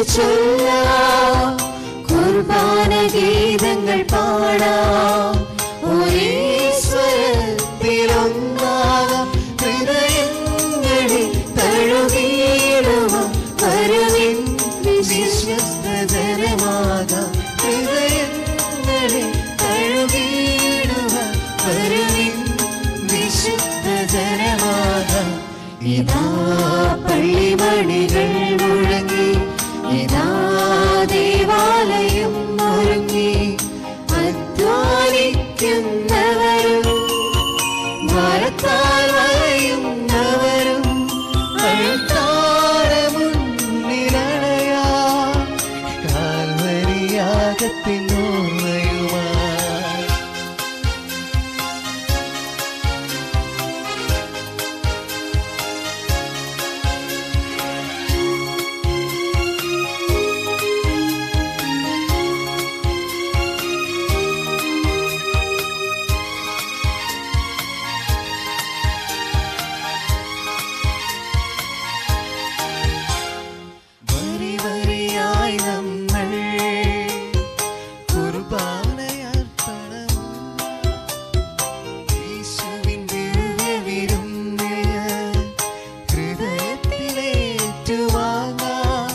ചൊല്ലാം കുർബാന ഗീതങ്ങൾ പാടാം ഒരേ സ്വരത്തിലൊന്നാകാം ഹൃദയങ്ങളിൽ തഴുകിയിടുവാൻ വരുവിൻ വിശ്വസ്ത ജനമാകാം ഹൃദയങ്ങളിൽ തഴുകിയിടുവാൻ വരുവിൻ വിശുദ്ധ ജനമാകാം ഇതാ പള്ളിമണികൾ മുഴങ്ങി ഇതാ ദേവാലയം ഒരുങ്ങി അധ്വാനിക്കുന്നവരും മരത്താൽ വരയുന്നവരും അൾത്താരമുന്നിലണയാ കാൽവരിയാകത്തിനോർമ്മയുമായി വരി വരിയായി നമ്മൾ കുർബാനയർപ്പണം യേശുവിൻ ദിവ്യവിരുന്നിൽ ഹൃദയത്തിലേറ്റുവാങ്ങാം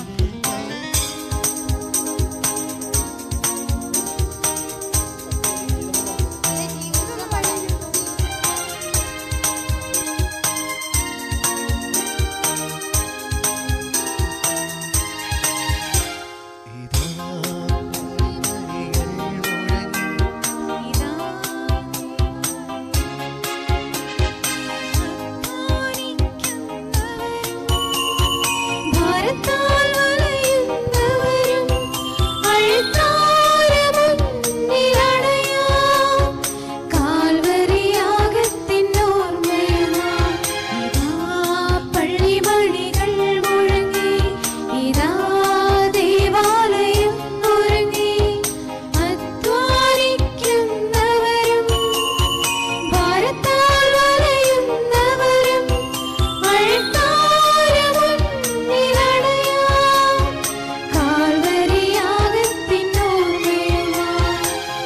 ഇതാ മണികൾ മുഴങ്ങി ഭാരത്താൽ വലയുന്നവരും അഴുത്താരമുന്നിലണയാം കാൽവരിയാകത്തിൻ ഓർമ്മയുമായി ഇതാ പള്ളിമണികൾ മുഴങ്ങി ഇതാ ദേവാലയം ഒരുങ്ങി അധ്വാനിക്കുന്നവരും ഭാരത്താൽ വലയുന്നവരും അഴുത്താരമുന്നിലണയാം കാൽവരിയാകത്തിൻ ഓർമ്മയുമായി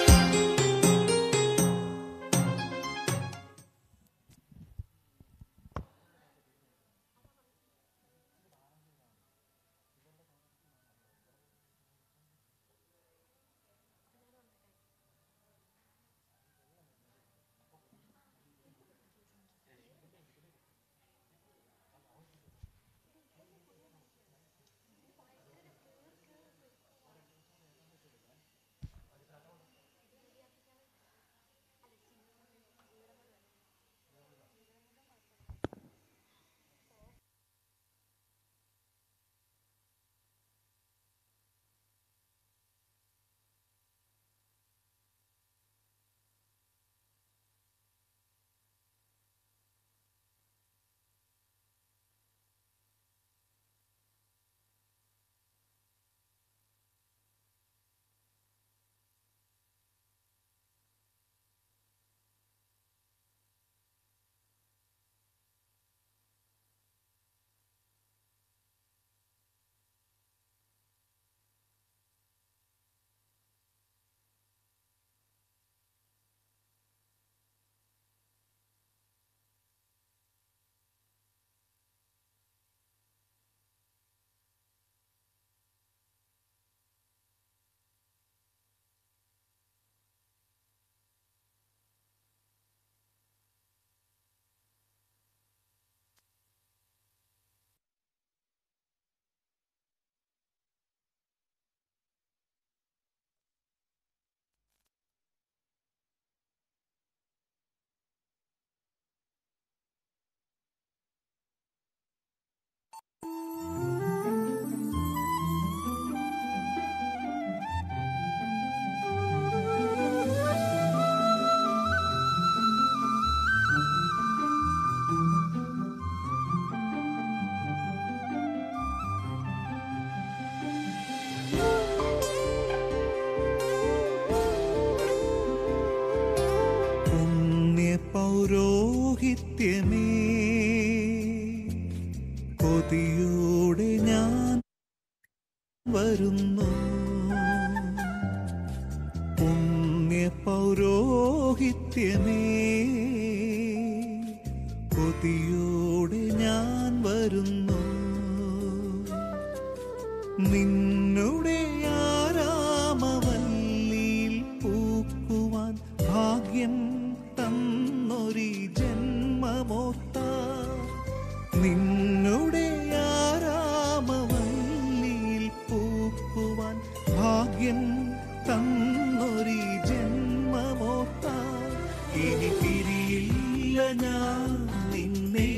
പൗരോഹിത്യമേ കൊതിയോടെ ഞാൻ പൗരോഹിത്യമേ കൊതിയോടെ ഞാൻ വരുന്നു നിന്നുടെ ആരാമവല്ലിയിൽ പൂക്കുവാൻ ഭാഗ്യം തന്നൊരി ജന്മമോത്ത നിന്നുടെ ആരാമവല്ലിയിൽ പൂക്കുവാൻ ഭാഗ്യം തന്നൊരി ജന്മമോത്ത ഇനി പിരിയില്ല ഞാൻ നിന്നെ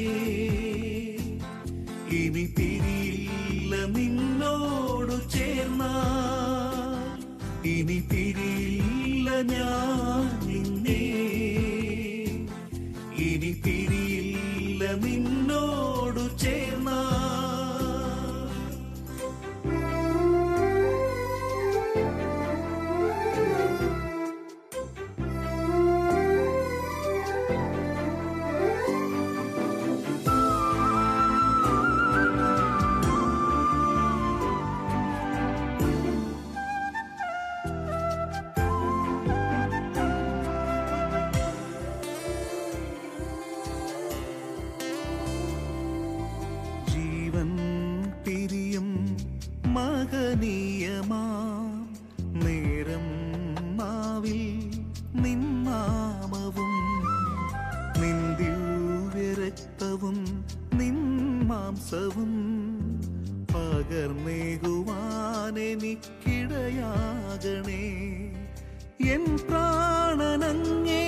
ഇനി പിരിയില്ല നിന്നോടു ചേർന്ന ഇനി പിരിയില്ല ഞാൻ നിന്നെ ഇനി പിരിയില്ല നിന്നോടു ചേർന്ന ജീവൻ പിരിയും മകനീയമാം നേരം മാവിൽ നിന്നാമവും നിന്ദ്യൂവ്യരക്തവും നിൻ മാംസവും പകർന്നേകുവാനെനിക്കിടയാകണേ എൻ പ്രാണനങ്ങേ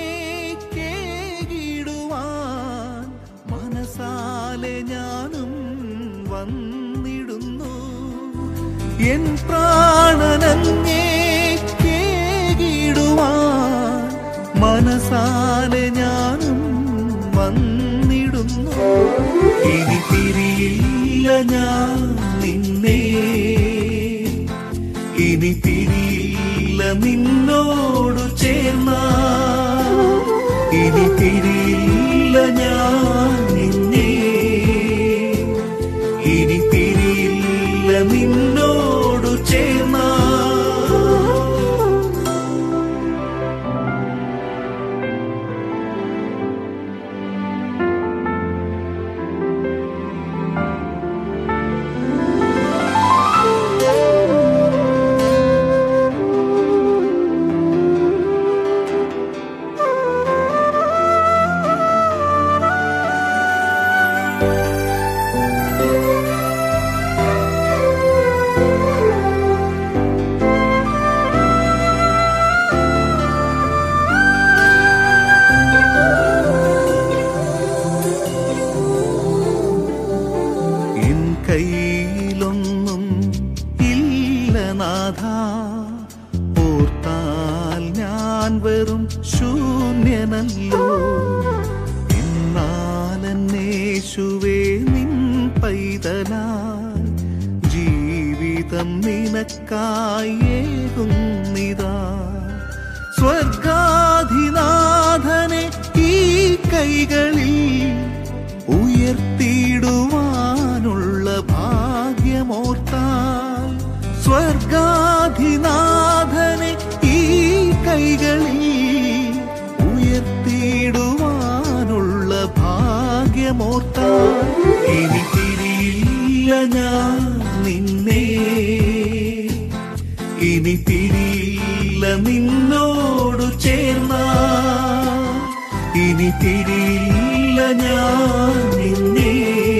കേകിടുവാൻ മനസാലെ ഞാനും വന്നിടുന്നു എൻ പ്രാണനങ്ങേ കേകിടുവാൻ മനസാലെ ഞാനും വന്നിടുന്നു ഇനി തിരിയില്ല ഞാൻ നിന്നെ ഇനി തിരിയില്ല നിന്നോടു ചേർന്ന ഇനി തിരിയില്ല ഞാൻ നിന്നെ ഇനി തിരിയില്ല നിന്നോടു ചേർന്ന എൻ കയ്യിലൊന്നും ഇല്ല നാഥ ഓർത്താൽ ഞാൻ വെറും ശൂന്യനല്ലോ എന്നാലെന്നേശുവേ നിൻ പൈതലാൽ ജീവിതം നിനക്കായേകുന്നിതാ സ്വർഗാധിനാഥനെ ഈ കൈകളിൽ ഉയർത്തിയിടുവാനുള്ള ഭാഗ്യമോർത്താൽ സ്വർഗാധിനാഥനെ ഈ കൈകളിൽ ഉയർത്തിയിടുവാനുള്ള ഭാഗ്യമോർത്താൽ ഇനി തിരിയില്ല ഞാൻ നിന്നെ ഇനി തിരിയില്ല നിന്നോടു ചേർന്ന ഇനി തിരിയില്ല ഞാൻ നിന്നെ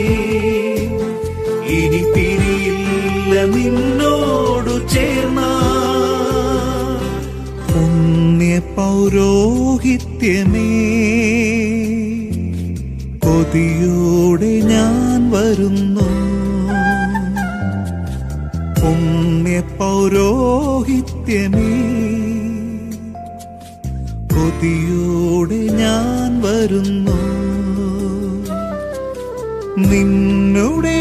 ഇനി തിരിയില്ല നിന്നോടു ചേർന്ന പുണ്യ പൗരോഹിത്യമേ കൊതിയോടെ ഞാൻ വരുന്നു പുണ്യ പൗരോഹിത്യമേ കൊതിയോടെ ഞാൻ വരുന്നു നിന്നുടെ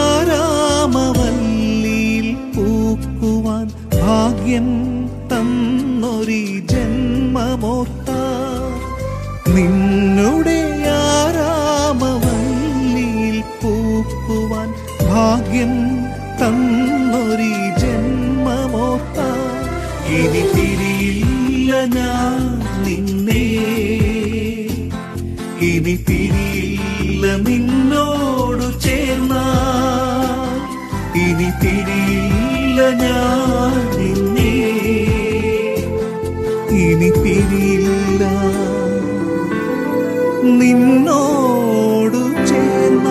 ആരാമവല്ലിയിൽ പൂക്കുവാൻ ഭാഗ്യം തന്നൊരി ജന്മമോർത്ത നിന്നുടെ ആരാമവല്ലിയിൽ പൂക്കുവാൻ ഭാഗ്യം തന്നൊരി ജന്മമോർത്ത ഇനി തിരിയില്ല ഞാൻ നിന്നെ ഇനി പിരിയില്ല നിന്നോടു ചേർന്ന ഇനി പിരിയില്ല ഞാൻ നിന്നെ ഇനി പിരിയില്ല നിന്നോടു ചേർന്ന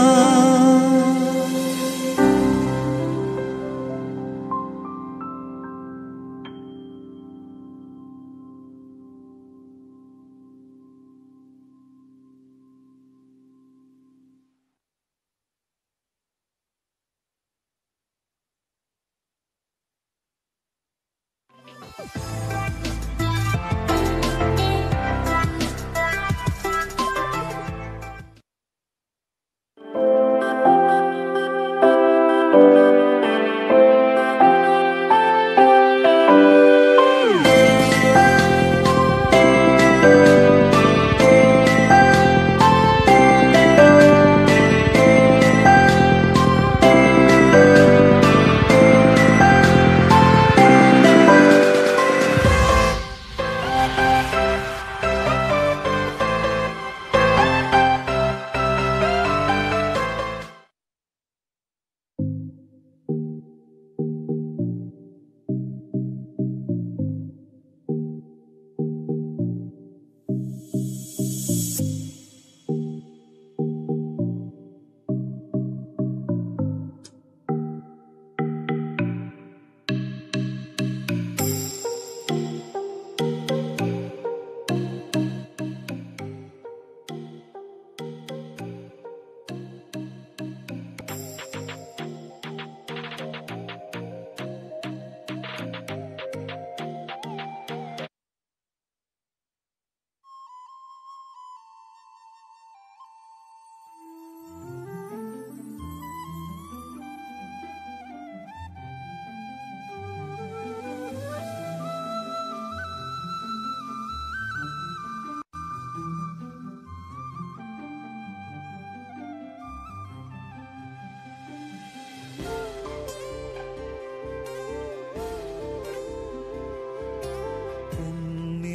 പുണ്യ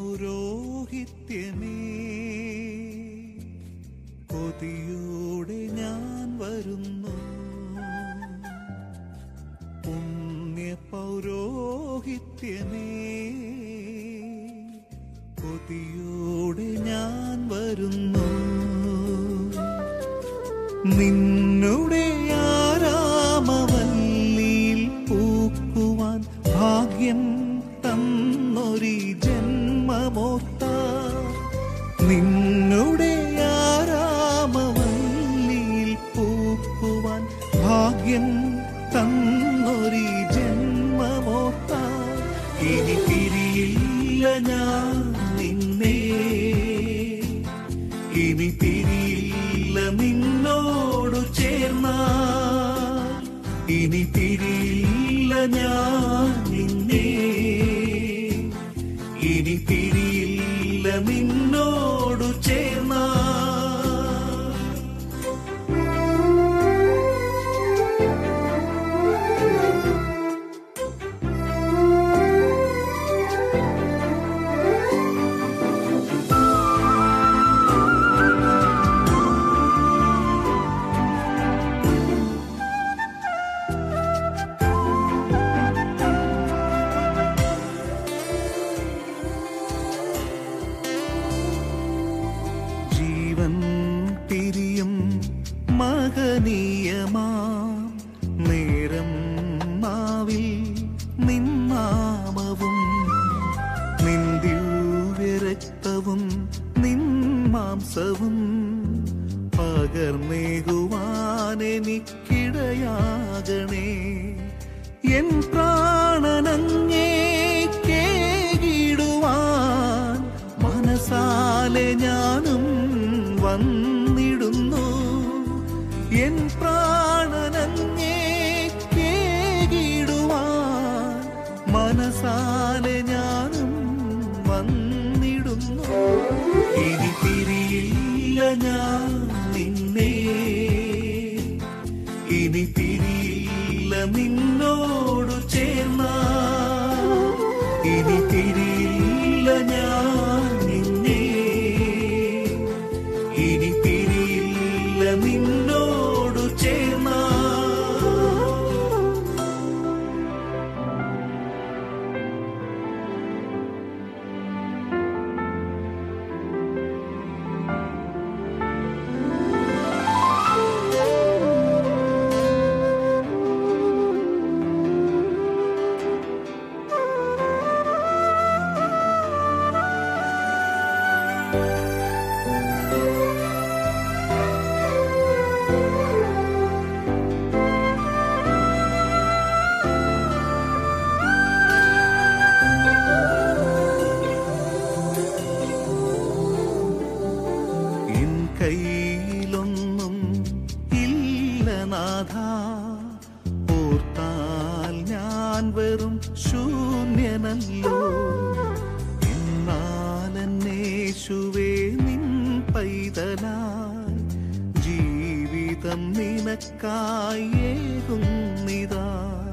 പൗരോഹിത്യമേ കൊതിയോടെ ഞാൻ വരുന്നു പുണ്യ പൗരോഹിത്യമേ കൊതിയോടെ ഞാൻ വരുന്നു നിന്നുടെ ആരാമവല്ലിയിൽ പൂക്കുവാൻ ഭാഗ്യം തന്നൊരി ജന്മമോത്ത നിന്നുടെ ആരാമവല്ലിയിൽ പൂക്കുവാൻ ഭാഗ്യം തന്നൊരി ജന്മമോത്ത ഇനി പിരിയില്ല ഞാൻ നിന്നെ ഇനി പിരിയില്ല നിന്നോടു ചേർന്ന ഇനി പിരിയില്ല ഞാൻ നിന്നെ ഇനി പിരിയില്ല നിന്നോടു ചേർന്ന ജീവൻ പിരിയും മകനീയമാം നേരം മാവിൽ നിന്നാമവും നിന്ദിവ്യരക്തവും നിൻ മാംസവും പകർന്നേകുവാനെനിക്കിടയാകണേ എൻ പ്രാണനങ്ങേ കേകിടുവാൻ മനസാലെ ഞാനും വന്നിടുന്നു എൻ പ്രാണനങ്ങേ കേകിടുവാൻ മനസാലെ ഞാനും വന്നിടുന്നു ഇനി പിരിയില്ല ഞാൻ നിന്നെ ഇനി പിരിയില്ല നിന്നോടു ചേർന്ന ഇനി തിരിയില്ല ഞാൻ നിന്നെ ഇനി തിരിയില്ല നിന്നോടു ചേർന്നാ എൻ കയ്യിലൊന്നും ഇല്ല നാഥ ഓർത്താൽ ഞാൻ വെറും ശൂന്യനല്ലോ എന്നാലെന്നേശുവേ നിൻ പൈതലായി ജീവിതം നിനക്കായേകുന്നിതാ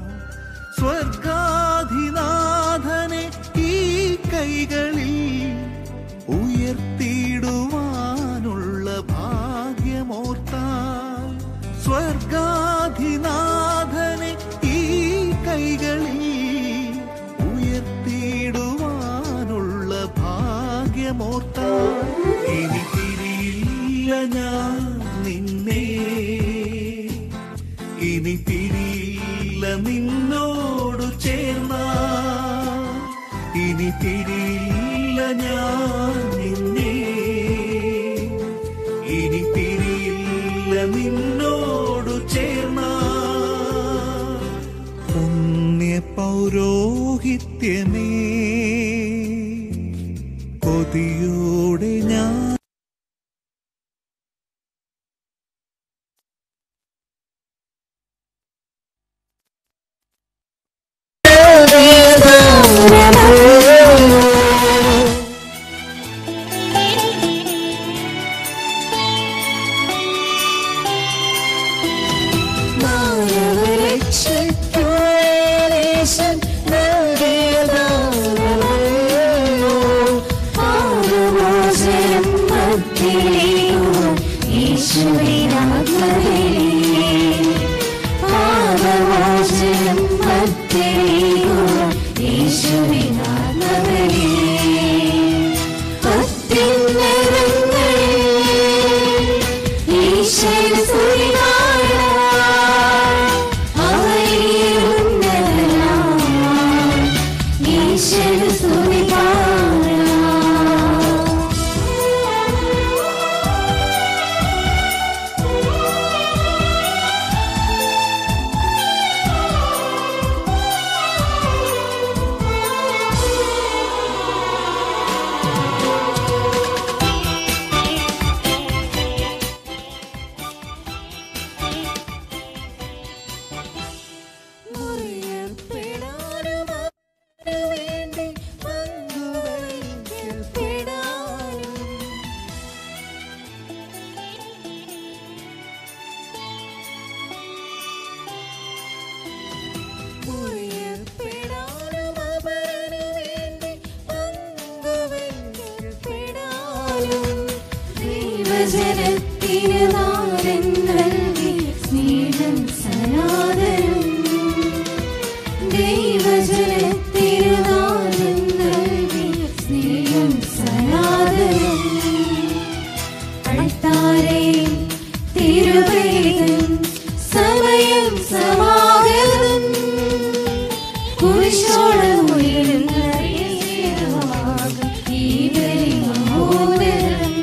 സ്വർഗാധിനാഥനെ ഈ കൈകളിൽ ഉയർത്തിയിടുവാനുള്ള ഭാഗ്യമോർത്താൽ സ്വർഗാധിനാഥനെ ഈ കൈകളിൽ ഉയർത്തിയിടുവാനുള്ള ഭാഗ്യമോർത്താൽ ഇനി തിരിയില്ല ഞാൻ നിന്നെ ഇനി തിരിയില്ല നിന്നോടു ചേർന്ന ഇനി തിരിയില്ല ഞാൻ നിന്നെ ഇനി തിരിയില്ല നിന്നോടു ചേർന്ന പുണ്യ പൗരോഹിത്യമേ കൊതിയോടെ ഞാൻ ജനത്തിരുനാരൻ നൽകി സ്നേഹം സനാതനം ദൈവജനത്തിരുനാരൻ നൽകി സ്നേഹം സനാതനം അൾത്താരേ തിരുവേദം സമയം സമാഗതം കുരിശോളം ഉയരുന്ന ഈ ബലി മഹോദരം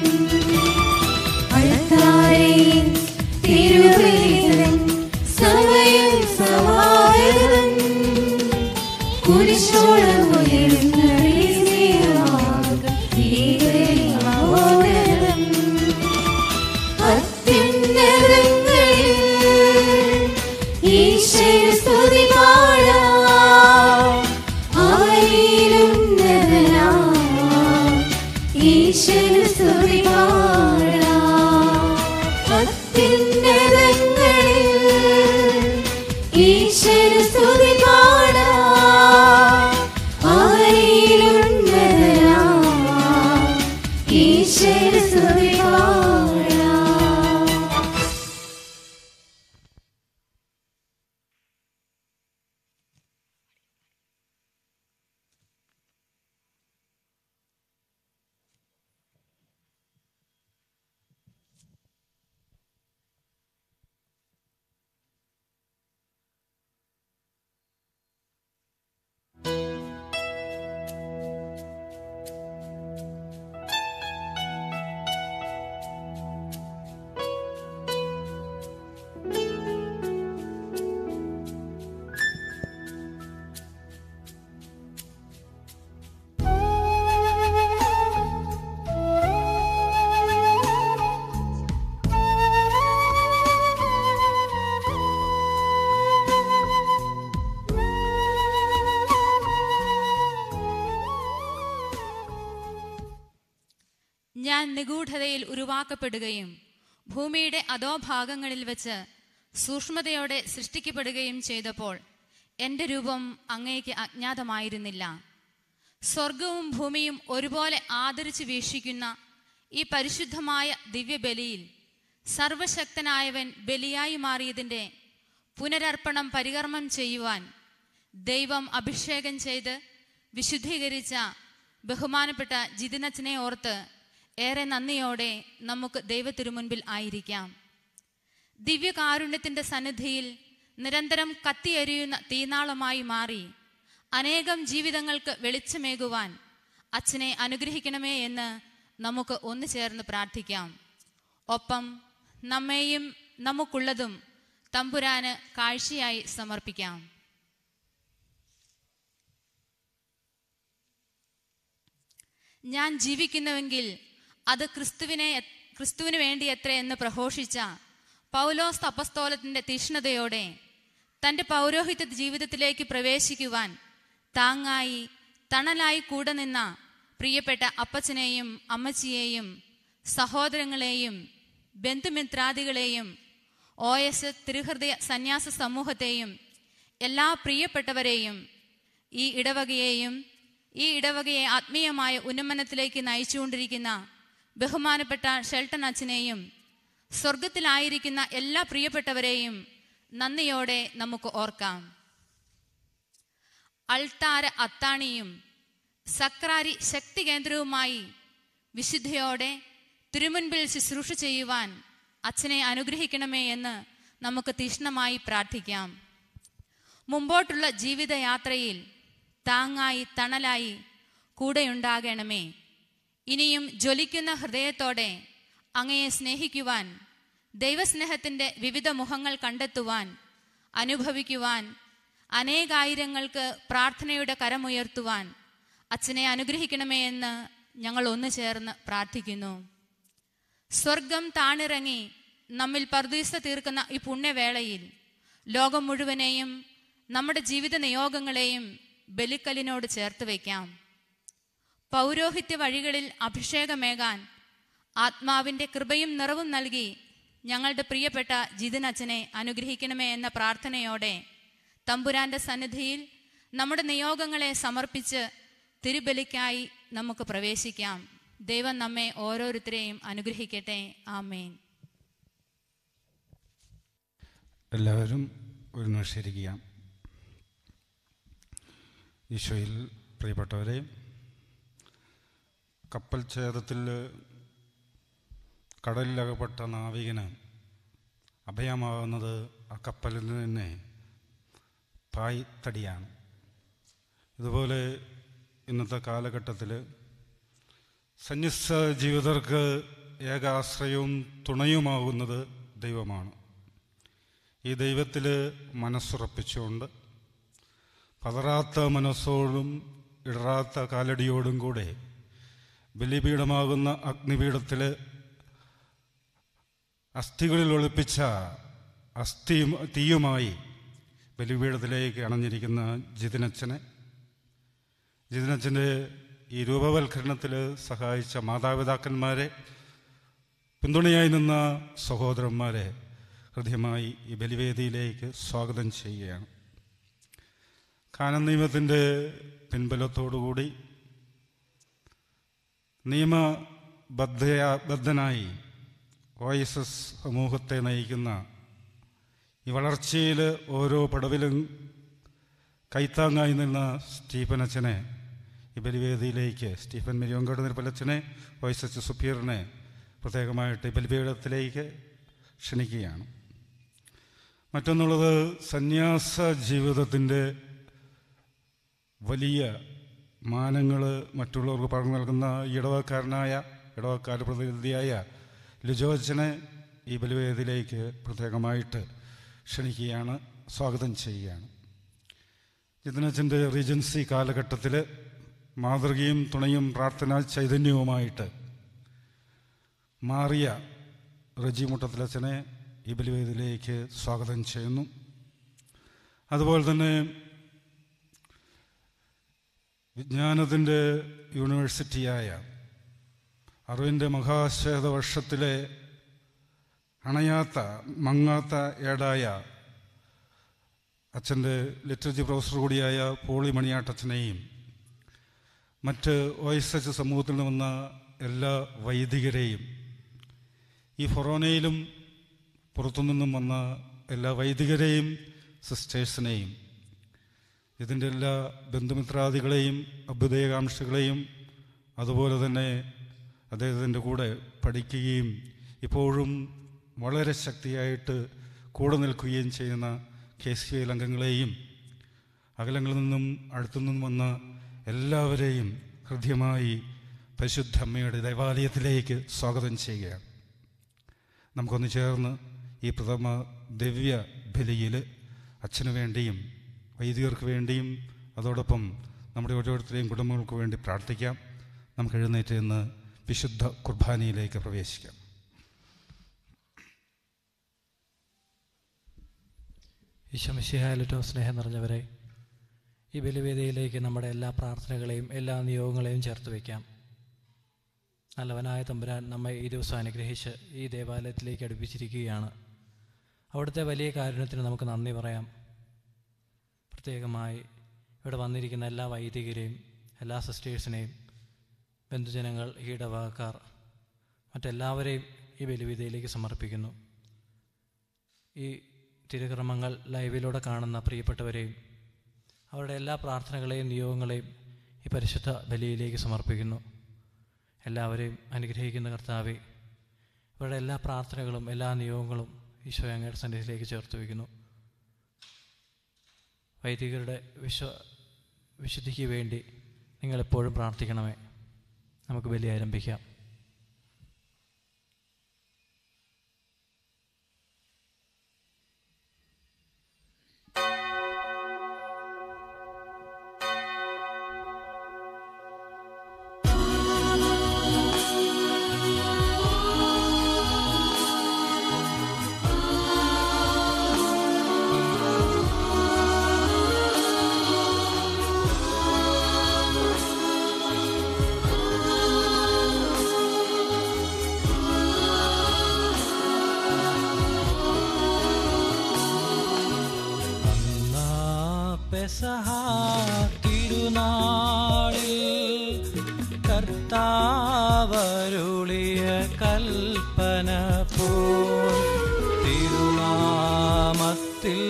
അൾത്താരേ തിരുവേദം സമയം സമാഗതം കുരിശോളം ഉയരുന്ന ഈ ബലി മഹോദരം അത്യുന്നതങ്ങളിൽ ഈശ്വര സ്തുതി പാടാം ആയിലുന്നതനാം ഈശ്വര സ്തുതി പാടാം അത്യുന്നതങ്ങളിൽ ഈശ്വര സ്തുതി പാടാം ആയിലുന്നതനാം ഞാൻ നിഗൂഢതയിൽ ഉരുവാക്കപ്പെടുകയും ഭൂമിയുടെ അധോഭാഗങ്ങളിൽ വെച്ച് സൂക്ഷ്മതയോടെ സൃഷ്ടിക്കപ്പെടുകയും ചെയ്തപ്പോൾ എൻ്റെ രൂപം അങ്ങേക്ക് അജ്ഞാതമായിരുന്നില്ല സ്വർഗവും ഭൂമിയും ഒരുപോലെ ആദരിച്ചു വീക്ഷിക്കുന്ന ഈ പരിശുദ്ധമായ ദിവ്യബലിയിൽ സർവശക്തനായവൻ ബലിയായി മാറിയതിൻ്റെ പുനരർപ്പണം പരികർമ്മം ചെയ്യുവാൻ ദൈവം അഭിഷേകം ചെയ്ത് വിശുദ്ധീകരിച്ച ബഹുമാനപ്പെട്ട ജിതിനച്ചനെ ഓർത്ത് ഏറെ നന്ദിയോടെ നമുക്ക് ദൈവത്തിരുമുൻപിൽ ആയിരിക്കാം ദിവ്യകാരുണ്യത്തിന്റെ സന്നിധിയിൽ നിരന്തരം കത്തിയെരിയുന്ന തീനാളമായി മാറി അനേകം ജീവിതങ്ങൾക്ക് വെളിച്ചമേകുവാൻ അച്ഛനെ അനുഗ്രഹിക്കണമേ എന്ന് നമുക്ക് ഒന്നു ചേർന്ന് പ്രാർത്ഥിക്കാം ഒപ്പം നമ്മെയും നമുക്കുള്ളതും തമ്പുരാന് കാഴ്ചയായി സമർപ്പിക്കാം ഞാൻ ജീവിക്കുന്നുവെങ്കിൽ അത് ക്രിസ്തുവിനെ ക്രിസ്തുവിന് വേണ്ടി എത്ര എന്ന് പ്രഘോഷിച്ച പൗലോസ് അപ്പസ്തോലത്തിന്റെ തീഷ്ണതയോടെ തന്റെ പൗരോഹിത്യ ജീവിതത്തിലേക്ക് പ്രവേശിക്കുവാൻ താങ്ങായി തണലായി കൂടെ നിന്ന പ്രിയപ്പെട്ട അപ്പച്ചനെയും അമ്മച്ചിയെയും സഹോദരങ്ങളെയും ബന്ധുമിത്രാദികളെയും ഒ എസ് തിരുഹൃദയ സന്യാസ സമൂഹത്തെയും എല്ലാ പ്രിയപ്പെട്ടവരെയും ഈ ഇടവകയെയും ഈ ഇടവകയെ ആത്മീയമായ ഉന്നമനത്തിലേക്ക് നയിച്ചുകൊണ്ടിരിക്കുന്ന ബഹുമാനപ്പെട്ട ഷെൽട്ടൺ അച്ഛനെയും സ്വർഗത്തിലായിരിക്കുന്ന എല്ലാ പ്രിയപ്പെട്ടവരെയും നന്ദിയോടെ നമുക്ക് ഓർക്കാം അൾത്താര അത്താണിയും സക്രാരി ശക്തി കേന്ദ്രവുമായി വിശുദ്ധിയോടെ തിരുമുൻപിൽ ശുശ്രൂഷ ചെയ്യുവാൻ അച്ഛനെ അനുഗ്രഹിക്കണമേ എന്ന് നമുക്ക് തീഷ്ണമായി പ്രാർത്ഥിക്കാം മുമ്പോട്ടുള്ള ജീവിതയാത്രയിൽ താങ്ങായി തണലായി കൂടെയുണ്ടാകണമേ ഇനിയും ജ്വലിക്കുന്ന ഹൃദയത്തോടെ അങ്ങയെ സ്നേഹിക്കുവാൻ ദൈവസ്നേഹത്തിൻ്റെ വിവിധ മുഖങ്ങൾ കണ്ടെത്തുവാൻ അനുഭവിക്കുവാൻ അനേകായിരങ്ങൾക്ക് പ്രാർത്ഥനയുടെ കരമുയർത്തുവാൻ അച്ഛനെ അനുഗ്രഹിക്കണമേ എന്ന് ഞങ്ങൾ ഒന്നു ചേർന്ന് പ്രാർത്ഥിക്കുന്നു സ്വർഗം താണിറങ്ങി നമ്മിൽ പർദീസ തീർക്കുന്ന ഈ പുണ്യവേളയിൽ ലോകം മുഴുവനെയും നമ്മുടെ ജീവിത നിയോഗങ്ങളെയും ബലിക്കലിനോട് ചേർത്ത് വയ്ക്കാം പൗരോഹിത്യ വഴികളിൽ അഭിഷേകമേകാൻ ആത്മാവിൻ്റെ കൃപയും നിറവും നൽകി ഞങ്ങളുടെ പ്രിയപ്പെട്ട ജിതിനച്ഛനെ അനുഗ്രഹിക്കണമേ എന്ന പ്രാർത്ഥനയോടെ തമ്പുരാന്റെ സന്നിധിയിൽ നമ്മുടെ നിയോഗങ്ങളെ സമർപ്പിച്ച് തിരുബലിക്കായി നമുക്ക് പ്രവേശിക്കാം ദൈവം നമ്മെ ഓരോരുത്തരെയും അനുഗ്രഹിക്കട്ടെ ആമേൻ എല്ലാവരും ഒരു നിമിഷം ഈശോയിൽ പ്രിയപ്പെട്ടവരെ കപ്പൽ ഛേദത്തിൽ കടലിലകപ്പെട്ട നാവികന് അഭയമാകുന്നത് ആ കപ്പലിൽ നിന്ന് തന്നെ പായ് തടിയാണ് ഇതുപോലെ ഇന്നത്തെ കാലഘട്ടത്തിൽ സന്യസ്ത ജീവിതർക്ക് ഏകാശ്രയവും തുണയുമാകുന്നത് ദൈവമാണ് ഈ ദൈവത്തിൽ മനസ്സുറപ്പിച്ചുകൊണ്ട് പതറാത്ത മനസ്സോടും ഇടറാത്ത കാലടിയോടും കൂടെ ബലിപീഠമാകുന്ന അഗ്നിപീഠത്തിൽ അസ്ഥികളിൽ ഒളിപ്പിച്ച അസ്ഥി തീയുമായി ബലിപീഠത്തിലേക്ക് അണഞ്ഞിരിക്കുന്ന ജിതിനച്ഛനെ ജിതിനച്ഛൻ്റെ ഈ രൂപവൽക്കരണത്തിൽ സഹായിച്ച മാതാപിതാക്കന്മാരെ പിന്തുണയായി നിന്ന സഹോദരന്മാരെ ഹൃദ്യമായി ഈ ബലിവേദിയിലേക്ക് സ്വാഗതം ചെയ്യുകയാണ് കാനൻ നിയമത്തിൻ്റെ പിൻബലത്തോടുകൂടി നിയമബദ്ധയ ബദ്ധനായി ഒ എസ് എസ് സമൂഹത്തെ നയിക്കുന്ന ഈ വളർച്ചയിൽ ഓരോ പടവിലും കൈത്താങ്ങായി നിന്ന സ്റ്റീഫൻ അച്ഛനെ ഈ ബലിവേദിയിലേക്ക് സ്റ്റീഫൻ മെരിയോങ്കോട് നിരപ്പലച്ചനെ ഒ എസ് എച്ച് സുപ്പീറിനെ പ്രത്യേകമായിട്ട് ഈ ബലിപീഠത്തിലേക്ക് ക്ഷണിക്കുകയാണ് മറ്റൊന്നുള്ളത് സന്യാസ ജീവിതത്തിൻ്റെ വലിയ മാനങ്ങൾ മറ്റുള്ളവർക്ക് പറഞ്ഞു നൽകുന്ന ഇടവക്കാരനായ ഇടവക്കാർ പ്രതിനിധിയായ ലിജോച്ചനെ ഈ ബലിവേദിയിലേക്ക് പ്രത്യേകമായിട്ട് ക്ഷണിക്കുകയാണ് സ്വാഗതം ചെയ്യുകയാണ് ജിതനച്ചൻ്റെ റീജൻസി കാലഘട്ടത്തിൽ മാതൃകയും തുണയും പ്രാർത്ഥനാ ചൈതന്യവുമായിട്ട് മാറിയ റജി മുട്ടത്തിലച്ചനെ ഈ ബലിവേദിയിലേക്ക് സ്വാഗതം ചെയ്യുന്നു അതുപോലെ തന്നെ വിജ്ഞാനത്തിൻ്റെ യൂണിവേഴ്സിറ്റിയായ അറിവിൻ്റെ മഹാശ്വേതവർഷത്തിലെ അണയാത്ത മങ്ങാത്ത ഏടായ അച്ഛൻ്റെ ലിറ്ററേച്ചർ പ്രൊഫസർ കൂടിയായ പോളി മണിയാട്ടച്ഛനെയും മറ്റ് ഒ എസ് എച്ച് സമൂഹത്തിൽ നിന്ന് വന്ന എല്ലാ വൈദികരെയും ഈ ഫൊറോനയിലും പുറത്തുനിന്നും വന്ന എല്ലാ വൈദികരെയും സിസ്റ്റേഴ്സിനെയും ഇതിൻ്റെ എല്ലാ ബന്ധുമിത്രാദികളെയും അഭ്യുദയകാംക്ഷികളെയും അതുപോലെ തന്നെ അദ്ദേഹത്തിൻ്റെ കൂടെ പഠിക്കുകയും ഇപ്പോഴും വളരെ ശക്തിയായിട്ട് കൂടെ നിൽക്കുകയും ചെയ്യുന്ന കെ സി ഐ അംഗങ്ങളെയും അകലങ്ങളിൽ നിന്നും അടുത്തു നിന്നും വന്ന എല്ലാവരെയും ഹൃദ്യമായി പരിശുദ്ധ അമ്മയുടെ ദേവാലയത്തിലേക്ക് സ്വാഗതം ചെയ്യുകയാണ് നമുക്കൊന്ന് ചേർന്ന് ഈ പ്രഥമ ദിവ്യ ബലിയിൽ അച്ഛനു വേണ്ടിയും വൈദികർക്ക് വേണ്ടിയും അതോടൊപ്പം നമ്മുടെ ഓരോരുത്തരെയും കുടുംബങ്ങൾക്ക് വേണ്ടി പ്രാർത്ഥിക്കാം നമുക്ക് എഴുന്നേറ്റ് ഇന്ന് വിശുദ്ധ കുർബാനയിലേക്ക് പ്രവേശിക്കാം ഈശോമിശിഹായിട്ടോ സ്നേഹം നിറഞ്ഞവരെ ഈ ബലിവേദിയിലേക്ക് നമ്മുടെ എല്ലാ പ്രാർത്ഥനകളെയും എല്ലാ നിയോഗങ്ങളെയും ചേർത്ത് വയ്ക്കാം നല്ലവനായ തമ്പുരാൻ നമ്മെ ഈ ദിവസം അനുഗ്രഹിച്ച് ഈ ദേവാലയത്തിലേക്ക് അടുപ്പിച്ചിരിക്കുകയാണ് അവിടുത്തെ വലിയ കാരുണ്യത്തിന് നമുക്ക് നന്ദി പറയാം പ്രത്യേകമായി ഇവിടെ വന്നിരിക്കുന്ന എല്ലാ വൈദികരെയും എല്ലാ സിസ്റ്റേഴ്സിനെയും ബന്ധുജനങ്ങൾ ഈ ഇടവകക്കാർ മറ്റെല്ലാവരെയും ഈ ബലിവേദിയിലേക്ക് സമർപ്പിക്കുന്നു ഈ തിരുക്രമങ്ങൾ ലൈവിലൂടെ കാണുന്ന പ്രിയപ്പെട്ടവരെയും അവരുടെ എല്ലാ പ്രാർത്ഥനകളെയും നിയോഗങ്ങളെയും ഈ പരിശുദ്ധ ബലിയിലേക്ക് സമർപ്പിക്കുന്നു എല്ലാവരെയും അനുഗ്രഹിക്കുന്ന കർത്താവെ ഇവരുടെ എല്ലാ പ്രാർത്ഥനകളും എല്ലാ നിയോഗങ്ങളും ഈശോ അങ്ങയുടെ സന്നിധിയിലേക്ക് ചേർത്ത് വയ്ക്കുന്നു വൈദികരുടെ വിശ്വ വിശുദ്ധിക്ക് വേണ്ടി നിങ്ങളെപ്പോഴും പ്രാർത്ഥിക്കണമേ നമുക്ക് ബലി ആരംഭിക്കാം അന്നാ പെസഹ തിരുനാളിൽ കർത്താവരുളിയ കൽപ്പന പോൽ തിരുനാമത്തിൽ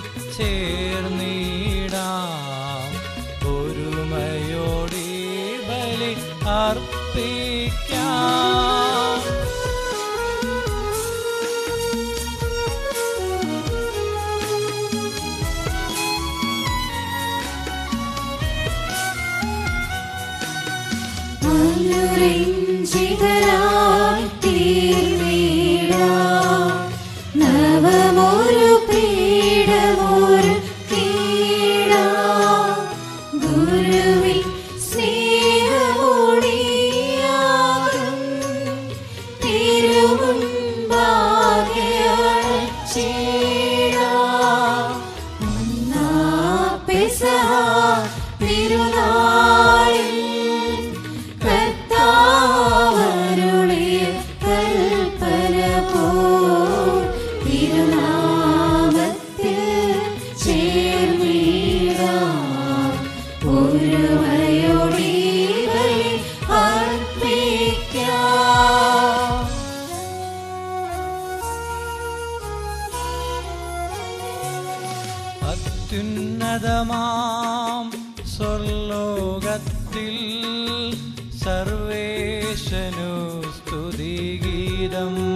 ചേർന്നിടാം ഒരുമയോടി ബലി അർപ്പിക്കാം അനുരഞ്ജിതരായി തീർന്നിടാം. നവമൊരു പീഠമൊരു കീഴാം. ഗുരുവിൻ സ്നേഹമൊടിയാകും തിരുമുൻപാകെ അണച്ചിടാം. ഒന്നാ പെസഹ തിരുനാളിൽ കർത്താവരുളിയ കൽപ്പന പോൽ തിരുനാമത്തിൽ ചേർന്നിടാം. ഒരുമയോടെ ബലി അർപ്പിക്കാം അത്യുന്നതമാം സ്വർലോകത്തിൽ സർവേശനു സ്തുതിഗീതം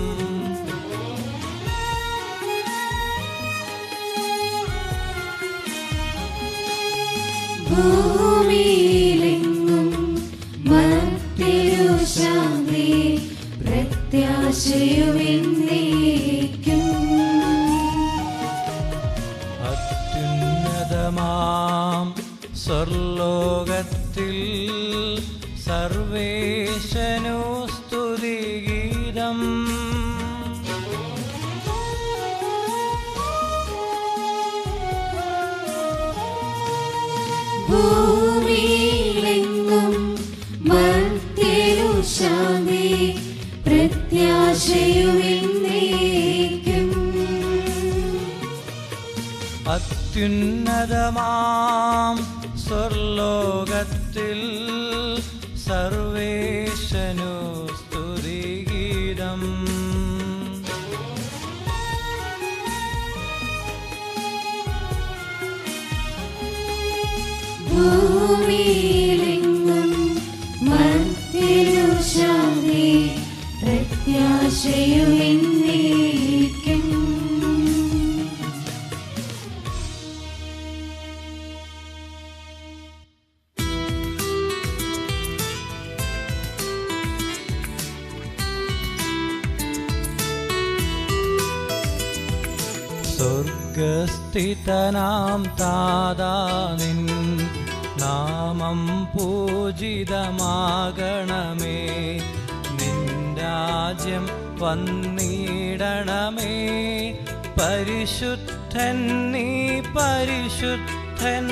ഭൂമിയിലെങ്ങും മത്തിരു ശാന്തി പ്രത്യാശയുമെന്നേക്കും അത്യുന്നതമാം സ്വർലോകത്തിൽ ശാന്തി പ്രത്യാശയുമെന്നേക്കും അത്യുന്നതമാം സ്വർലോകത്തിൽ സർവേശനു സ്തുതിഗീതം ഭൂമിയിലെങ്ങും മർത്യനു ശാന്തി പ്രത്യാശയുമെന്നേക്കും സ്വർഗസ്ഥിതനാം താതാനിൻ നാമം പൂജിതമാകണമേ നിൻ രാജ്യം വന്നിടണമേ പരിശുദ്ധൻ നീ പരിശുദ്ധൻ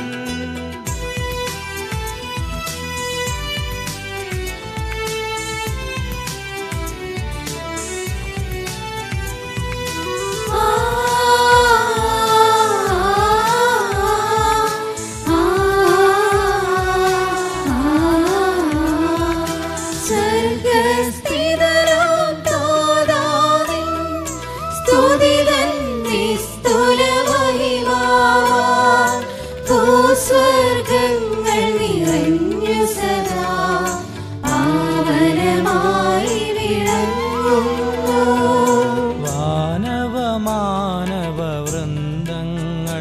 സ്വർഗസ്ഥിതനാം താതാവിൻ സ്തുതിതൻ നിസ്തുലമഹിമാവാൻ ഭൂസ്വർഗങ്ങൾ നിറഞ്ഞു സദാ പാവനമായി വിളങ്ങുന്നു വാനവ മാനവ വൃന്ദങ്ങൾ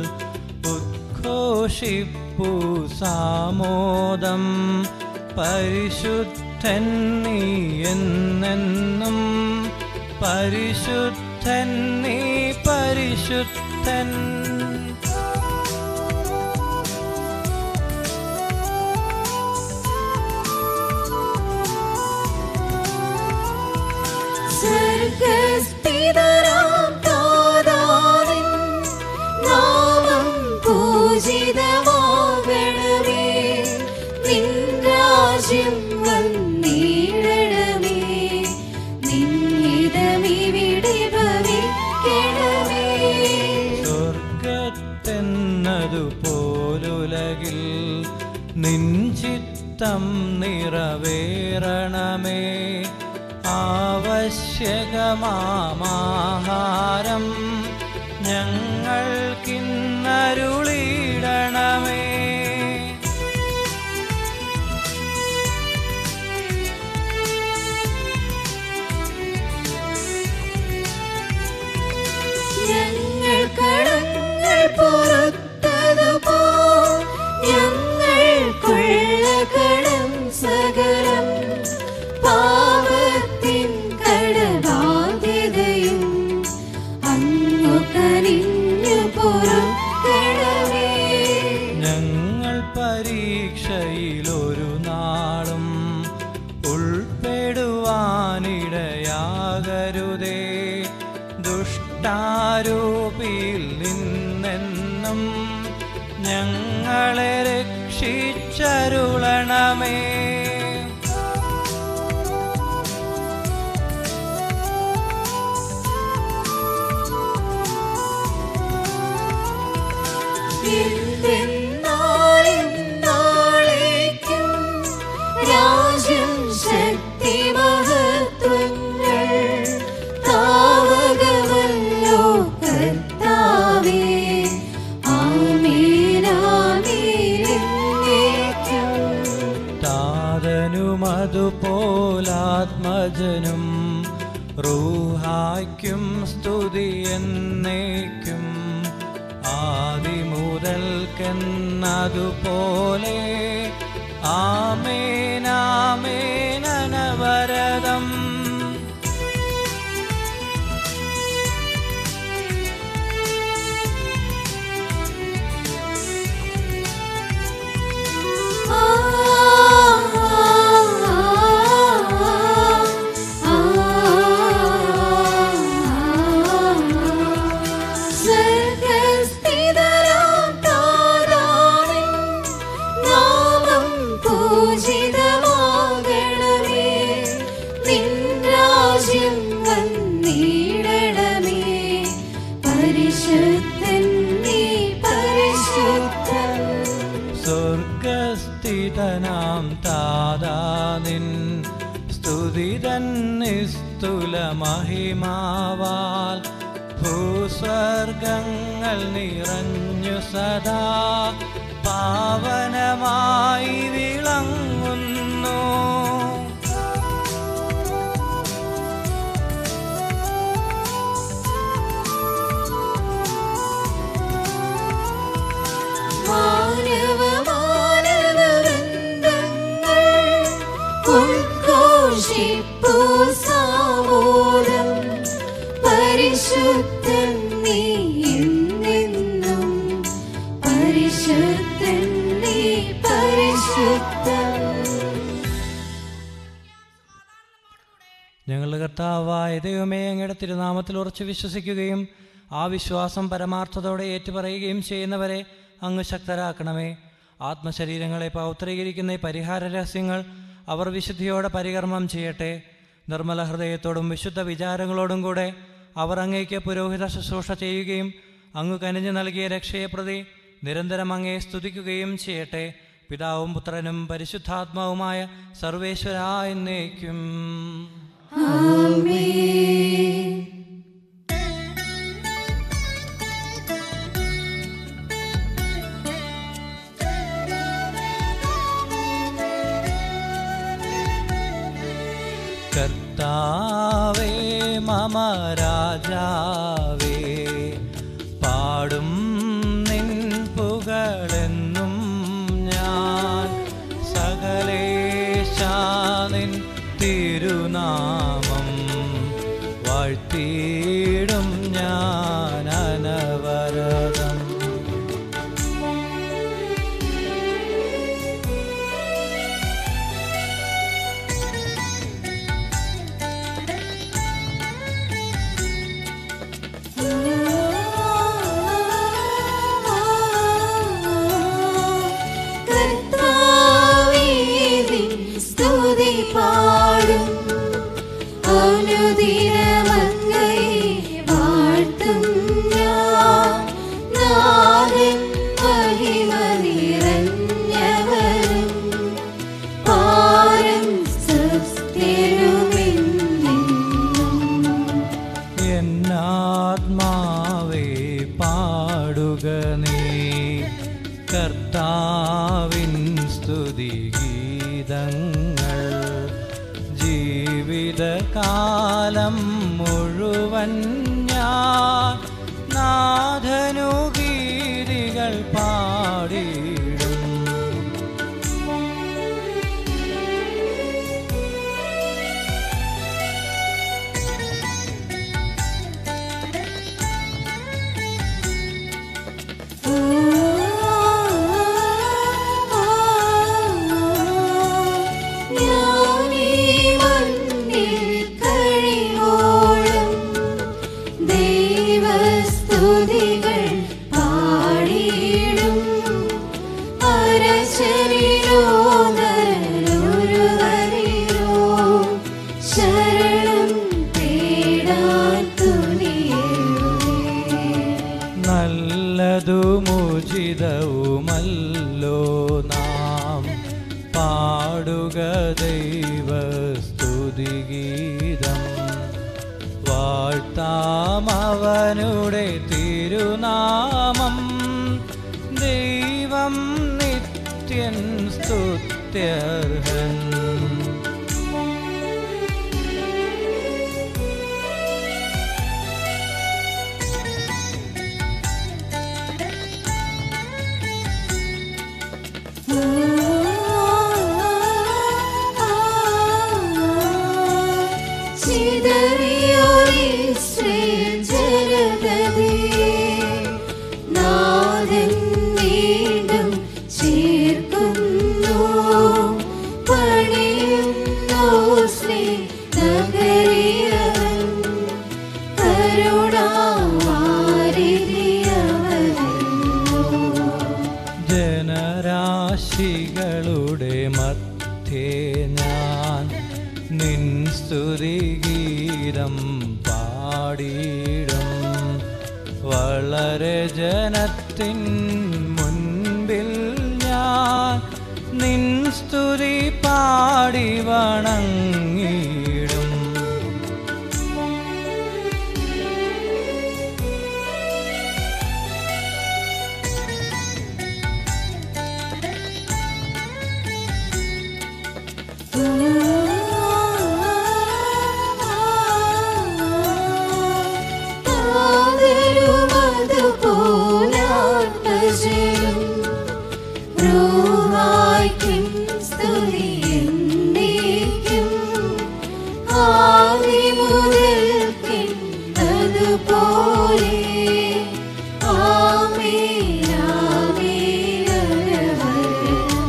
ഉദ്ഘോഷിപ്പു സാമോദം പരിശുദ്ധൻ നീ എന്നെന്നും പരിശുദ്ധൻ നീ പരിശുദ്ധൻ സ്വർഗസ്ഥിതരാം താതാവിൻ നാമം പൂജിതമാകണമേ നിൻ രാജ്യം വന്നിടണമേ നിന്നിതമിവിടെ ഭവിക്കണമേ സ്വർഗത്തെന്നതു പോലുലകിൽ നിഞ്ചിത്തം നിറവേറണമേ ആവശ്യകമാഹാരം ഞങ്ങൾക്കിന്നരുളിടണമേ ഞങ്ങൾ കടങ്ങൾ പുറത്തതുപോ ഞങ്ങൾക്കുള്ള കടം സകലം പാപത്തിൻ കടബാധ്യതയും അങ്ങു കനിഞ്ഞു പൊറുക്കണമേ ഞങ്ങൾ പരീക്ഷയിലൊരു നാളും ഉൾപ്പെടുവാനിടയാകരുതേ ദുഷ്ടാരൂപിയിൽ നിന്നെന്നും ഞങ്ങളെ രക്ഷിച്ചരുളണമേ നാളേക്കും രാജ്യം ശക്തി മഹത്വങ്ങൾ താവകമല്ലോ കർത്താവേ ആമേനാമേനേക്കും താതനും അതുപോലാത്മജനും റൂഹായ്ക്കും സ്തുതി എന്നേക്കും ആദിമുതൽക്കെന്നതുപോലെ ആമേനാമേനവരതം സ്വർഗസ്ഥിതരാം താരാവിൻ നാമം പൂജിതമാകണമേ സ്തുതിതനാം താതാനിൻ സ്തുതിതൻ നിസ്തുല മഹിമാവാൽ ഭൂസ്വർഗങ്ങൾ നിറഞ്ഞു സദാ പാവനമായി വിളങ്ങുന്നു മാനവ മാനവ വൃന്ദങ്ങൾ ഉദ്ഘോഷിപ്പൂ സാമൂലം പരിശുദ്ധൻ നീ എന്നെന്നും പരിശുദ്ധൻ നീ പരിശുദ്ധൻ ഞങ്ങളുടെ കർത്താവായ ദൈവമേ അങ്ങയുടെ തിരുനാമത്തിൽ ഉറച്ചു വിശ്വസിക്കുകയും ആ വിശ്വാസം പരമാർത്ഥത്തോടെ ഏറ്റുപറയുകയും ചെയ്യുന്നവരെ അങ്ങ് ശക്തരാക്കണമേ ആത്മശരീരങ്ങളെ പൗത്രീകരിക്കുന്ന ഈ പരിഹാര രഹസ്യങ്ങൾ അവർ വിശുദ്ധിയോടെ പരികർമ്മം ചെയ്യട്ടെ നിർമ്മല ഹൃദയത്തോടും വിശുദ്ധ വിചാരങ്ങളോടും കൂടെ അവർ അങ്ങേക്ക് പുരോഹിത ശുശ്രൂഷ ചെയ്യുകയും അങ്ങ് കനിഞ്ഞു നൽകിയ രക്ഷയെ പ്രതി നിരന്തരം അങ്ങയെ സ്തുതിക്കുകയും ചെയ്യട്ടെ പിതാവും പുത്രനും പരിശുദ്ധാത്മാവുമായ സർവേശ്വര എന്നേക്കും കർത്താവേ മമ രാജാവേ പാടും നിൻ പുകളെന്നും ഞാൻ സകലേശാനിൻ തിരുനാമം വാഴ്ത്തിയിടും ഞാൻ അനവരതം കർത്താവേ നിൻ സ്തുതി പാടും അനുദിനമങ്ങയെ വാഴ്ത്തും ഞാൻ നാഥൻ മഹിമ നിറഞ്ഞവരും പാരം സത്യരുമെന്നും എന്നാത്മാവേ പാടുക നീ കർത്താവിൻ സ്തുതിഗീതങ്ങൾ ജീവിതകാലം മുഴുവൻ ഞാൻ നാഥനു ഗീതികൾ പാടിയിടും ഞാനീ മണ്ണിൽ കഴിവോളം ദൈവസ്തുതികൾ പാടിയിടും അരശരിലോ നരനൊരുവരിലോ ശരണം തേടാൻ തുനിയരുതേ നല്ലതുമുചിതവുമല്ലോ നാം പാടുക ദൈവസ്തുതിഗീതം വാഴ്ത്താം അവനുടെ തിരുനാമം ദൈവം നിത്യൻ സ്തുത്യർഹൻ നാഥൻ വീണ്ടും ചേർക്കുന്നു പണിയുന്നു സ്നേഹകരിയവൻ കരുണാവാരിതിയവനല്ലോ ജനരാശികളുടെ മധ്യേ ഞാൻ നിൻ സ്തുതിഗീതം പാടിയിടും വളരെ ജനത്തിൻ മുൻപിൽ ഞാൻ നിൻ സ്തുതി പാടി വണങ്ങിടും താതരുമതുപോലാത്മജനും റൂഹായ്ക്കും സ്തുതി എന്നേക്കും. ആദിമുതൽക്കും അതുപോലെ. ആമേൻ, ആമേൻ, അനവരതം.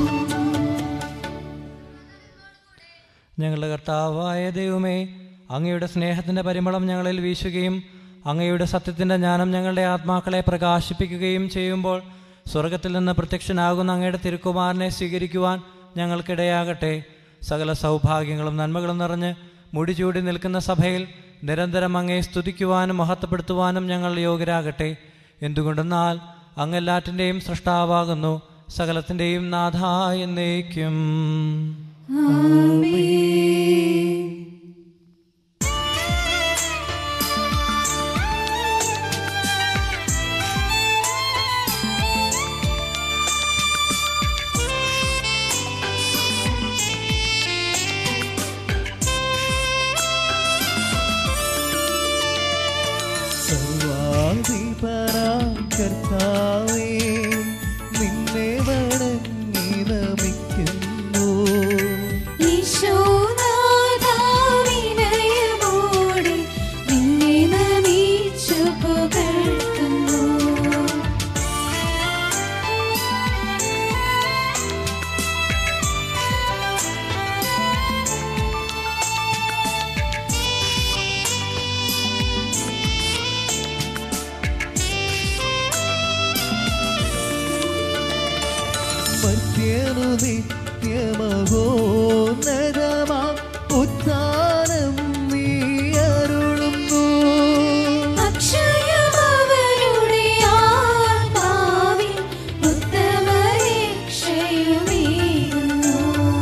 ഞങ്ങളുടെ കർത്താവായ ദൈവമേ അങ്ങയുടെ സ്നേഹത്തിൻ്റെ പരിമളം ഞങ്ങളിൽ വീശുകയും അങ്ങയുടെ സത്യത്തിൻ്റെ ജ്ഞാനം ഞങ്ങളുടെ ആത്മാക്കളെ പ്രകാശിപ്പിക്കുകയും ചെയ്യുമ്പോൾ സ്വർഗത്തിൽ നിന്ന് പ്രത്യക്ഷനാകുന്ന അങ്ങയുടെ തിരുക്കുമാരനെ സ്വീകരിക്കുവാൻ ഞങ്ങൾക്കിടയാകട്ടെ സകല സൗഭാഗ്യങ്ങളും നന്മകളും നിറഞ്ഞ് മുടിചൂടി നിൽക്കുന്ന സഭയിൽ നിരന്തരം അങ്ങയെ സ്തുതിക്കുവാനും മഹത്വപ്പെടുത്തുവാനും ഞങ്ങൾ യോഗ്യരാകട്ടെ എന്തുകൊണ്ടെന്നാൽ അങ്ങെല്ലാറ്റിൻ്റെയും സൃഷ്ടാവാകുന്നു സകലത്തിൻ്റെയും നാഥ എന്നേക്കും സർവാധിപരാം കർത്താവേ നിന്നെ വണങ്ങി നമിക്കുന്നു ഈശോനാഥാവിനയമോടെ നിന്നെ നമിച്ചു പുകഴ്ത്തുന്നു. മധ്യനു നിത്യമഹോന്നതമാ ഉത്ഥാനം നീ അരുളുന്നു അക്ഷയമവരുടെ ആത്മാവിൽ ഉത്തമരക്ഷയുമേകുന്നു.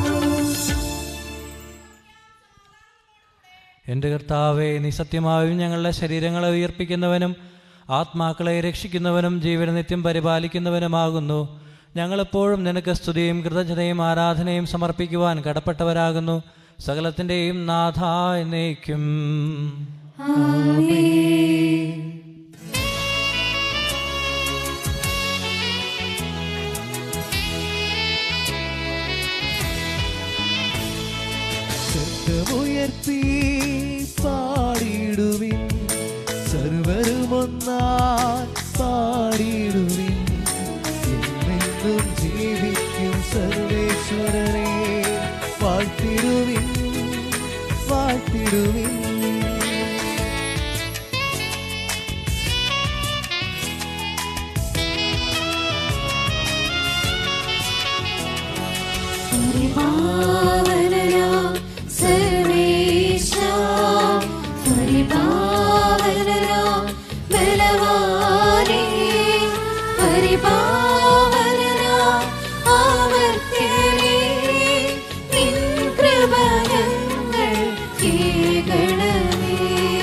എൻ്റെ കർത്താവെ നീ സത്യമായും ഞങ്ങളുടെ ശരീരങ്ങളെ ഉയർപ്പിക്കുന്നവനും ആത്മാക്കളെ രക്ഷിക്കുന്നവനും ജീവന നിത്യം പരിപാലിക്കുന്നവനുമാകുന്നു ഞങ്ങളെപ്പോഴും നിനക്ക് സ്തുതിയും കൃതജ്ഞതയും ആരാധനയും സമർപ്പിക്കുവാൻ കടപ്പെട്ടവരാകുന്നു സകലത്തിൻ്റെയും നാഥ എന്നേക്കും ശബ്ദമുയർത്തി പാടിടുവിൻ സർവരുമൊന്നായി പാടിടുവിൻ എന്നെന്നും ജീവിക്കും സർവേശ്വരനെ വാഴ്ത്തിടുവിൻ വാഴ്ത്തിടുവിൻ പരിപാവനനാം സർവേശാ, പരിപാവനനാം ബലവാനേ, പരിപാവനനാം അമർത്യനേ, നിൻ കൃപ ഞങ്ങൾ കേൾക്കണമേ.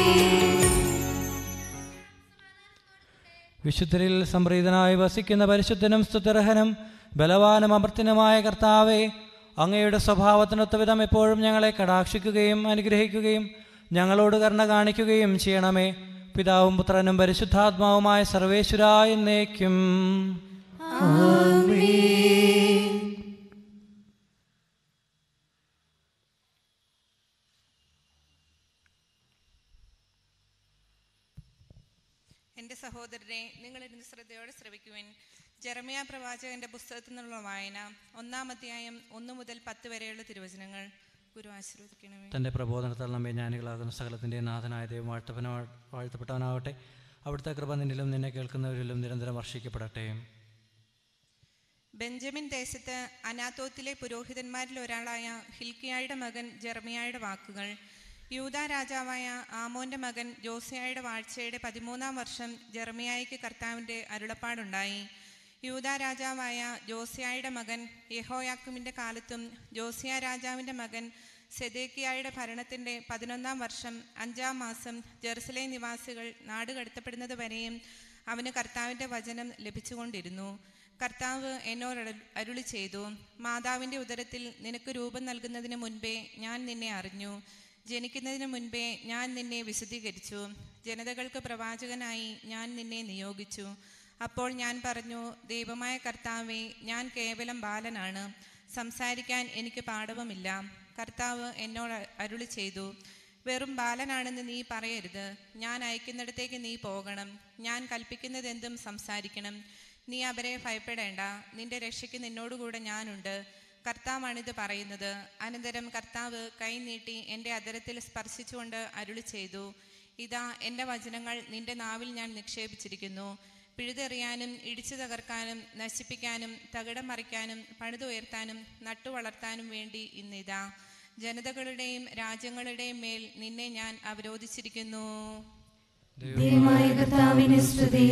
വിശുദ്ധരിൽ സംപ്രീതനായി വസിക്കുന്ന പരിശുദ്ധനും സ്തുതിർഹനും ബലവാനും അമർത്തിനുമായ കർത്താവെ അങ്ങയുടെ സ്വഭാവത്തിനൊത്ത വിധം എപ്പോഴും ഞങ്ങളെ കടാക്ഷിക്കുകയും അനുഗ്രഹിക്കുകയും ഞങ്ങളോട് കരുണ കാണിക്കുകയും ചെയ്യണമേ പിതാവും പുത്രനും പരിശുദ്ധാത്മാവുമായ സർവേശ്വര എന്നേക്കും എൻ്റെ സഹോദരരെ നിങ്ങളിരുന്ന് ശ്രദ്ധയോടെ ശ്രവിക്കുവിൻ ജെറമിയ പ്രവാചകന്റെ പുസ്തകത്തിൽ നിന്നുള്ള വായന ഒന്നാം അധ്യായം ഒന്ന് മുതൽ പത്ത് വരെയുള്ള തിരുവചനങ്ങൾ ഗുരു ആശീർവദിക്കണമേ തൻ്റെ പ്രബോധനത്താൽ നമ്മെ ജ്ഞാനികളാകുന്ന സകലത്തിൻ്റെ നാഥനായ ദൈവം വാഴ്ത്തപ്പന വാഴ്ത്തപ്പെട്ടവനാവട്ടെ അവിടുത്തെ കൃപ നിന്നിലും നിന്നെ കേൾക്കുന്നവരിലും നിരന്തരം വർഷിക്കപ്പെടട്ടെ ബെഞ്ചമിൻ ദേശത്ത് അനാത്തോത്തിലെ പുരോഹിതന്മാരിൽ ഒരാളായ ഹിൽക്കിയായുടെ മകൻ ജെർമിയായുടെ വാക്കുകൾ യൂത രാജാവായ ആമോന്റെ മകൻ ജോസിയായുടെ വാഴ്ചയുടെ പതിമൂന്നാം വർഷം ജെർമിയായ്ക്ക് കർത്താവിൻ്റെ അരുളപ്പാടുണ്ടായി യൂത രാജാവായ ജോസിയായുടെ മകൻ യഹോയാക്കുമിൻ്റെ കാലത്തും ജോസിയ രാജാവിൻ്റെ മകൻ സെദേക്കിയായുടെ ഭരണത്തിൻ്റെ പതിനൊന്നാം വർഷം അഞ്ചാം മാസം ജെറുസലേം നിവാസികൾ നാട് കടത്തപ്പെടുന്നത് വരെയും അവന് കർത്താവിൻ്റെ വചനം ലഭിച്ചുകൊണ്ടിരുന്നു കർത്താവ് എന്നോട് അരുൾ- അരുളി ചെയ്തു മാതാവിൻ്റെ ഉദരത്തിൽ നിനക്ക് രൂപം നൽകുന്നതിന് മുൻപേ ഞാൻ നിന്നെ അറിഞ്ഞു ജനിക്കുന്നതിന് മുൻപേ ഞാൻ നിന്നെ വിശദീകരിച്ചു ജനതകൾക്ക് പ്രവാചകനായി ഞാൻ നിന്നെ നിയോഗിച്ചു അപ്പോൾ ഞാൻ പറഞ്ഞു ദൈവമായ കർത്താവെ ഞാൻ കേവലം ബാലനാണ് സംസാരിക്കാൻ എനിക്ക് പാടവുമില്ല കർത്താവ് എന്നോട് അരുളി ചെയ്തു വെറും ബാലനാണെന്ന് നീ പറയരുത് ഞാൻ അയക്കുന്നിടത്തേക്ക് നീ പോകണം ഞാൻ കൽപ്പിക്കുന്നതെന്തും സംസാരിക്കണം നീ അവരെ ഭയപ്പെടേണ്ട നിന്റെ രക്ഷയ്ക്ക് നിന്നോടുകൂടെ ഞാനുണ്ട് കർത്താവാണിത് പറയുന്നത് അനന്തരം കർത്താവ് കൈ നീട്ടി എൻ്റെ അതരത്തിൽ സ്പർശിച്ചുകൊണ്ട് അരുളി ചെയ്തു ഇതാ എൻ്റെ വചനങ്ങൾ നിന്റെ നാവിൽ ഞാൻ നിക്ഷേപിച്ചിരിക്കുന്നു പിഴുതെറിയാനും ഇടിച്ചു തകർക്കാനും നശിപ്പിക്കാനും തകിടം മറിക്കാനും പണിതുയർത്താനും നട്ടുവളർത്താനും വേണ്ടി ഇന്നിതാ ജനതകളുടെയും രാജ്യങ്ങളുടെയും മേൽ നിന്നെ ഞാൻ അവരോധിച്ചിരിക്കുന്നു ദൈവമായ കർത്താവിന് സ്തുതി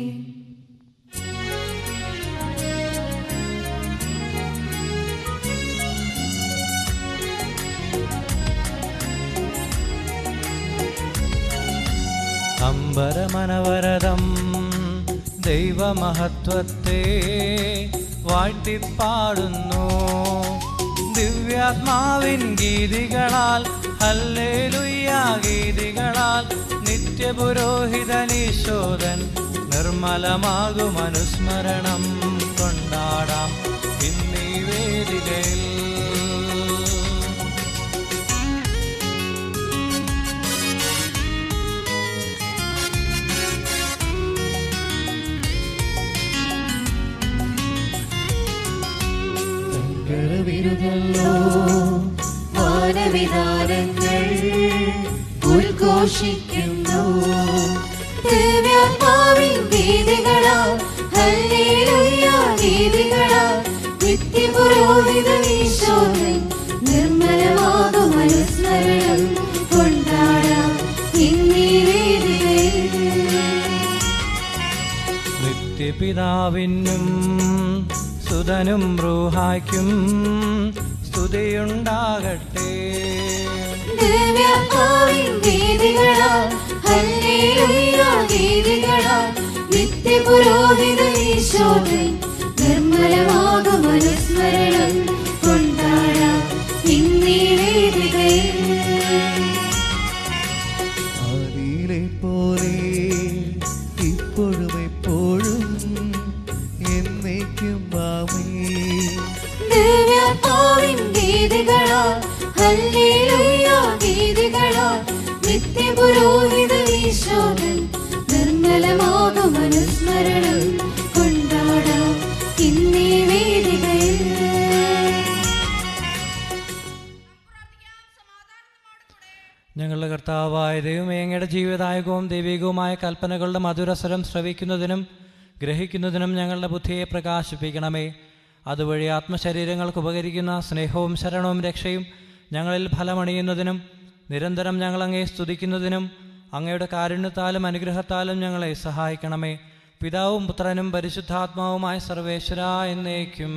അമ്പരമനവരതം ദൈവമഹത്വത്തെ വാഴ്ത്തിപ്പാടുന്നു ദിവ്യാത്മാവിൻ ഗീതികളാൽ ഹല്ലേലുയ്യ ഗീതികളാൽ നിത്യപുരോഹിതനീശോദൻ നിർമ്മലമാകും അനുസ്മരണം കൊണ്ടാടാം ഇന്നീ വേദികയിൽ സങ്കടവിരുതല്ലോ മാനവിധാനങ്ങൾ ഉദ്ഘോഷിക്കുന്നു ദിവ്യാത്മാവിൻ ഗീതികളാൽ ഹല്ലേലൂയ ഗീതികളാൽ നിത്യപുരോഹിത ഈശോൻ നിർമ്മലമാകും അനുസ്മരണം കൊണ്ടാടാം ഇന്നീ വേദികയിൽ നിത്യപിതാവിനും സുതനും റൂഹായ്ക്കും സ്തുതിയുണ്ടാകട്ടെ ദിവ്യാത്മാവിൻ ഗീതികളാൽ ഹല്ലേലൂയ ഗീതികളാൽ നിത്യപുരോഹിത ഈശോൻ നിർമ്മലമാകും അനുസ്മരണം കൊണ്ടാടാം ഇന്നീ വേദികയിൽ ആദിയിലെ പോലെ ഇപ്പോഴും എപ്പോഴും എന്നേക്കും ആമേ ദിവ്യാത്മാവിൻ ഗീതികളാൽ ഹല്ലേലൂയ ഗീതികളാൽ നിത്യപുരോഹിത ഈശോൻ നിർമ്മലമാകും അനുസ്മരണം കൊണ്ടാടാം ഇന്നീ വേദികയിൽ ഞങ്ങളുടെ കർത്താവായ ദൈവമേ അങ്ങയുടെ ജീവിതായകവും ദൈവികവുമായ കൽപ്പനകളുടെ മധുരസ്വരം ശ്രവിക്കുന്നതിനും ഗ്രഹിക്കുന്നതിനും ഞങ്ങളുടെ ബുദ്ധിയെ പ്രകാശിപ്പിക്കണമേ അതുവഴി ആത്മശരീരങ്ങൾക്ക് ഉപകരിക്കുന്ന സ്നേഹവും ശരണവും രക്ഷയും ഞങ്ങളിൽ ഫലമണിയുന്നതിനും നിരന്തരം ഞങ്ങൾ അങ്ങയെ സ്തുതിക്കുന്നതിനും അങ്ങയുടെ കാരുണ്യത്താലും അനുഗ്രഹത്താലും ഞങ്ങളെ സഹായിക്കണമേ പിതാവും പുത്രനും പരിശുദ്ധാത്മാവുമായ സർവേശ്വര എന്നേക്കും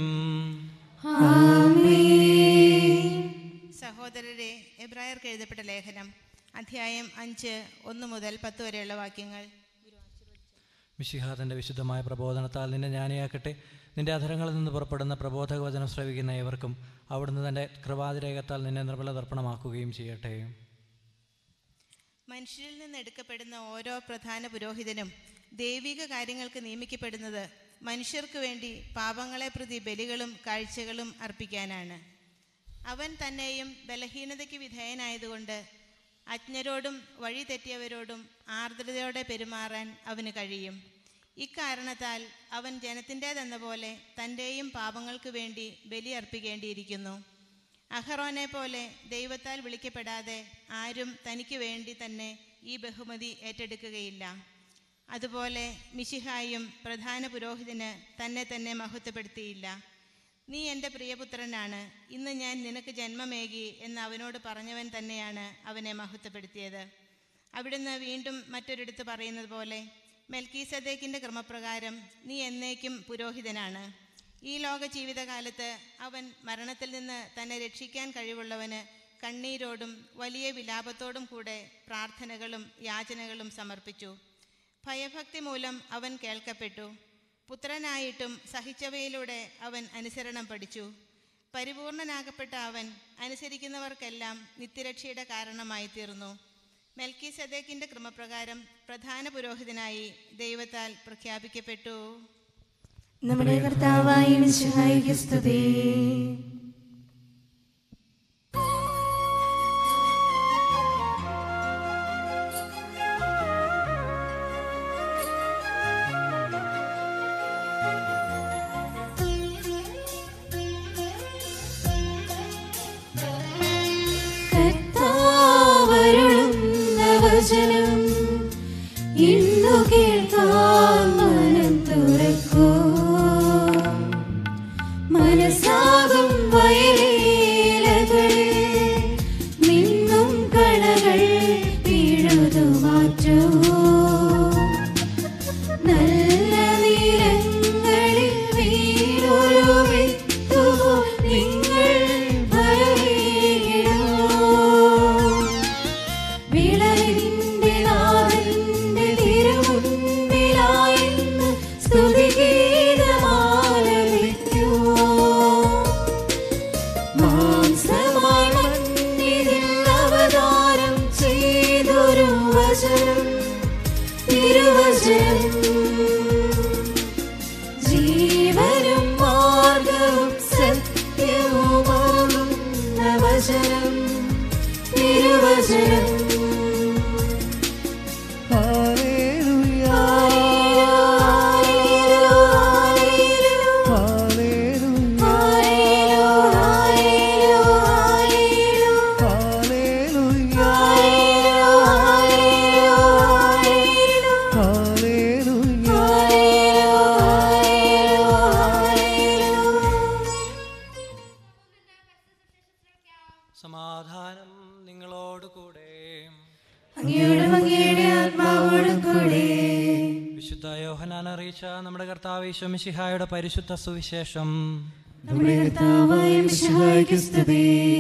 സഹോദരരെ എബ്രായർക്ക് എഴുതപ്പെട്ട ലേഖനം അധ്യായം അഞ്ച് ഒന്ന് മുതൽ പത്ത് വരെയുള്ള വാക്യങ്ങൾ മിശിഹാതൻ്റെ വിശുദ്ധമായ പ്രബോധനത്താൽ നിന്നെ ജ്ഞാനിയാക്കട്ടെ നിന്റെ അധരങ്ങളിൽ നിന്ന് പുറപ്പെടുന്ന പ്രബോധക വചനം ശ്രവിക്കുന്ന ഏവർക്കും അവിടുന്ന് തൻ്റെ കൃപാതിരേകത്താൽ നിന്നെ നിർമ്മല തർപ്പണമാക്കുകയും ചെയ്യട്ടെ മനുഷ്യരിൽ നിന്ന് എടുക്കപ്പെടുന്ന ഓരോ പ്രധാന പുരോഹിതനും ദൈവിക കാര്യങ്ങൾക്ക് നിയമിക്കപ്പെടുന്നത് മനുഷ്യർക്ക് വേണ്ടി പാപങ്ങളെ പ്രതി ബലികളും കാഴ്ചകളും അർപ്പിക്കാനാണ് അവൻ തന്നെയും ബലഹീനതയ്ക്ക് വിധേയനായതുകൊണ്ട് അജ്ഞരോടും വഴി തെറ്റിയവരോടും ആർദ്രതയോടെ പെരുമാറാൻ അവന് കഴിയും ഇക്കാരണത്താൽ അവൻ ജനത്തിൻ്റേതെന്ന പോലെ തൻ്റെയും പാപങ്ങൾക്ക് വേണ്ടി ബലി അർപ്പിക്കേണ്ടിയിരിക്കുന്നു അഹറോനെ പോലെ ദൈവത്താൽ വിളിക്കപ്പെടാതെ ആരും തനിക്ക് വേണ്ടി തന്നെ ഈ ബഹുമതി ഏറ്റെടുക്കുകയില്ല അതുപോലെ മിശിഹായും പ്രധാന പുരോഹിതന് തന്നെ തന്നെ മഹത്വപ്പെടുത്തിയില്ല നീ എൻ്റെ പ്രിയപുത്രനാണ് ഇന്ന് ഞാൻ നിനക്ക് ജന്മമേകി എന്ന് അവനോട് പറഞ്ഞവൻ തന്നെയാണ് അവനെ മഹത്വപ്പെടുത്തിയത് അവിടുന്ന് വീണ്ടും മറ്റൊരിടത്ത് പറയുന്നത് പോലെ മെൽക്കീസദേക്കിൻ്റെ ക്രമപ്രകാരം നീ എന്നേക്കും പുരോഹിതനാണ് ഈ ലോക ജീവിതകാലത്ത് അവൻ മരണത്തിൽ നിന്ന് തന്നെ രക്ഷിക്കാൻ കഴിവുള്ളവന് കണ്ണീരോടും വലിയ വിലാപത്തോടും കൂടെ പ്രാർത്ഥനകളും യാചനകളും സമർപ്പിച്ചു ഭയഭക്തി മൂലം അവൻ കേൾക്കപ്പെട്ടു പുത്രനായിട്ടും സഹിച്ചവയിലൂടെ അവൻ അനുസരണം പഠിച്ചു പരിപൂർണനാകപ്പെട്ട അവൻ അനുസരിക്കുന്നവർക്കെല്ലാം നിത്യരക്ഷയുടെ കാരണമായി തീർന്നു മെൽക്കി സദേക്കിൻ്റെ ക്രമപ്രകാരം പ്രധാന പുരോഹിതനായി ദൈവത്താൽ പ്രഖ്യാപിക്കപ്പെട്ടു നമ്മുടെ കർത്താവായ മിശിഹായിക്ക് സ്തുതി കർത്താവരുളുന്ന വചനം ഇന്നു കേൾക്കാൻ മനം തുറക്കൂ മനസ്സാകും വയലേലകളിൽ നിന്നും കളകൾ പിഴുതു മാറ്റൂ നല്ല നിരങ്ങളിൽ വീണൊരു വിത്തുപോ നിങ്ങൾ ഫലമേകിടൂ. വിളവിന്റെ നാഥന്റെ തിരുമുൻപിലായിന്ന് സ്തുതിഗീതമാലപിക്കൂ. മാംസമായി മണ്ണിതിൽ അവതാരം ചെയ്തൊരു വചനം തിരുവചനം ജീവനും മാർഗവും സത്യവുമാകുന്ന വചനം തിരുവചനം ഹല്ലേലൂയ ഹല്ലേലൂയ ഹല്ലേലൂയ ഹല്ലേലൂയ സമാധാനം നിങ്ങളോട് കൂടെ അങ്ങയുടെ അങ്ങയുടെ ആത്മാവോടും കൂടെ വിശുദ്ധ യോഹനാൻ അറിയിച്ച നമ്മുടെ കർത്താവ് ഈശ്വമിശിഹായുടെ പരിശുദ്ധ സുവിശേഷം നമ്മുടെ കർത്താവായ മിശിഹായിക്ക് സ്തുതി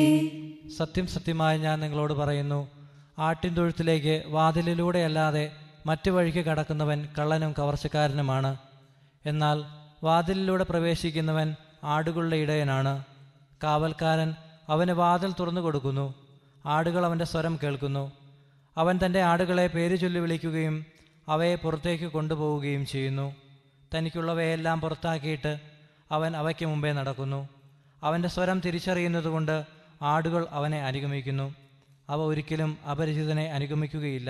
സത്യം സത്യമായി ഞാൻ നിങ്ങളോട് പറയുന്നു ആട്ടിൻ തൊഴുത്തിലേക്ക് വാതിലിലൂടെയല്ലാതെ മറ്റു വഴിക്ക് കടക്കുന്നവൻ കള്ളനും കവർച്ചക്കാരനുമാണ് എന്നാൽ വാതിലിലൂടെ പ്രവേശിക്കുന്നവൻ ആടുകളുടെ ഇടയനാണ് കാവൽക്കാരൻ അവന് വാതിൽ തുറന്നു കൊടുക്കുന്നു ആടുകൾ അവൻ്റെ സ്വരം കേൾക്കുന്നു അവൻ തൻ്റെ ആടുകളെ പേര് ചൊല്ലി വിളിക്കുകയും അവയെ പുറത്തേക്ക് കൊണ്ടുപോവുകയും ചെയ്യുന്നു തനിക്കുള്ളവയെല്ലാം പുറത്താക്കിയിട്ട് അവൻ അവയ്ക്ക് മുമ്പേ നടക്കുന്നു അവൻ്റെ സ്വരം തിരിച്ചറിയുന്നതുകൊണ്ട് ആടുകൾ അവനെ അനുഗമിക്കുന്നു അവ ഒരിക്കലും അപരിചിതനെ അനുഗമിക്കുകയില്ല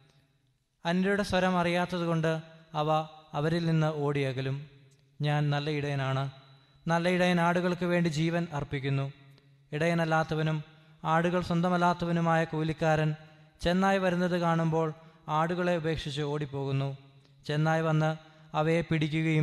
അന്യരുടെ സ്വരം അറിയാത്തതുകൊണ്ട് അവ അവരിൽ നിന്ന് ഓടിയകലും ഞാൻ നല്ല ഇടയനാണ് നല്ല ഇടയൻ ആടുകൾക്ക് വേണ്ടി ജീവൻ അർപ്പിക്കുന്നു ഇടയനല്ലാത്തവനും ആടുകൾ സ്വന്തമല്ലാത്തവനുമായ കൂലിക്കാരൻ ചെന്നായി വരുന്നത് കാണുമ്പോൾ ആടുകളെ ഉപേക്ഷിച്ച് ഓടിപ്പോകുന്നു ചെന്നായി വന്ന് അവയെ പിടിക്കുകയും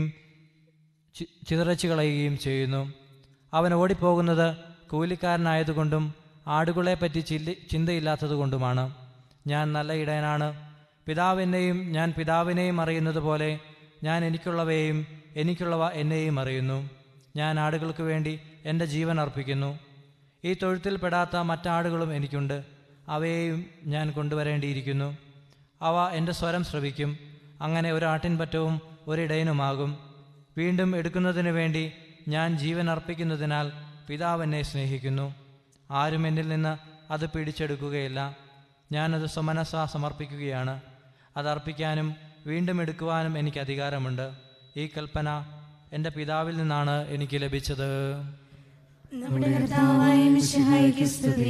ചി- ചിതറച്ചു കളയുകയും ചെയ്യുന്നു അവൻ ഓടിപ്പോകുന്നത് കൂലിക്കാരനായതുകൊണ്ടും ആടുകളെപ്പറ്റി ചില്ലി ചിന്തയില്ലാത്തതുകൊണ്ടുമാണ് ഞാൻ നല്ല ഇടയനാണ് പിതാവ് എന്നെയും ഞാൻ പിതാവിനെയും അറിയുന്നത് പോലെ ഞാൻ എനിക്കുള്ളവയെയും എനിക്കുള്ളവ എന്നെയും അറിയുന്നു ഞാൻ ആടുകൾക്ക് വേണ്ടി എൻ്റെ ജീവൻ അർപ്പിക്കുന്നു ഈ തൊഴുത്തിൽ പെടാത്ത മറ്റാടുകളും എനിക്കുണ്ട് അവയെയും ഞാൻ കൊണ്ടുവരേണ്ടിയിരിക്കുന്നു അവ എൻ്റെ സ്വരം ശ്രവിക്കും അങ്ങനെ ഒരു ആട്ടിൻപറ്റവും ഒരിടയനുമാകും വീണ്ടും എടുക്കുന്നതിനു വേണ്ടി ഞാൻ ജീവൻ അർപ്പിക്കുന്നതിനാൽ പിതാവ് എന്നെ സ്നേഹിക്കുന്നു ആരും എന്നിൽ നിന്ന് അത് പിടിച്ചെടുക്കുകയില്ല ഞാനത് സ്വമനസ സമർപ്പിക്കുകയാണ് അത് അർപ്പിക്കാനും വീണ്ടും എടുക്കുവാനും എനിക്ക് അധികാരമുണ്ട് ഈ കൽപ്പന എൻ്റെ പിതാവിൽ നിന്നാണ് എനിക്ക് ലഭിച്ചത് നമ്മുടെ കർത്താവായ മിശിഹായിക്ക് സ്തുതി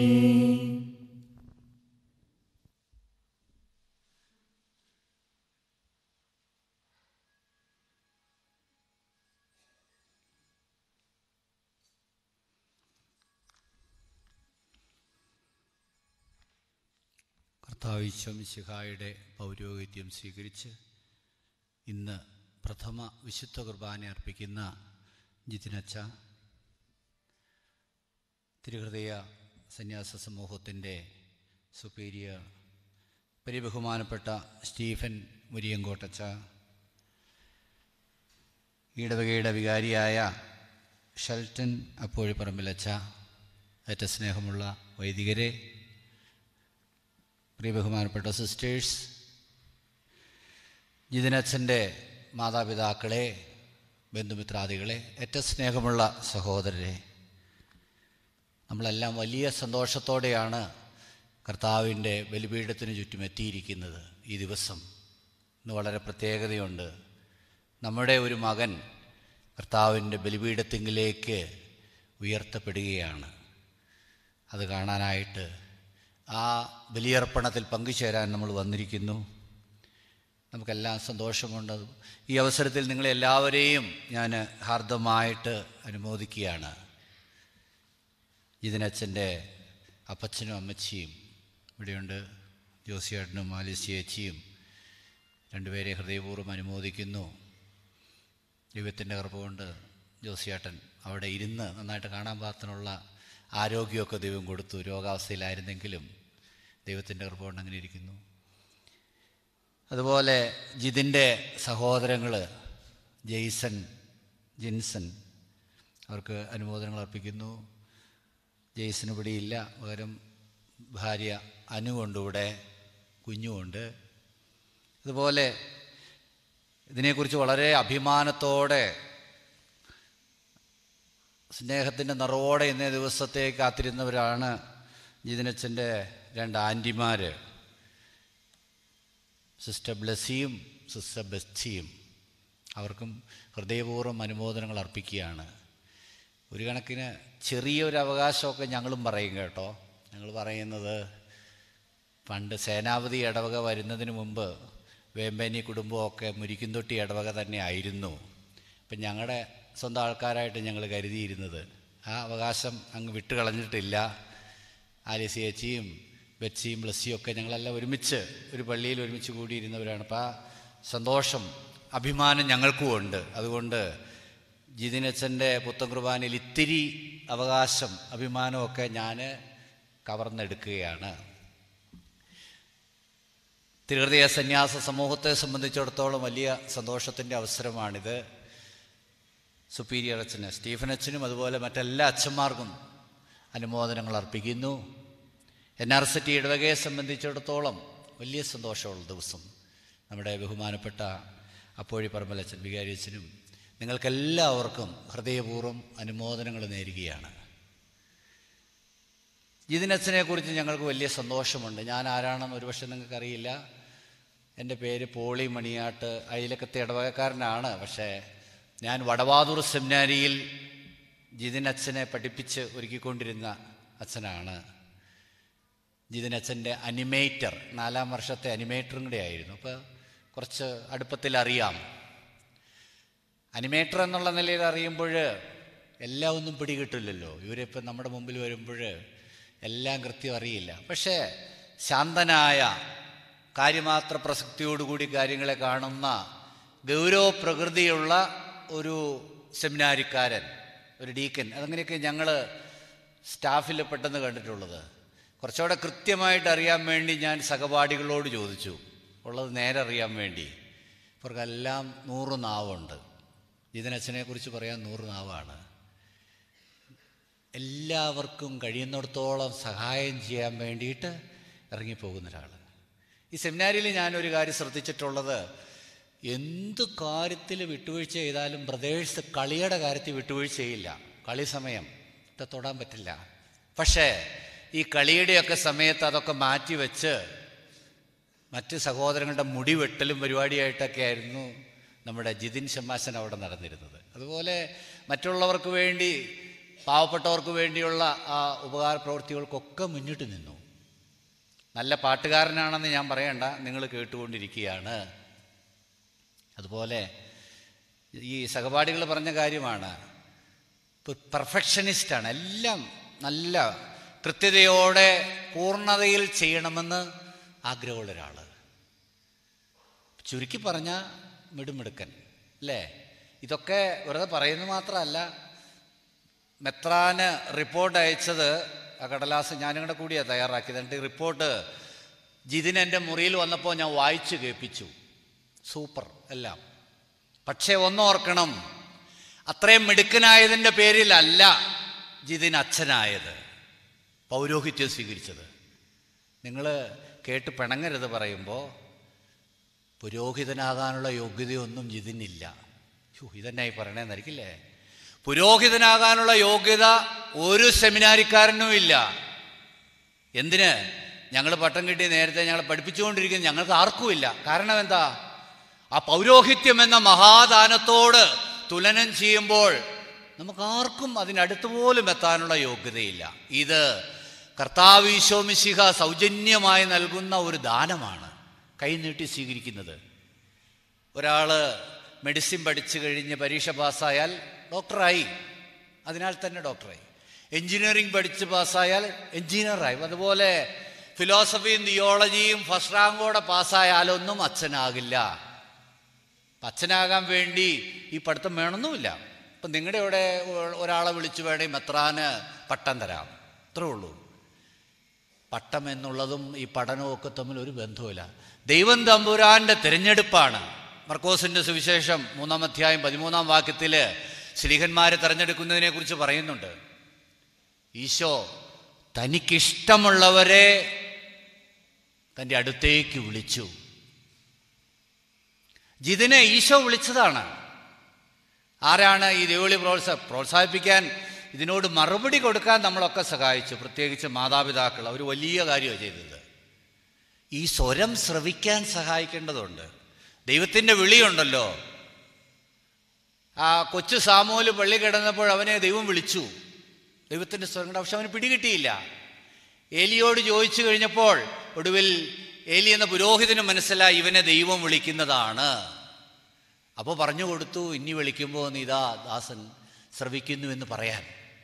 കർത്താവിശ്വമിശിഹായുടെ പൗരോഹിത്യം സ്വീകരിച്ച് ഇന്ന് പ്രഥമ വിശുദ്ധ കുർബാന അർപ്പിക്കുന്ന ജിതിനച്ച തിരുഹൃദയ സന്യാസ സമൂഹത്തിൻ്റെ സുപ്പീരിയർ പരിബഹുമാനപ്പെട്ട സ്റ്റീഫൻ മുരിയങ്കോട്ടച്ച ഈടവകയുടെ വികാരിയായ ഷെൽട്ടൻ അപ്പോഴിപ്പറമ്പിലച്ച ഏറ്റവും സ്നേഹമുള്ള വൈദികരെ പ്രിയ ബഹുമാനപ്പെട്ട സിസ്റ്റേഴ്സ് ജിതിനച്ഛൻ്റെ മാതാപിതാക്കളെ ബന്ധുമിത്രാദികളെ ഏറ്റവും സ്നേഹമുള്ള സഹോദരരെ നമ്മളെല്ലാം വലിയ സന്തോഷത്തോടെയാണ് കർത്താവിൻ്റെ ബലിപീഠത്തിന് ചുറ്റും എത്തിയിരിക്കുന്നത് ഈ ദിവസം ഇന്ന് വളരെ പ്രത്യേകതയുണ്ട് നമ്മുടെ ഒരു മകൻ കർത്താവിൻ്റെ ബലിപീഠത്തിങ്കിലേക്ക് ഉയർത്തപ്പെടുകയാണ് അത് കാണാനായിട്ട് ആ ബലിയർപ്പണത്തിൽ പങ്കുചേരാൻ നമ്മൾ വന്നിരിക്കുന്നു നമുക്കെല്ലാം സന്തോഷമുണ്ട് ഈ അവസരത്തിൽ നിങ്ങളെല്ലാവരെയും ഞാൻ ഹാർദമായിട്ട് അനുമോദിക്കുകയാണ് ഇതിനച്ഛൻ്റെ അപ്പച്ചനും അമ്മച്ചിയും ഇവിടെയുണ്ട് ജോസിയേട്ടനും ആലിസി ചേച്ചിയും രണ്ടുപേരെ ഹൃദയപൂർവ്വം അനുമോദിക്കുന്നു ദൈവത്തിൻ്റെ കൃപ കൊണ്ട് ജോസിയേട്ടൻ അവിടെ ഇരുന്ന് നന്നായിട്ട് കാണാൻ പാകത്തിനുള്ള ആരോഗ്യമൊക്കെ ദൈവം കൊടുത്തു രോഗാവസ്ഥയിലായിരുന്നെങ്കിലും ദൈവത്തിൻ്റെ കൃപ കൊണ്ട് അങ്ങനെ ഇരിക്കുന്നു അതുപോലെ ജിതിൻ്റെ സഹോദരങ്ങൾ ജെയ്സൺ ജിൻസൺ അവർക്ക് അനുമോദനങ്ങൾ അർപ്പിക്കുന്നു ജെയ്സൺ ഇവിടെ ഇല്ല പകരം ഭാര്യ അനുവുണ്ട് ഇവിടെ കുഞ്ഞുമുണ്ട് അതുപോലെ ഇതിനെക്കുറിച്ച് വളരെ അഭിമാനത്തോടെ സ്നേഹത്തിൻ്റെ നിറവോടെ ഇന്നേ ദിവസത്തേക്ക് കാത്തിരുന്നവരാണ് ജിതിനച്ഛൻ്റെ രണ്ട് ആൻറ്റിമാർ സിസ്റ്റർ ബ്ലസ്സിയും സിസ്റ്റർ ബെസ്റ്റിയും അവർക്കും ഹൃദയപൂർവ്വം അനുമോദനങ്ങൾ അർപ്പിക്കുകയാണ് ഒരു കണക്കിന് ചെറിയൊരു അവകാശമൊക്കെ ഞങ്ങളും പറയും കേട്ടോ ഞങ്ങൾ പറയുന്നത് പണ്ട് സേനാപതി ഇടവക വരുന്നതിന് മുമ്പ് വേമ്പേനി കുടുംബമൊക്കെ മുരിക്കുംതൊട്ടി ഇടവക തന്നെ ആയിരുന്നു അപ്പം ഞങ്ങളുടെ സ്വന്തം ആൾക്കാരായിട്ട് ഞങ്ങൾ കരുതിയിരുന്നത് ആ അവകാശം അങ്ങ് വിട്ടുകളഞ്ഞിട്ടില്ല ആലിസി ചേച്ചിയും ബെറ്റ്സിയും ബ്ലസ്സിയും ഒക്കെ ഞങ്ങളെല്ലാം ഒരുമിച്ച് ഒരു പള്ളിയിൽ ഒരുമിച്ച് കൂടിയിരുന്നവരാണ് അപ്പോൾ ആ സന്തോഷം അഭിമാനം ഞങ്ങൾക്കും ഉണ്ട് അതുകൊണ്ട് ജിതിനച്ഛൻ്റെ പുത്തൻ കുർബാനയിൽ ഇത്തിരി അവകാശം അഭിമാനമൊക്കെ ഞാൻ കവർന്നെടുക്കുകയാണ് തിരുഹൃദയ സന്യാസ സമൂഹത്തെ സംബന്ധിച്ചിടത്തോളം വലിയ സന്തോഷത്തിൻ്റെ അവസരമാണിത് സുപ്പീരിയർ അച്ഛന് സ്റ്റീഫൻ അച്ഛനും അതുപോലെ മറ്റെല്ലാ അച്ഛന്മാർക്കും അനുമോദനങ്ങൾ അർപ്പിക്കുന്നു എൻ ആർ സി ടി ഇടവകയെ സംബന്ധിച്ചിടത്തോളം വലിയ സന്തോഷമുള്ള ദിവസം നമ്മുടെ ബഹുമാനപ്പെട്ട അപ്പോഴി പറമ്പലച്ഛൻ വികാരി അച്ഛനും നിങ്ങൾക്കെല്ലാവർക്കും ഹൃദയപൂർവ്വം അനുമോദനങ്ങൾ നേരുകയാണ് ജിതിനച്ഛനെ കുറിച്ച് ഞങ്ങൾക്ക് വലിയ സന്തോഷമുണ്ട് ഞാൻ ആരാണെന്ന് ഒരുപക്ഷെ നിങ്ങൾക്കറിയില്ല എൻ്റെ പേര് പോളി മണിയാട്ട് അയിലക്കത്തെ ഇടവകക്കാരനാണ് പക്ഷേ ഞാൻ വടവാതൂർ സെമിനാരിയിൽ ജിതിനച്ഛനെ പഠിപ്പിച്ച് ഒരുക്കിക്കൊണ്ടിരുന്ന അച്ഛനാണ് ജിതിനച്ഛൻ്റെ അനിമേറ്റർ നാലാം വർഷത്തെ അനിമേറ്ററും കൂടെ ആയിരുന്നു അപ്പോൾ കുറച്ച് അടുപ്പത്തിൽ അറിയാം അനിമേറ്റർ എന്നുള്ള നിലയിൽ അറിയുമ്പോൾ എല്ലാം ഒന്നും പിടികിട്ടില്ലല്ലോ ഇവരിപ്പോൾ നമ്മുടെ മുമ്പിൽ വരുമ്പോൾ എല്ലാം കൃത്യം അറിയില്ല പക്ഷേ ശാന്തനായ കാര്യമാത്ര പ്രസക്തിയോടുകൂടി കാര്യങ്ങളെ കാണുന്ന ഗൗരവ പ്രകൃതിയുള്ള ഒരു സെമിനാരിക്കാരൻ ഒരു ഡീക്കൻ അതങ്ങനെയൊക്കെ ഞങ്ങൾ സ്റ്റാഫിൽ പെട്ടെന്ന് കണ്ടിട്ടുള്ളത് കുറച്ചുകൂടെ കൃത്യമായിട്ട് അറിയാൻ വേണ്ടി ഞാൻ സഹപാഠികളോട് ചോദിച്ചു ഉള്ളത് നേരെ അറിയാൻ വേണ്ടി ഇവർക്കെല്ലാം നൂറ് നാവുണ്ട് ഇതിനച്ഛനെ കുറിച്ച് പറയാൻ നൂറ് നാവാണ് എല്ലാവർക്കും കഴിയുന്നിടത്തോളം സഹായം ചെയ്യാൻ വേണ്ടിയിട്ട് ഇറങ്ങിപ്പോകുന്ന ഒരാൾ ഈ സെമിനാരിയിൽ ഞാനൊരു കാര്യം ശ്രദ്ധിച്ചിട്ടുള്ളത് എന്ത് കാര്യത്തിൽ വിട്ടുവീഴ്ച ചെയ്താലും ബ്രദേഴ്സ് കളിയുടെ കാര്യത്തിൽ വിട്ടുവീഴ്ച ചെയ്യില്ല കളി സമയം ഇത് തൊടാൻ പറ്റില്ല പക്ഷേ ഈ കളിയുടെയൊക്കെ സമയത്ത് അതൊക്കെ മാറ്റി വെച്ച് മറ്റ് സഹോദരങ്ങളുടെ മുടി വെട്ടലും പരിപാടിയായിട്ടൊക്കെ ആയിരുന്നു നമ്മുടെ ജിതിൻ ഷമ്മാശൻ അവിടെ നടന്നിരുന്നത് അതുപോലെ മറ്റുള്ളവർക്ക് വേണ്ടി പാവപ്പെട്ടവർക്ക് വേണ്ടിയുള്ള ആ ഉപകാര പ്രവൃത്തികൾക്കൊക്കെ മുന്നിട്ട് നിന്നു നല്ല പാട്ടുകാരനാണെന്ന് ഞാൻ പറയണ്ട നിങ്ങൾ കേട്ടുകൊണ്ടിരിക്കുകയാണ് അതുപോലെ ഈ സഹപാഠികൾ പറഞ്ഞ കാര്യമാണ് പെർഫെക്ഷനിസ്റ്റാണ് എല്ലാം നല്ല കൃത്യതയോടെ പൂർണ്ണതയിൽ ചെയ്യണമെന്ന് ആഗ്രഹമുള്ള ഒരാൾ ചുരുക്കി പറഞ്ഞ മിടുമിടുക്കൻ അല്ലേ ഇതൊക്കെ വെറുതെ പറയുന്നത് മാത്രമല്ല മെത്രാന് റിപ്പോർട്ട് അയച്ചത് ആ കടലാസ് ഞാനും കൂടെ കൂടിയാണ് തയ്യാറാക്കിയത് എന്നിട്ട് ഈ റിപ്പോർട്ട് ജിതിൻ എൻ്റെ മുറിയിൽ വന്നപ്പോൾ ഞാൻ വായിച്ചു കേൾപ്പിച്ചു സൂപ്പർ എല്ലാം പക്ഷേ ഒന്നോർക്കണം അത്രയും മിടുക്കനായതിൻ്റെ പേരിലല്ല ജിതിൻ അച്ഛനായത് പൗരോഹിത്യം സ്വീകരിച്ചത് നിങ്ങൾ കേട്ട് പിണങ്ങരുത് പറയുമ്പോൾ പുരോഹിതനാകാനുള്ള യോഗ്യതയൊന്നും ജിതിനില്ല ഛോ, ഇതെന്നായി പറയണേന്നായിരിക്കില്ലേ പുരോഹിതനാകാനുള്ള യോഗ്യത ഒരു സെമിനാരിക്കാരനും ഇല്ല എന്തിന് ഞങ്ങൾ പട്ടം കിട്ടി നേരത്തെ ഞങ്ങൾ പഠിപ്പിച്ചുകൊണ്ടിരിക്കുന്നത് ഞങ്ങൾക്ക് ആർക്കുമില്ല കാരണം എന്താ ആ പൗരോഹിത്യം എന്ന മഹാദാനത്തോട് തുലനം ചെയ്യുമ്പോൾ നമുക്ക് ആർക്കും അതിനടുത്ത് പോലും എത്താനുള്ള യോഗ്യതയില്ല ഇത് കർത്താവ് ഈശോമിശിഹ സൗജന്യമായി നൽകുന്ന ഒരു ദാനമാണ് കൈനീട്ടി സ്വീകരിക്കുന്നത് ഒരാൾ മെഡിസിൻ പഠിച്ചു കഴിഞ്ഞ് പരീക്ഷ പാസ്സായാൽ ഡോക്ടറായി അതിനാൽ തന്നെ ഡോക്ടറായി എഞ്ചിനീയറിംഗ് പഠിച്ച് പാസ്സായാൽ എഞ്ചിനീയറായി അതുപോലെ ഫിലോസഫിയും തിയോളജിയും ഫസ്റ്റ് റാങ്കോടെ പാസ്സായാലൊന്നും അച്ഛനാകില്ല അപ്പം അച്ഛനാകാൻ വേണ്ടി ഈ പഠിത്തം വേണമെന്നുമില്ല ഇപ്പം നിങ്ങളുടെ ഇവിടെ ഒരാളെ വിളിച്ചു വേണമെങ്കിൽ മെത്രാന് പട്ടം തരാം അത്രേ ഉള്ളൂ പട്ടം എന്നുള്ളതും ഈ പഠനവും ഒക്കെ തമ്മിൽ ഒരു ബന്ധവുമില്ല ദൈവം തമ്പുരാന്റെ തിരഞ്ഞെടുപ്പാണ് മർക്കോസിന്റെ സുവിശേഷം മൂന്നാം അധ്യായം പതിമൂന്നാം വാക്യത്തിൽ ശ്രീഹന്മാരെ തിരഞ്ഞെടുക്കുന്നതിനെ കുറിച്ച് പറയുന്നുണ്ട് ഈശോ തനിക്കിഷ്ടമുള്ളവരെ തൻ്റെ അടുത്തേക്ക് വിളിച്ചു ജിതിനെ ഈശോ വിളിച്ചതാണ് ആരാണ് ഈ ദേവളി പ്രോത്സാ പ്രോത്സാഹിപ്പിക്കാൻ ഇതിനോട് മറുപടി കൊടുക്കാൻ നമ്മളൊക്കെ സഹായിച്ചു പ്രത്യേകിച്ച് മാതാപിതാക്കൾ അവർ വലിയ കാര്യമാണ് ചെയ്തത് ഈ സ്വരം ശ്രവിക്കാൻ സഹായിക്കേണ്ടതുണ്ട് ദൈവത്തിൻ്റെ വിളിയുണ്ടല്ലോ ആ കൊച്ചു സാമൂല് പള്ളി കിടന്നപ്പോൾ അവനെ ദൈവം വിളിച്ചു ദൈവത്തിൻ്റെ സ്വരം കണ്ട പക്ഷെ അവന് പിടികിട്ടിയില്ല ഏലിയോട് ചോദിച്ചു കഴിഞ്ഞപ്പോൾ ഒടുവിൽ ഏലി എന്ന പുരോഹിതന് മനസ്സിലായി ഇവനെ ദൈവം വിളിക്കുന്നതാണ് അപ്പോൾ പറഞ്ഞു കൊടുത്തു ഇനി വിളിക്കുമ്പോൾ നീ ഇതാ ദാസൻ ശ്രവിക്കുന്നു എന്ന് പറയാൻ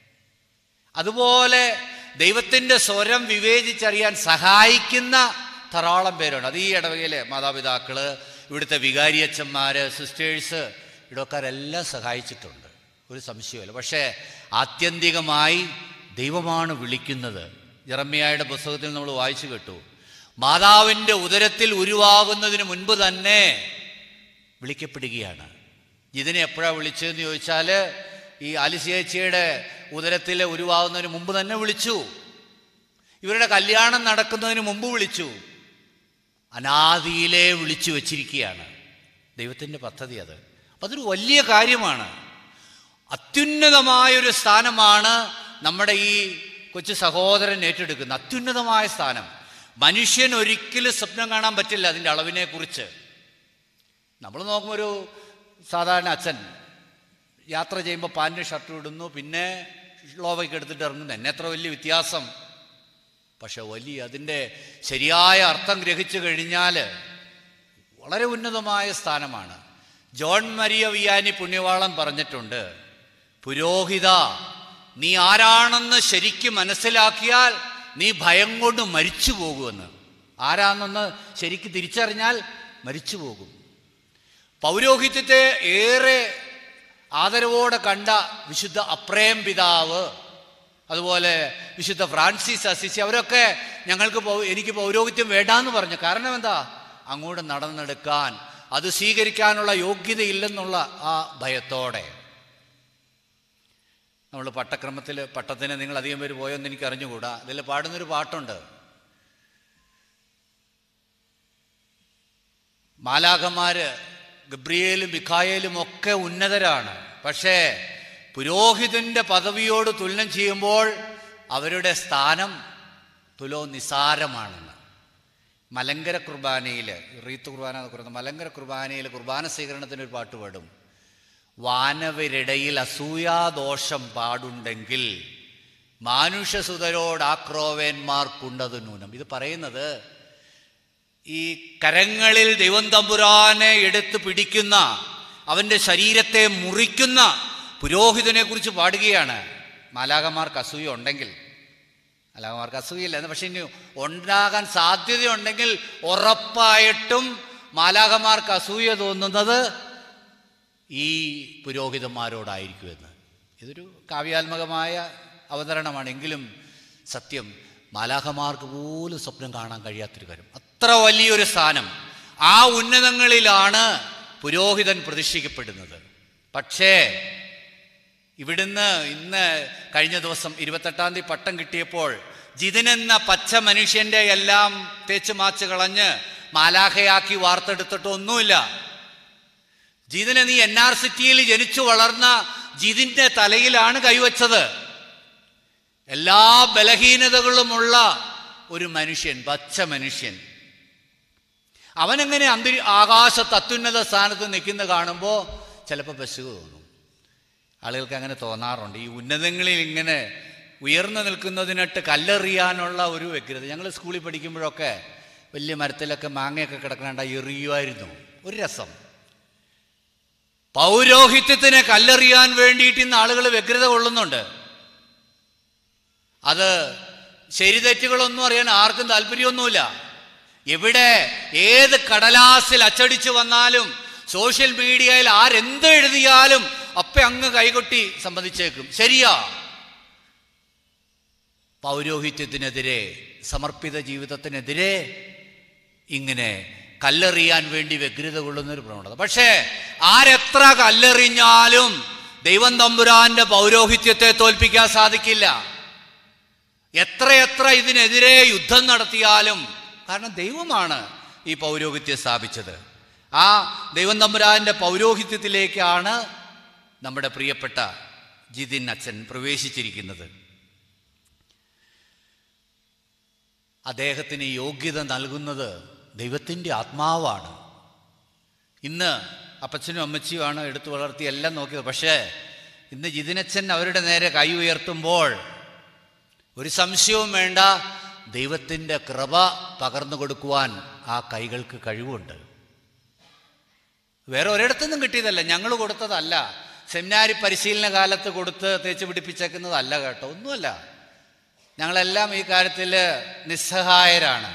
അതുപോലെ ദൈവത്തിൻ്റെ സ്വരം വിവേചിച്ചറിയാൻ സഹായിക്കുന്ന ധാരാളം പേരുണ്ട് അത് ഈ ഇടവകയിലെ മാതാപിതാക്കള് ഇവിടുത്തെ വികാരിയച്ഛന്മാര് സിസ്റ്റേഴ്സ് ഇടവക്കാരെല്ലാം സഹായിച്ചിട്ടുണ്ട് ഒരു സംശയമില്ല പക്ഷേ ആത്യന്തികമായി ദൈവമാണ് വിളിക്കുന്നത് ജറമ്മിയായുടെ പുസ്തകത്തിൽ നമ്മൾ വായിച്ചു കേട്ടു മാതാവിൻ്റെ ഉദരത്തിൽ ഉരുവാകുന്നതിന് മുൻപ് തന്നെ വിളിക്കപ്പെടുകയാണ് ഇതിനെ എപ്പോഴാണ് വിളിച്ചതെന്ന് ചോദിച്ചാൽ ഈ ആലിസിയേച്ചിയുടെ ഉദരത്തിൽ ഉരുവാകുന്നതിന് മുമ്പ് തന്നെ വിളിച്ചു ഇവരുടെ കല്യാണം നടക്കുന്നതിന് മുമ്പ് വിളിച്ചു അനാദിയിലെ വിളിച്ചു വച്ചിരിക്കുകയാണ് ദൈവത്തിൻ്റെ പദ്ധതി അത് അപ്പം അതൊരു വലിയ കാര്യമാണ് അത്യുന്നതമായൊരു സ്ഥാനമാണ് നമ്മുടെ ഈ കൊച്ചു സഹോദരൻ ഏറ്റെടുക്കുന്നത് അത്യുന്നതമായ സ്ഥാനം മനുഷ്യൻ ഒരിക്കലും സ്വപ്നം കാണാൻ പറ്റില്ല അതിൻ്റെ അളവിനെ കുറിച്ച് നമ്മൾ നോക്കുമ്പോൾ ഒരു സാധാരണ അച്ഛൻ യാത്ര ചെയ്യുമ്പോൾ പാൻറ് ഷർട്ട് ഇടുന്നു പിന്നെ ലോവയ്ക്ക് എടുത്തിട്ട് ഇറങ്ങുന്നു എന്നെ എത്ര വലിയ വ്യത്യാസം പക്ഷെ വലിയ അതിൻ്റെ ശരിയായ അർത്ഥം ഗ്രഹിച്ചു കഴിഞ്ഞാൽ വളരെ ഉന്നതമായ സ്ഥാനമാണ് ജോൺ മരിയ വിയാനി പുണ്യവാളൻ പറഞ്ഞിട്ടുണ്ട് പുരോഹിത നീ ആരാണെന്ന് ശരിക്കും മനസ്സിലാക്കിയാൽ നീ ഭയം കൊണ്ട് മരിച്ചു പോകുമെന്ന് ആരാണെന്ന് ശരിക്ക് തിരിച്ചറിഞ്ഞാൽ മരിച്ചു പോകും പൗരോഹിത്യത്തെ ഏറെ ആദരവോടെ കണ്ട വിശുദ്ധ അപ്രേം പിതാവ് അതുപോലെ വിശുദ്ധ ഫ്രാൻസിസ് അസിസി അവരൊക്കെ ഞങ്ങൾക്ക് പൗ- എനിക്ക് പൗരോഹിത്യം വേണ്ടാന്ന് പറഞ്ഞു കാരണം എന്താ അങ്ങോട്ട് നടന്നെടുക്കാൻ അത് സ്വീകരിക്കാനുള്ള യോഗ്യതയില്ലെന്നുള്ള ആ ഭയത്തോടെ നമ്മൾ പട്ടക്രമത്തിൽ പട്ടത്തിന് നിങ്ങൾ അധികം പേര് പോയോന്ന് എനിക്ക് അറിഞ്ഞുകൂടാ അതിൽ പാടുന്നൊരു പാട്ടുണ്ട് മാലാഖമാര് ഗബ്രിയേലും മിഖായേലും ഒക്കെ ഉന്നതരാണ് പക്ഷേ പുരോഹിതന്റെ പദവിയോട് തുലനം ചെയ്യുമ്പോൾ അവരുടെ സ്ഥാനം തുലോ നിസാരമാണെന്ന് മലങ്കര കുർബാനയിൽ റീത്ത് കുർബാന എന്ന് പറയുന്നത് മലങ്കര കുർബാനയിൽ കുർബാന സ്വീകരണത്തിന് ഒരു പാട്ട് പാടും വാനവരിടയിൽ അസൂയാദോഷം പാടുണ്ടെങ്കിൽ മാനുഷസുതരോട് ആക്രോവേന്മാർക്കുണ്ടത് നൂനം ഇത് പറയുന്നത് ഈ കരങ്ങളിൽ ദൈവം തമ്പുരാനെ എടുത്ത് പിടിക്കുന്ന അവൻ്റെ ശരീരത്തെ മുറിക്കുന്ന പുരോഹിതനെ കുറിച്ച് പാടുകയാണ് മാലാകന്മാർക്ക് അസൂയ ഉണ്ടെങ്കിൽ മാലാകന്മാർക്ക് അസൂയയില്ല എന്ന് പക്ഷെ ഇനി ഉണ്ടാകാൻ സാധ്യതയുണ്ടെങ്കിൽ ഉറപ്പായിട്ടും മാലാകന്മാർക്ക് അസൂയ തോന്നുന്നത് ഈ പുരോഹിതന്മാരോടായിരിക്കുമെന്ന് ഇതൊരു കാവ്യാത്മകമായ അവതരണമാണ് എങ്കിലും സത്യം മാലാഖമാർക്ക് പോലും സ്വപ്നം കാണാൻ കഴിയാത്തൊരു കാര്യം അത്ര വലിയൊരു സ്ഥാനം ആ ഉന്നതങ്ങളിലാണ് പുരോഹിതൻ പ്രതിഷ്ഠിക്കപ്പെടുന്നത് പക്ഷേ ഇവിടുന്ന് ഇന്ന് കഴിഞ്ഞ ദിവസം ഇരുപത്തെട്ടാം തീയതി പട്ടം കിട്ടിയപ്പോൾ ജിതിൻ എന്ന പച്ച മനുഷ്യന്റെ എല്ലാം തേച്ച് മാച്ച് കളഞ്ഞ് മാലാഖയാക്കി വാർത്തെടുത്തിട്ട് ഒന്നുമില്ല ജിതിനെ നീ എൻ ആർ സിറ്റിയിൽ ജനിച്ചു വളർന്ന ജിതിന്റെ തലയിലാണ് കൈവച്ചത് എല്ലാ ബലഹീനതകളുമുള്ള ഒരു മനുഷ്യൻ പച്ച മനുഷ്യൻ അവനെങ്ങനെ അന്തരി ആകാശത്ത് അത്യുന്നത സ്ഥാനത്ത് നിൽക്കുന്ന കാണുമ്പോൾ ചിലപ്പോൾ ബസ് തോന്നും ആളുകൾക്ക് അങ്ങനെ തോന്നാറുണ്ട് ഈ ഉന്നതങ്ങളിൽ ഇങ്ങനെ ഉയർന്നു നിൽക്കുന്നതിനിട്ട് കല്ലെറിയാനുള്ള ഒരു വ്യഗ്രത ഞങ്ങൾ സ്കൂളിൽ പഠിക്കുമ്പോഴൊക്കെ വലിയ മരത്തിലൊക്കെ മാങ്ങയൊക്കെ കിടക്കണണ്ട എറിയുമായിരുന്നു ഒരു രസം പൗരോഹിത്യത്തിനെ കല്ലെറിയാൻ വേണ്ടിയിട്ട് ഇന്ന് ആളുകൾ വ്യഗ്രത കൊള്ളുന്നുണ്ട് അത് ശരി തെറ്റുകളൊന്നും അറിയാൻ ആർക്കും താല്പര്യമൊന്നുമില്ല എവിടെ ഏത് കടലാസിൽ അച്ചടിച്ചു വന്നാലും സോഷ്യൽ മീഡിയയിൽ ആരെന്ത് എഴുതിയാലും അപ്പ അങ്ങ് കൈകൊട്ടി സംബന്ധിച്ചേക്കും ശരിയാ പൗരോഹിത്യത്തിനെതിരെ സമർപ്പിത ജീവിതത്തിനെതിരെ ഇങ്ങനെ കല്ലെറിയാൻ വേണ്ടി വ്യഗ്രത കൊള്ളുന്ന ഒരു പ്രവണത പക്ഷേ ആരെത്ര കല്ലെറിഞ്ഞാലും ദൈവം തമ്പുരാന്റെ പൗരോഹിത്യത്തെ തോൽപ്പിക്കാൻ സാധിക്കില്ല എത്രയെത്ര ഇതിനെതിരെ യുദ്ധം നടത്തിയാലും കാരണം ദൈവമാണ് ഈ പൗരോഹിത്യം സ്ഥാപിച്ചത് ആ ദൈവം തമ്പുരാന്റെ പൗരോഹിത്യത്തിലേക്കാണ് നമ്മുടെ പ്രിയപ്പെട്ട ജിതിൻ അച്ഛൻ പ്രവേശിച്ചിരിക്കുന്നത് അദ്ദേഹത്തിന് യോഗ്യത നൽകുന്നത് ദൈവത്തിൻ്റെ ആത്മാവാണ് ഇന്ന് അപ്പച്ചനും അമ്മച്ചിയുമാണ് എടുത്തു വളർത്തി എല്ലാം നോക്കിയത് പക്ഷേ ഇന്ന് ജിതിനച്ഛൻ അവരുടെ നേരെ കൈ ഉയർത്തുമ്പോൾ ഒരു സംശയവും വേണ്ട ദൈവത്തിൻ്റെ കൃപ പകർന്നു കൊടുക്കുവാൻ ആ കൈകൾക്ക് കഴിവുണ്ട് വേറെ ഒരിടത്തുനിന്നും കിട്ടിയതല്ല ഞങ്ങൾ കൊടുത്തതല്ല സെമിനാരി പരിശീലന കാലത്ത് കൊടുത്ത് തേച്ച് പിടിപ്പിച്ചേക്കുന്നതല്ല കേട്ടോ ഒന്നുമല്ല ഞങ്ങളെല്ലാം ഈ കാര്യത്തിൽ നിസ്സഹായരാണ്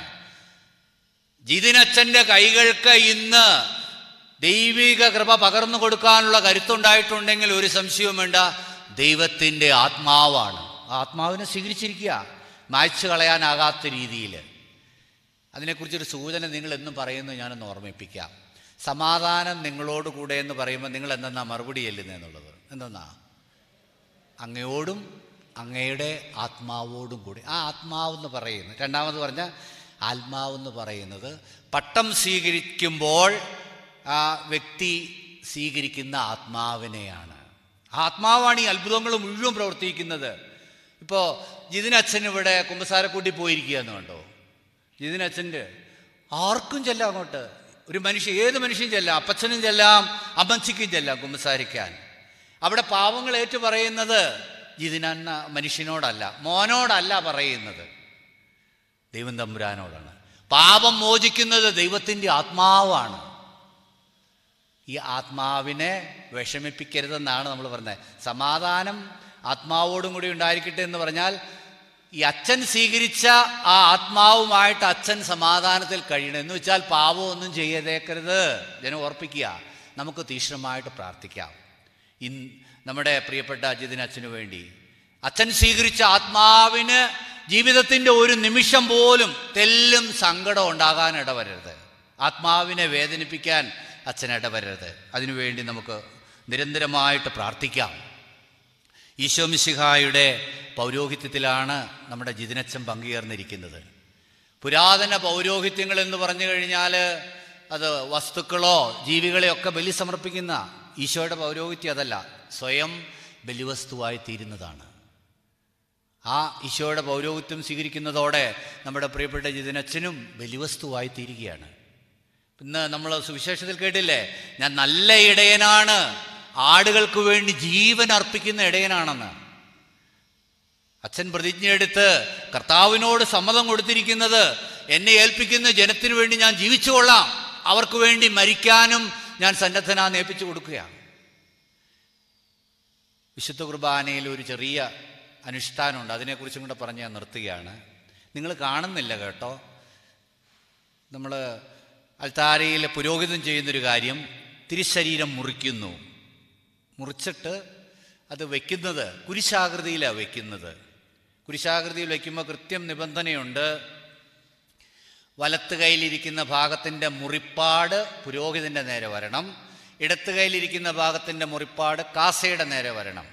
ജിതിനച്ഛൻ്റെ കൈകൾക്ക് ഇന്ന് ദൈവിക കൃപ പകർന്നു കൊടുക്കാനുള്ള കരുത്തുണ്ടായിട്ടുണ്ടെങ്കിൽ ഒരു സംശയവും വേണ്ട ദൈവത്തിൻ്റെ ആത്മാവാണ് ആ ആത്മാവിനെ സ്വീകരിച്ചിരിക്കുക മായ്ച്ചു കളയാനാകാത്ത രീതിയിൽ അതിനെക്കുറിച്ചൊരു സൂചന നിങ്ങൾ എന്നും പറയുന്നത് ഞാനൊന്ന് ഓർമ്മിപ്പിക്കാം സമാധാനം നിങ്ങളോട് കൂടെ എന്ന് പറയുമ്പോൾ നിങ്ങൾ എന്തെന്നാ മറുപടി ചെല്ലുന്നത് എന്നുള്ളത് എന്തെന്നാ അങ്ങയോടും അങ്ങയുടെ ആത്മാവോടും കൂടി ആ ആത്മാവെന്ന് പറയുന്നത് രണ്ടാമത് പറഞ്ഞ ആത്മാവെന്ന് പറയുന്നത് പട്ടം സ്വീകരിക്കുമ്പോൾ ആ വ്യക്തി സ്വീകരിക്കുന്ന ആത്മാവിനെയാണ് ആ ആത്മാവാണ് ഈ അത്ഭുതങ്ങൾ മുഴുവൻ പ്രവർത്തിക്കുന്നത് ഇപ്പോൾ ജിതിനച്ഛൻ ഇവിടെ കുമ്പസാരക്കൂട്ടി പോയിരിക്കുകയെന്ന് കണ്ടോ ജിതിനച്ഛൻ്റെ ആർക്കും ചെല്ലാം അങ്ങോട്ട് ഒരു മനുഷ്യൻ ഏത് മനുഷ്യനും ചെല്ലാം അപ്പച്ചനും ചെല്ലാം അമ്മച്ചിക്കും ചെല്ലാം കുമ്പസാരിക്കാൻ അവിടെ പാവങ്ങൾ ഏറ്റു പറയുന്നത് ജിതിനെന്ന മനുഷ്യനോടല്ല മോനോടല്ല പറയുന്നത് ദൈവം തമ്പുരാനോടാണ് പാപം മോചിക്കുന്നത് ദൈവത്തിൻ്റെ ആത്മാവാണ് ഈ ആത്മാവിനെ വിഷമിപ്പിക്കരുതെന്നാണ് നമ്മൾ പറഞ്ഞത് സമാധാനം ആത്മാവോടും കൂടി ഉണ്ടായിരിക്കട്ടെ എന്ന് പറഞ്ഞാൽ ഈ അച്ഛൻ സ്വീകരിച്ച ആ ആത്മാവുമായിട്ട് അച്ഛൻ സമാധാനത്തിൽ കഴിയണം എന്ന് വെച്ചാൽ പാവമൊന്നും ചെയ്തേക്കരുത് ജനം ഓർപ്പിക്കുക നമുക്ക് തീക്ഷ്ണമായിട്ട് പ്രാർത്ഥിക്കാം ഇൻ നമ്മുടെ പ്രിയപ്പെട്ട അജിതിന് അച്ഛനു വേണ്ടി അച്ഛൻ സ്വീകരിച്ച ആത്മാവിന് ജീവിതത്തിൻ്റെ ഒരു നിമിഷം പോലും തെല്ലും സങ്കടം ഉണ്ടാകാൻ ഇടവരരുത് ആത്മാവിനെ വേദനിപ്പിക്കാൻ അച്ഛൻ ഇടവരരുത് അതിനുവേണ്ടി നമുക്ക് നിരന്തരമായിട്ട് പ്രാർത്ഥിക്കാം ഈശോമിശിഹായുടെ പൗരോഹിത്യത്തിലാണ് നമ്മുടെ ജിതിനച്ചൻ പങ്കുചേർന്നിരിക്കുന്നത് പുരാതന പൗരോഹിത്യങ്ങൾ എന്ന് പറഞ്ഞു കഴിഞ്ഞാൽ അത് വസ്തുക്കളോ ജീവികളെയോ ഒക്കെ ബലി സമർപ്പിക്കുന്ന ഈശോയുടെ പൗരോഹിത്യം അതല്ല സ്വയം ബലിവസ്തുവായി തീരുന്നതാണ് ആ ഈശോയുടെ പൗരോഹിത്യം സ്വീകരിക്കുന്നതോടെ നമ്മുടെ പ്രിയപ്പെട്ട ജിതിനച്ഛനും ബലിവസ്തുവായി തീരുകയാണ് ഇന്ന് നമ്മൾ സുവിശേഷത്തിൽ കേട്ടില്ലേ ഞാൻ നല്ല ഇടയനാണ് ആടുകൾക്ക് വേണ്ടി ജീവൻ അർപ്പിക്കുന്ന ഇടയനാണെന്ന് അച്ഛൻ പ്രതിജ്ഞയെടുത്ത് കർത്താവിനോട് സമ്മതം കൊടുത്തിരിക്കുന്നത് എന്നെ ഏൽപ്പിക്കുന്ന ജനത്തിനു വേണ്ടി ഞാൻ ജീവിച്ചു കൊള്ളാം അവർക്ക് വേണ്ടി മരിക്കാനും ഞാൻ സന്നദ്ധനാന്ന് ഏൽപ്പിച്ചു കൊടുക്കുകയാണ് വിശുദ്ധ കുർബാനയിൽ ഒരു ചെറിയ അനുഷ്ഠാനമുണ്ട് അതിനെക്കുറിച്ചും കൂടെ പറഞ്ഞ് ഞാൻ നിർത്തുകയാണ് നിങ്ങൾ കാണുന്നില്ല കേട്ടോ നമ്മൾ അൽത്താരയിൽ പുരോഹിതം ചെയ്യുന്നൊരു കാര്യം തിരുശരീരം മുറിക്കുന്നു മുറിച്ചിട്ട് അത് വയ്ക്കുന്നത് കുരിശാകൃതിയിലാണ് വയ്ക്കുന്നത് കുരിശാകൃതിയിൽ വയ്ക്കുമ്പോൾ കൃത്യം നിബന്ധനയുണ്ട് വലത്ത് കൈയിലിരിക്കുന്ന ഭാഗത്തിൻ്റെ മുറിപ്പാട് പുരോഹിതൻ്റെ നേരെ വരണം ഇടത്ത് കൈയിലിരിക്കുന്ന ഭാഗത്തിൻ്റെ മുറിപ്പാട് കാസയുടെ നേരെ വരണം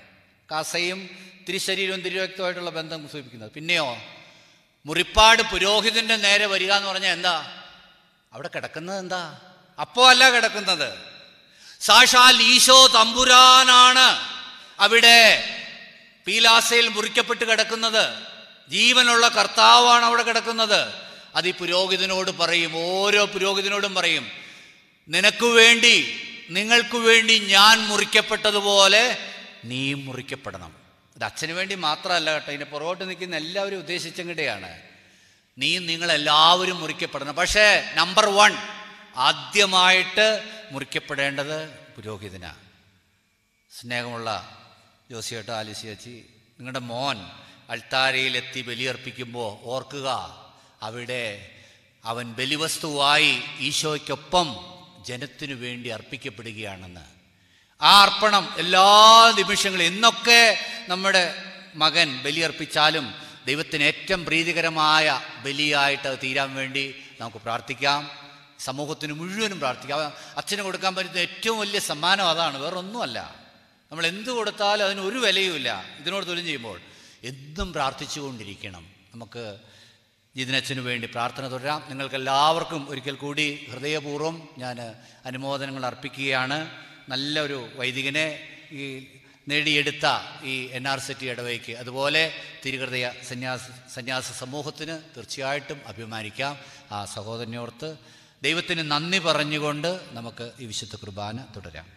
കാസയും തിരുശരീരവും തിരുരക്തമായിട്ടുള്ള ബന്ധം സൂചിപ്പിക്കുന്നത് പിന്നെയോ മുറിപ്പാട് പുരോഹിതന്റെ നേരെ വരിക എന്ന് പറഞ്ഞാൽ എന്താ അവിടെ കിടക്കുന്നത് എന്താ അപ്പോ അല്ല കിടക്കുന്നത് സാക്ഷാൽ ഈശോ തമ്പുരാനാണ് അവിടെ പീലാസയിൽ മുറിക്കപ്പെട്ട് കിടക്കുന്നത് ജീവനുള്ള കർത്താവാണ് അവിടെ കിടക്കുന്നത് അത് ഈ പുരോഹിതനോട് പറയും ഓരോ പുരോഹിതനോടും പറയും നിനക്ക് വേണ്ടി നിങ്ങൾക്ക് വേണ്ടി ഞാൻ മുറിക്കപ്പെട്ടതുപോലെ നീ മുറിക്കപ്പെടണം ഇത് അച്ഛന് വേണ്ടി മാത്രമല്ല കേട്ടോ ഇതിൻ്റെ പുറകോട്ട് നിൽക്കുന്ന എല്ലാവരും ഉദ്ദേശിച്ചെങ്കിടെയാണ് നീ നിങ്ങളെല്ലാവരും മുറിക്കപ്പെടണം പക്ഷേ നമ്പർ വൺ ആദ്യമായിട്ട് മുറിക്കപ്പെടേണ്ടത് പുരോഹിതനാണ് സ്നേഹമുള്ള ജോസിയേട്ട ആലിസി ചേച്ചി നിങ്ങളുടെ മോൻ അൾത്താരയിലെത്തി ബലിയർപ്പിക്കുമ്പോൾ ഓർക്കുക അവിടെ അവൻ ബലിവസ്തുവായി ഈശോയ്ക്കൊപ്പം ജനത്തിനു വേണ്ടി അർപ്പിക്കപ്പെടുകയാണെന്ന് ആ അർപ്പണം എല്ലാ നിമിഷങ്ങളും എന്നൊക്കെ നമ്മുടെ മകൻ ബലിയർപ്പിച്ചാലും ദൈവത്തിന് ഏറ്റവും പ്രീതികരമായ ബലിയായിട്ട് അത് തീരാൻ വേണ്ടി നമുക്ക് പ്രാർത്ഥിക്കാം സമൂഹത്തിന് മുഴുവനും പ്രാർത്ഥിക്കാം അച്ഛന് കൊടുക്കാൻ പറ്റുന്ന ഏറ്റവും വലിയ സമ്മാനം അതാണ് വേറൊന്നുമല്ല നമ്മൾ എന്ത് കൊടുത്താലും അതിന് ഒരു വിലയുമില്ല ഇതിനോട് തൊഴിൽ ചെയ്യുമ്പോൾ എന്നും പ്രാർത്ഥിച്ചുകൊണ്ടിരിക്കണം നമുക്ക് ജിതിനച്ഛന് വേണ്ടി പ്രാർത്ഥന തുടരാം നിങ്ങൾക്കെല്ലാവർക്കും ഒരിക്കൽ കൂടി ഹൃദയപൂർവ്വം ഞാൻ അനുമോദനങ്ങൾ അർപ്പിക്കുകയാണ് നല്ലൊരു വൈദികനെ ഈ നേടിയെടുത്ത ഈ എൻ ആർ സിറ്റി ഇടവയ്ക്ക് അതുപോലെ തിരുഹൃദയ സന്യാസ സന്യാസ സമൂഹത്തിന് തീർച്ചയായിട്ടും അഭിമാനിക്കാം ആ സഹോദരനോർത്ത് ദൈവത്തിന് നന്ദി പറഞ്ഞുകൊണ്ട് നമുക്ക് ഈ വിശുദ്ധ കുർബാന തുടരാം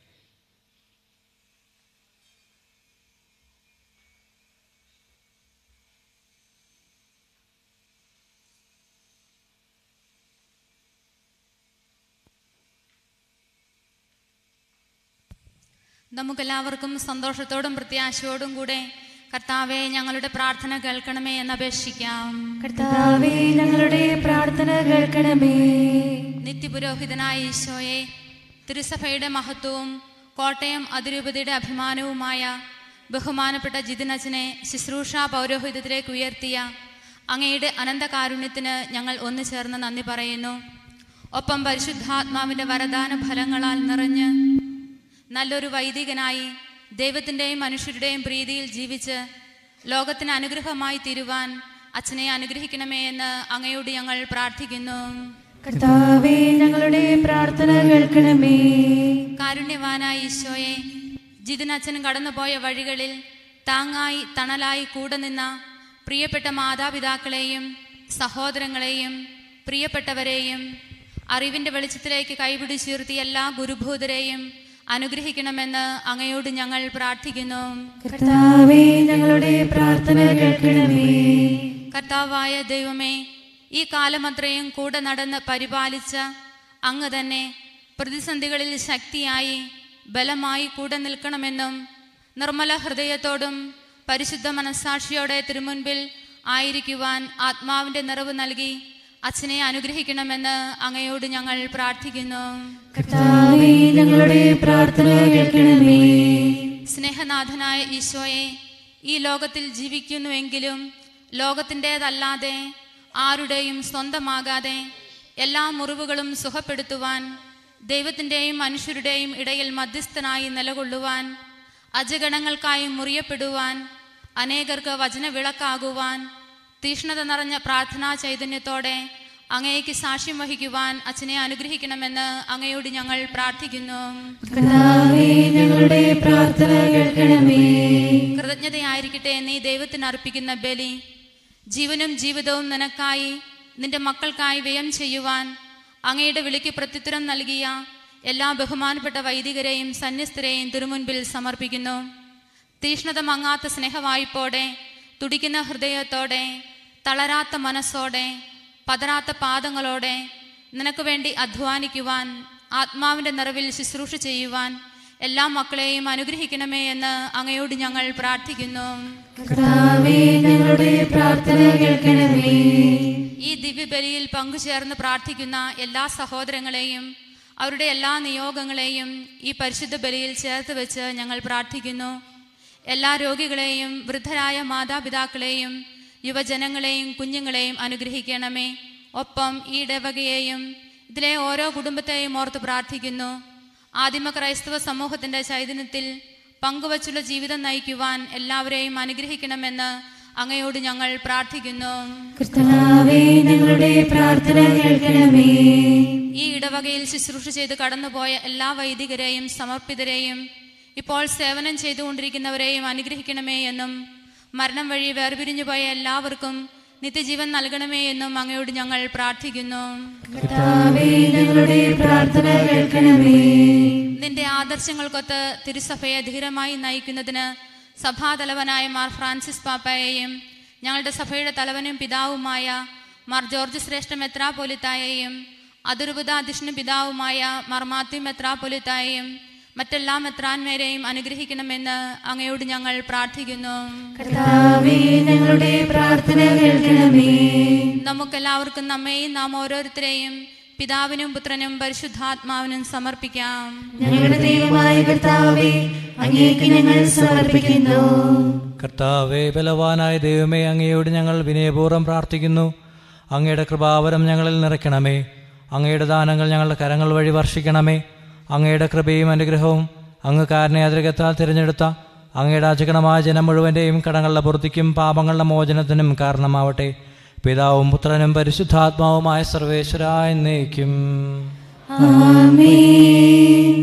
നമുക്കെല്ലാവർക്കും സന്തോഷത്തോടും പ്രത്യാശയോടും കൂടെ കർത്താവെ ഞങ്ങളുടെ പ്രാർത്ഥന കേൾക്കണമേ എന്ന് അപേക്ഷിക്കാം കർത്താവേ ഞങ്ങളുടെ പ്രാർത്ഥന കേൾക്കണമേ നിത്യപുരോഹിതനായ ഈശോയെ തിരുസഭയുടെ മഹത്വവും കോട്ടയം അതിരൂപതയുടെ അഭിമാനവുമായ ബഹുമാനപ്പെട്ട ജിതിനച്ചനെ ശുശ്രൂഷ പൗരോഹിതത്തിലേക്ക് ഉയർത്തിയ അങ്ങയുടെ അനന്തകാരുണ്യത്തിന് ഞങ്ങൾ ഒന്നു ചേർന്ന് നന്ദി പറയുന്നു ഒപ്പം പരിശുദ്ധാത്മാവിൻ്റെ വരദാന ഫലങ്ങളാൽ നിറഞ്ഞ് നല്ലൊരു വൈദികനായി ദൈവത്തിൻ്റെയും മനുഷ്യരുടെയും പ്രീതിയിൽ ജീവിച്ച് ലോകത്തിന് അനുഗ്രഹമായി തീരുവാൻ അച്ഛനെ അനുഗ്രഹിക്കണമേ എന്ന് അങ്ങയോട് ഞങ്ങൾ പ്രാർത്ഥിക്കുന്നു കർത്താവേ ഞങ്ങളുടെ പ്രാർത്ഥന കേൾക്കണമേ കാരുണ്യവാനായ ഈശോയെ ജിതിനച്ഛൻ കടന്നുപോയ വഴികളിൽ താങ്ങായി തണലായി കൂടെ നിന്ന പ്രിയപ്പെട്ട മാതാപിതാക്കളെയും സഹോദരങ്ങളെയും പ്രിയപ്പെട്ടവരെയും അറിവിൻ്റെ വെളിച്ചത്തിലേക്ക് കൈപിടിച്ചുയർത്തിയ എല്ലാ ഗുരുഭൂതരെയും അനുഗ്രഹിക്കണമെന്ന് അങ്ങയോട് ഞങ്ങൾ പ്രാർത്ഥിക്കുന്നു കർത്താവേ ഞങ്ങളുടെ പ്രാർത്ഥന കേൾക്കണമേ കർത്താവായ ദൈവമേ ഈ കാലമത്രയും കൂടെ നടന്ന് പരിപാലിച്ച അങ്ങ് തന്നെ പ്രതിസന്ധികളിൽ ശക്തിയായി ബലമായി കൂടെ നിൽക്കണമെന്നും നിർമ്മല ഹൃദയത്തോടും പരിശുദ്ധ മനസ്സാക്ഷിയോടെ തിരുമുൻപിൽ ആയിരിക്കുവാൻ ആത്മാവിൻ്റെ നിറവ് നൽകി അച്ഛനെ അനുഗ്രഹിക്കണമെന്ന് അങ്ങയോട് ഞങ്ങൾ പ്രാർത്ഥിക്കുന്നു കർത്താവേ ഞങ്ങളുടെ പ്രാർത്ഥന കേൾക്കണമേ സ്നേഹനാഥനായ ഈശോയെ ഈ ലോകത്തിൽ ജീവിക്കുന്നുവെങ്കിലും ലോകത്തിൻ്റേതല്ലാതെ ആരുടെയും സ്വന്തമാകാതെ എല്ലാ മുറിവുകളും സുഖപ്പെടുത്തുവാൻ ദൈവത്തിൻ്റെയും മനുഷ്യരുടെയും ഇടയിൽ മധ്യസ്ഥനായി നിലകൊള്ളുവാൻ അജഗണങ്ങൾക്കായി മുറിയപ്പെടുവാൻ അനേകർക്ക് വചനവിളക്കാകുവാൻ തീഷ്ണത നിറഞ്ഞ പ്രാർത്ഥനാ ചൈതന്യത്തോടെ അങ്ങയ്ക്ക് സാക്ഷ്യം വഹിക്കുവാൻ അച്ഛനെ അനുഗ്രഹിക്കണമെന്ന് അങ്ങയോട് ഞങ്ങൾ പ്രാർത്ഥിക്കുന്നു കർത്താവേ ഞങ്ങളുടെ പ്രാർത്ഥന കേൾക്കണമേ കൃതജ്ഞതയായിരിക്കട്ടെ നീ ദൈവത്തിന് അർപ്പിക്കുന്ന ബലി ജീവനും ജീവിതവും നിനക്കായി നിന്റെ മക്കൾക്കായി വ്യയം ചെയ്യുവാൻ അങ്ങയുടെ വിളിക്ക് പ്രത്യുത്തരം നൽകിയ എല്ലാ ബഹുമാനപ്പെട്ട വൈദികരെയും സന്യസ്തരെയും തിരുമുൻപിൽ സമർപ്പിക്കുന്നു തീഷ്ണത മങ്ങാത്ത സ്നേഹവായ്പോടെ തുടിക്കുന്ന ഹൃദയത്തോടെ തളരാത്ത മനസ്സോടെ പതരാത്ത പാദങ്ങളോടെ നിനക്ക് വേണ്ടി അധ്വാനിക്കുവാൻ ആത്മാവിൻ്റെ നിറവിൽ ശുശ്രൂഷ ചെയ്യുവാൻ എല്ലാ മക്കളെയും അനുഗ്രഹിക്കണമേ എന്ന് അങ്ങയോട് ഞങ്ങൾ പ്രാർത്ഥിക്കുന്നു കർത്താവേ ഞങ്ങളുടെ പ്രാർത്ഥന കേൾക്കണമേ ഈ ദിവ്യബലിയിൽ പങ്കുചേർന്ന് പ്രാർത്ഥിക്കുന്ന എല്ലാ സഹോദരങ്ങളെയും അവരുടെ എല്ലാ നിയോഗങ്ങളെയും ഈ പരിശുദ്ധ ബലിയിൽ ചേർത്ത് വെച്ച് ഞങ്ങൾ പ്രാർത്ഥിക്കുന്നു എല്ലാ രോഗികളെയും വൃദ്ധരായ മാതാപിതാക്കളെയും യുവജനങ്ങളെയും കുഞ്ഞുങ്ങളെയും അനുഗ്രഹിക്കണമേ ഒപ്പം ഈ ഇടവകയെയും ഇതിലെ ഓരോ കുടുംബത്തെയും ഓർത്ത് പ്രാർത്ഥിക്കുന്നു ആദിമ ക്രൈസ്തവ സമൂഹത്തിൻ്റെ ചൈതന്യത്തിൽ പങ്കുവച്ചുള്ള ജീവിതം നയിക്കുവാൻ എല്ലാവരെയും അനുഗ്രഹിക്കണമെന്ന് അങ്ങയോട് ഞങ്ങൾ പ്രാർത്ഥിക്കുന്നു കർത്താവേ ഞങ്ങളുടെ പ്രാർത്ഥന കേൾക്കണമേ ഈ ഇടവകയിൽ ശുശ്രൂഷ ചെയ്ത് കടന്നുപോയ എല്ലാ വൈദികരെയും സമർപ്പിതരെയും ഇപ്പോൾ സേവനം ചെയ്തുകൊണ്ടിരിക്കുന്നവരെയും അനുഗ്രഹിക്കണമേ എന്നും മരണം വഴി വേർപിരിഞ്ഞു പോയ എല്ലാവർക്കും നിത്യജീവൻ നൽകണമേ എന്നും അങ്ങയോട് ഞങ്ങൾ പ്രാർത്ഥിക്കുന്നു കർത്താവേ ഞങ്ങളുടെ പ്രാർത്ഥന കേൾക്കണമേ നിന്റെ ആദർശങ്ങൾക്കൊത്ത് തിരുസഭയെ ധീരമായി നയിക്കുന്നതിന് സഭാതലവനായ മാർ ഫ്രാൻസിസ് പാപ്പയെയും ഞങ്ങളുടെ സഭയുടെ തലവനും പിതാവുമായ മാർ ജോർജ് ശ്രേഷ്ഠ മെത്രാപൊലിത്തായെയും അതിരുപതാധ്യക്ഷനും പിതാവുമായ മാർ മാത്യു മെത്രാപൊലിത്തായെയും മറ്റെല്ലാ മെത്രാന്മാരെയും അനുഗ്രഹിക്കണമെന്ന് അങ്ങയോട് ഞങ്ങൾ പ്രാർത്ഥിക്കുന്നു കർത്താവേ ഞങ്ങളുടെ പ്രാർത്ഥന കേൾക്കണമേ നമുക്കെല്ലാവർക്കും നമ്മെയും നാം ഓരോരുത്തരെയും പിതാവിനും പുത്രനും പരിശുദ്ധാത്മാവിനും സമർപ്പിക്കാം ഞങ്ങളുടെ ദൈവമായ കർത്താവേ അങ്ങേക്ക് ഞങ്ങൾ സമർപ്പിക്കുന്നു കർത്താവേ ബലവാനായ ദൈവമേ അങ്ങയോട് ഞങ്ങൾ വിനയപൂർവ്വം പ്രാർത്ഥിക്കുന്നു അങ്ങയുടെ കൃപാവരം ഞങ്ങളിൽ നിറയ്ക്കണമേ അങ്ങയുടെ ദാനങ്ങൾ ഞങ്ങളുടെ കരങ്ങൾ വഴി വർഷിക്കണമേ അങ്ങയുടെ കൃപയും അനുഗ്രഹവും അങ്ങ് കാരണയാതൃകത്താൽ തിരഞ്ഞെടുത്ത അങ്ങയുടെ അചകണമായ ജനം മുഴുവൻ്റെയും കടങ്ങളുടെ പൂർത്തിക്കും പാപങ്ങളുടെ മോചനത്തിനും കാരണമാവട്ടെ പിതാവും പുത്രനും പരിശുദ്ധാത്മാവുമായ സർവേശ്വരായ എന്നേക്കും ആമേൻ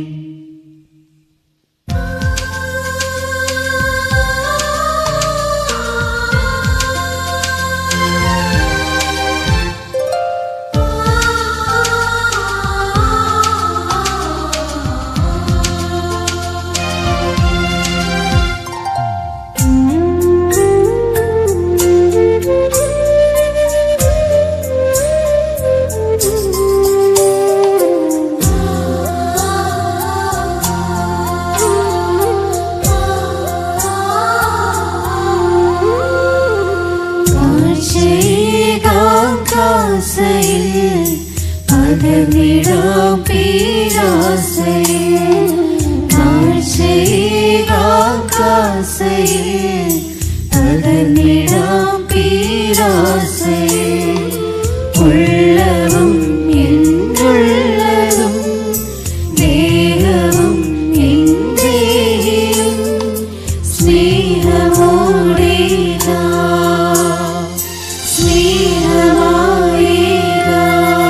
കാഴ്ചയേകാം കാസയിൽ പകർന്നിടാം പീരാസയിൽ കാഴ്ചയേകാം കാസയിൽ പകർന്നിടാം പീരാസയിൽ ഉള്ളതും എന്നുള്ളതും ദേഹവും എന്തേയും സ്നേഹമോടേതാ സ്നേഹമായേകാ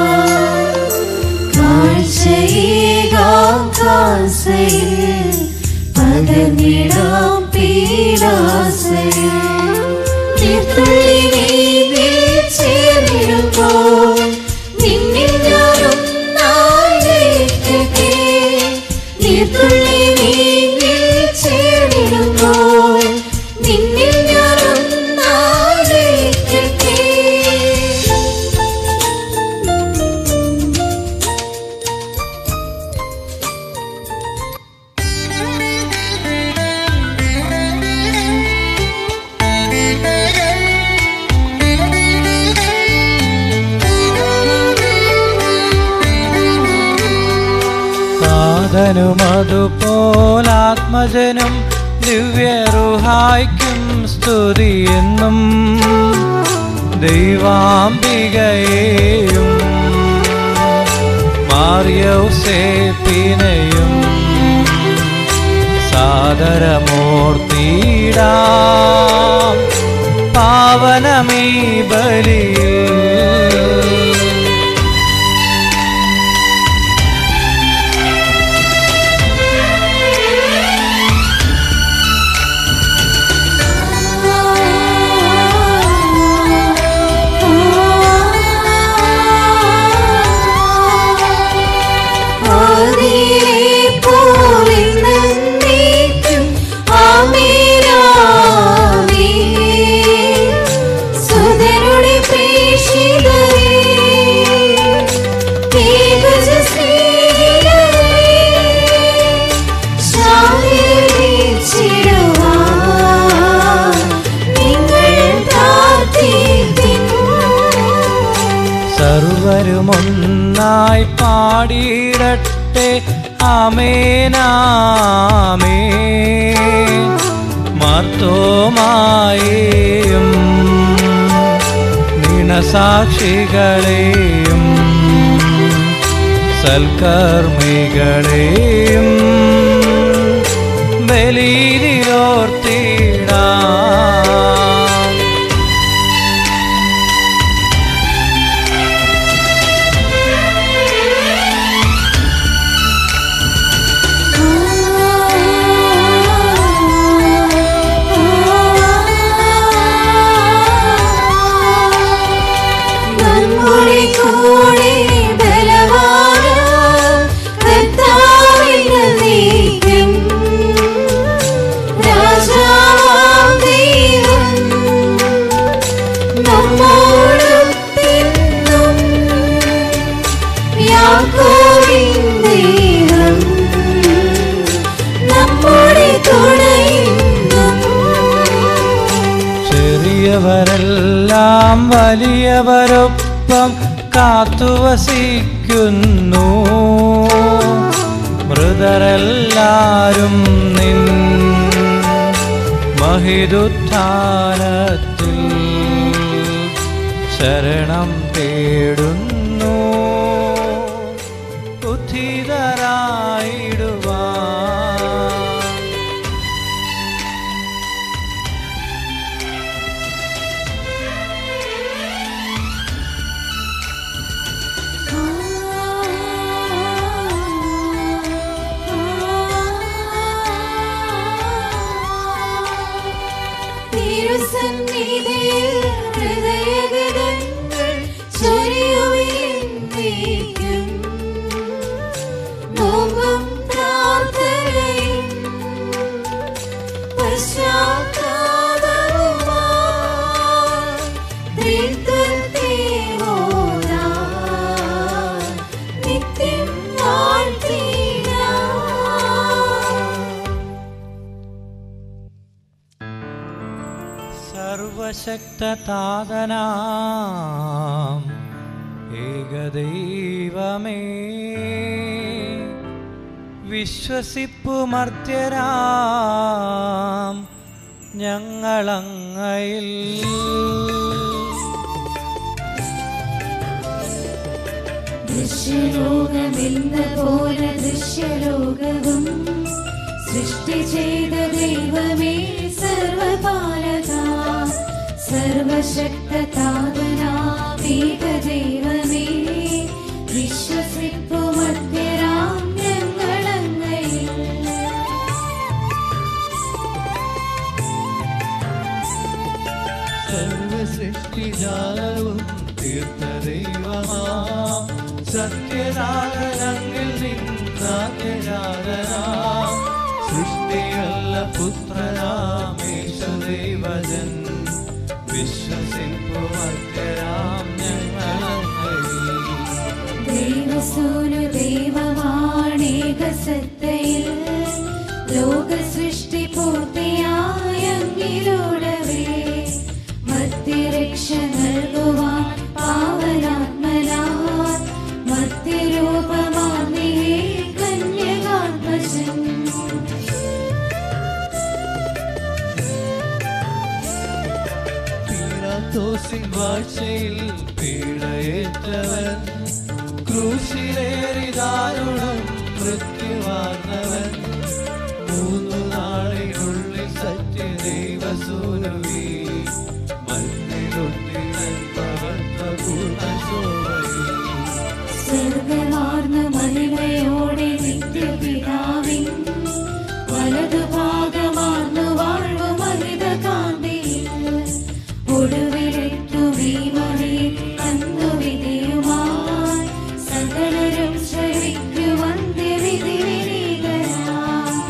കാഴ്ചയേകാം കാസയിൽ പകർന്നിടാം പീലാസയിൽ തീർത്തുള്ളി നീതിൽ ചേർന്നിടുമ്പോൾ നിന്നിൽ ഞാനൊന്നായി ലയിക്കട്ടെ നീർത്തുള്ളി നീതിൽ ചേർന്നിടുമ്പോൾ നിന്നിൽ ഞാനൊന്നായി ലയിക്കട്ടെ സാധനും അതുപോലാത്മജനും ദിവ്യറുഹായ്ക്കും സ്തുതി എന്നും ദൈവാംബികയെയും മാറിയൗസേപ്പിനെയും സാദരമൂർത്തിയിടാം പാവനമീ ബലിയിൽ സർവരുമൊന്നായി പാടിയിടട്ടെ ആമേനാമേ മർത്തോമായേയും നിണസാക്ഷികളെയും സൽക്കർമ്മികളെയും ബലിയിലോർത്തിടാം നമ്മുടെ കൂടെ ബലവാന് കർത്താവിന് നീക്കും രാജാവാം ദൈവം നമ്മോടൊത്തെന്നും യാക്കോബിൻ ദൈവം നമ്മുടെ തുണയെന്നും ചെറിയവരെല്ലാം വലിയവരൊപ്പം കാത്തുവസിക്കുന്നു മൃതരെല്ലാരും നിൻ മഹിതുത്ഥാനത്തിൽ ശരണം തേടുന്നു ഉദ്ധിതരായിടുവാൻ തിരുസന്നിധിയിൽ ഹൃദയഗതങ്ങൾ ചൊരിയുവിൻ നോമ്പും പ്രാർത്ഥനയും പശ്ചാത്താപവുമായി ത്രിത്വത്തെ ഓരാൻ നിത്യം വാഴ്ത്തിടാം സർവശക്തതാതനാം ഏകദൈവമേ വിശ്വസിപ്പു മർത്യരാം ഞങ്ങളങ്ങയിൽ ദൃശ്യലോകമെന്ന പോലെ ദൃശ്യലോകവും സൃഷ്ടി ചെയ്ത ദൈവമേ സർവപാലക സർവശക്തതാതനാമേക ദൈവമേ വിശ്വസിപ്പു മധ്യരാം ഞങ്ങളങ്ങയിൽ സർവസൃഷ്ടിജാലവും തീർത്ത ദൈവമാ സത്യനാഥനങ്ങിൽ നിന്നാത്യജാതനാ സൃഷ്ടിയല്ല പുത്രനാമേശ ദൈവജൻ വിശ്വസിപ്പു മധ്യരാം ഞങ്ങളങ്ങയിൽ ദൈവസൂനു ദൈവമാണേക സത്തയിൽ ലോക സൃഷ്ടി പൂർത്തിയായ അങ്ങിലൂടവേ മധ്യരക്ഷ നൽകുവാൻ പാവനാത്മനാൻ മധ്യരൂപമാർന്നേ കന്യകാത്മജൻ പീലാത്തോസിൻ വാഴ്ചയിൽ പീഡയേറ്റവൻ ക്രൂശിലേറിതാരുണം മൃത്യുവാർന്നവൻ മൂന്നു നാളിനുള്ളിൽ സത്യദൈവസൂനുവി മണ്ണിലൊട്ടി പൂർണ്ണ ശോഭയിൽ സ്വർഗമാർന്ന മഹിമയോടെ നിത്യപിതാവിൻ വലതുഭാഗമാർന്നു വാഴ്വു മഹിത കാന്തിയിൽ ഒടുവിലെത്തും ഈ മണി അന്നു വിധിയുമായി സകലരും ശ്രവിക്കും അന്ത്യവിധി വിനീതനാം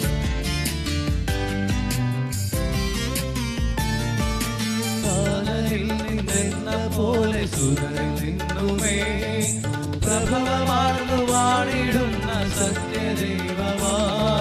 കാലയിൽ നിന്നെന്ന പോലെ സുരനിൽ നിന്നുമേ പ്രഭവമാർന്നു വാണിടുന്ന സത്യദൈവമാ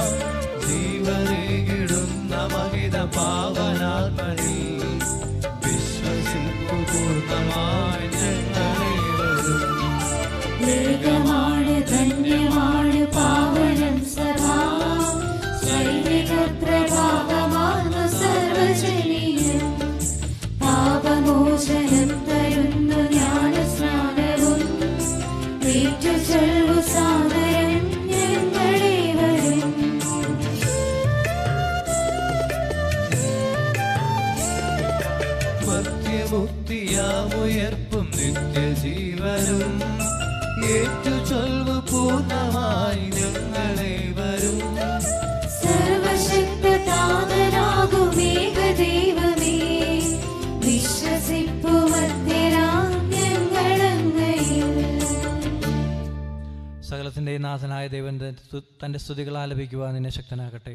ജീവനേകിടുന്ന മഹിത പാവനാത്മനി വിശ്വസിപ്പു പൂർണ്ണമായി ഞങ്ങളെ വരും ലേഖമാണ് ധന്യമാണ് പാവനം സഭാ സൈനിക പ്രഭാവമാർന്നു സർവജനീയം പാപമോചനം തരുന്നു ജ്ഞാനസ്നാനവും ഏറ്റു ചൊല്ലു സാദരം ഞങ്ങളെ യാമുയർപ്പും നിത്യജീവനും ഏറ്റു ചൊൽവ് പൂർണ്ണമായി ഞങ്ങളെ വരും സർവശക്തനാകുമേകദൈവമേ വിശ്വസിപ്പുമത്യരാം ഞങ്ങളങ്ങയിൽ സകലത്തിൻ്റെ നാഥനായ ദൈവൻ തൻ്റെ സ്തുതികൾ ആലപിക്കുവാൻ നിന്നെ ശക്തനാകട്ടെ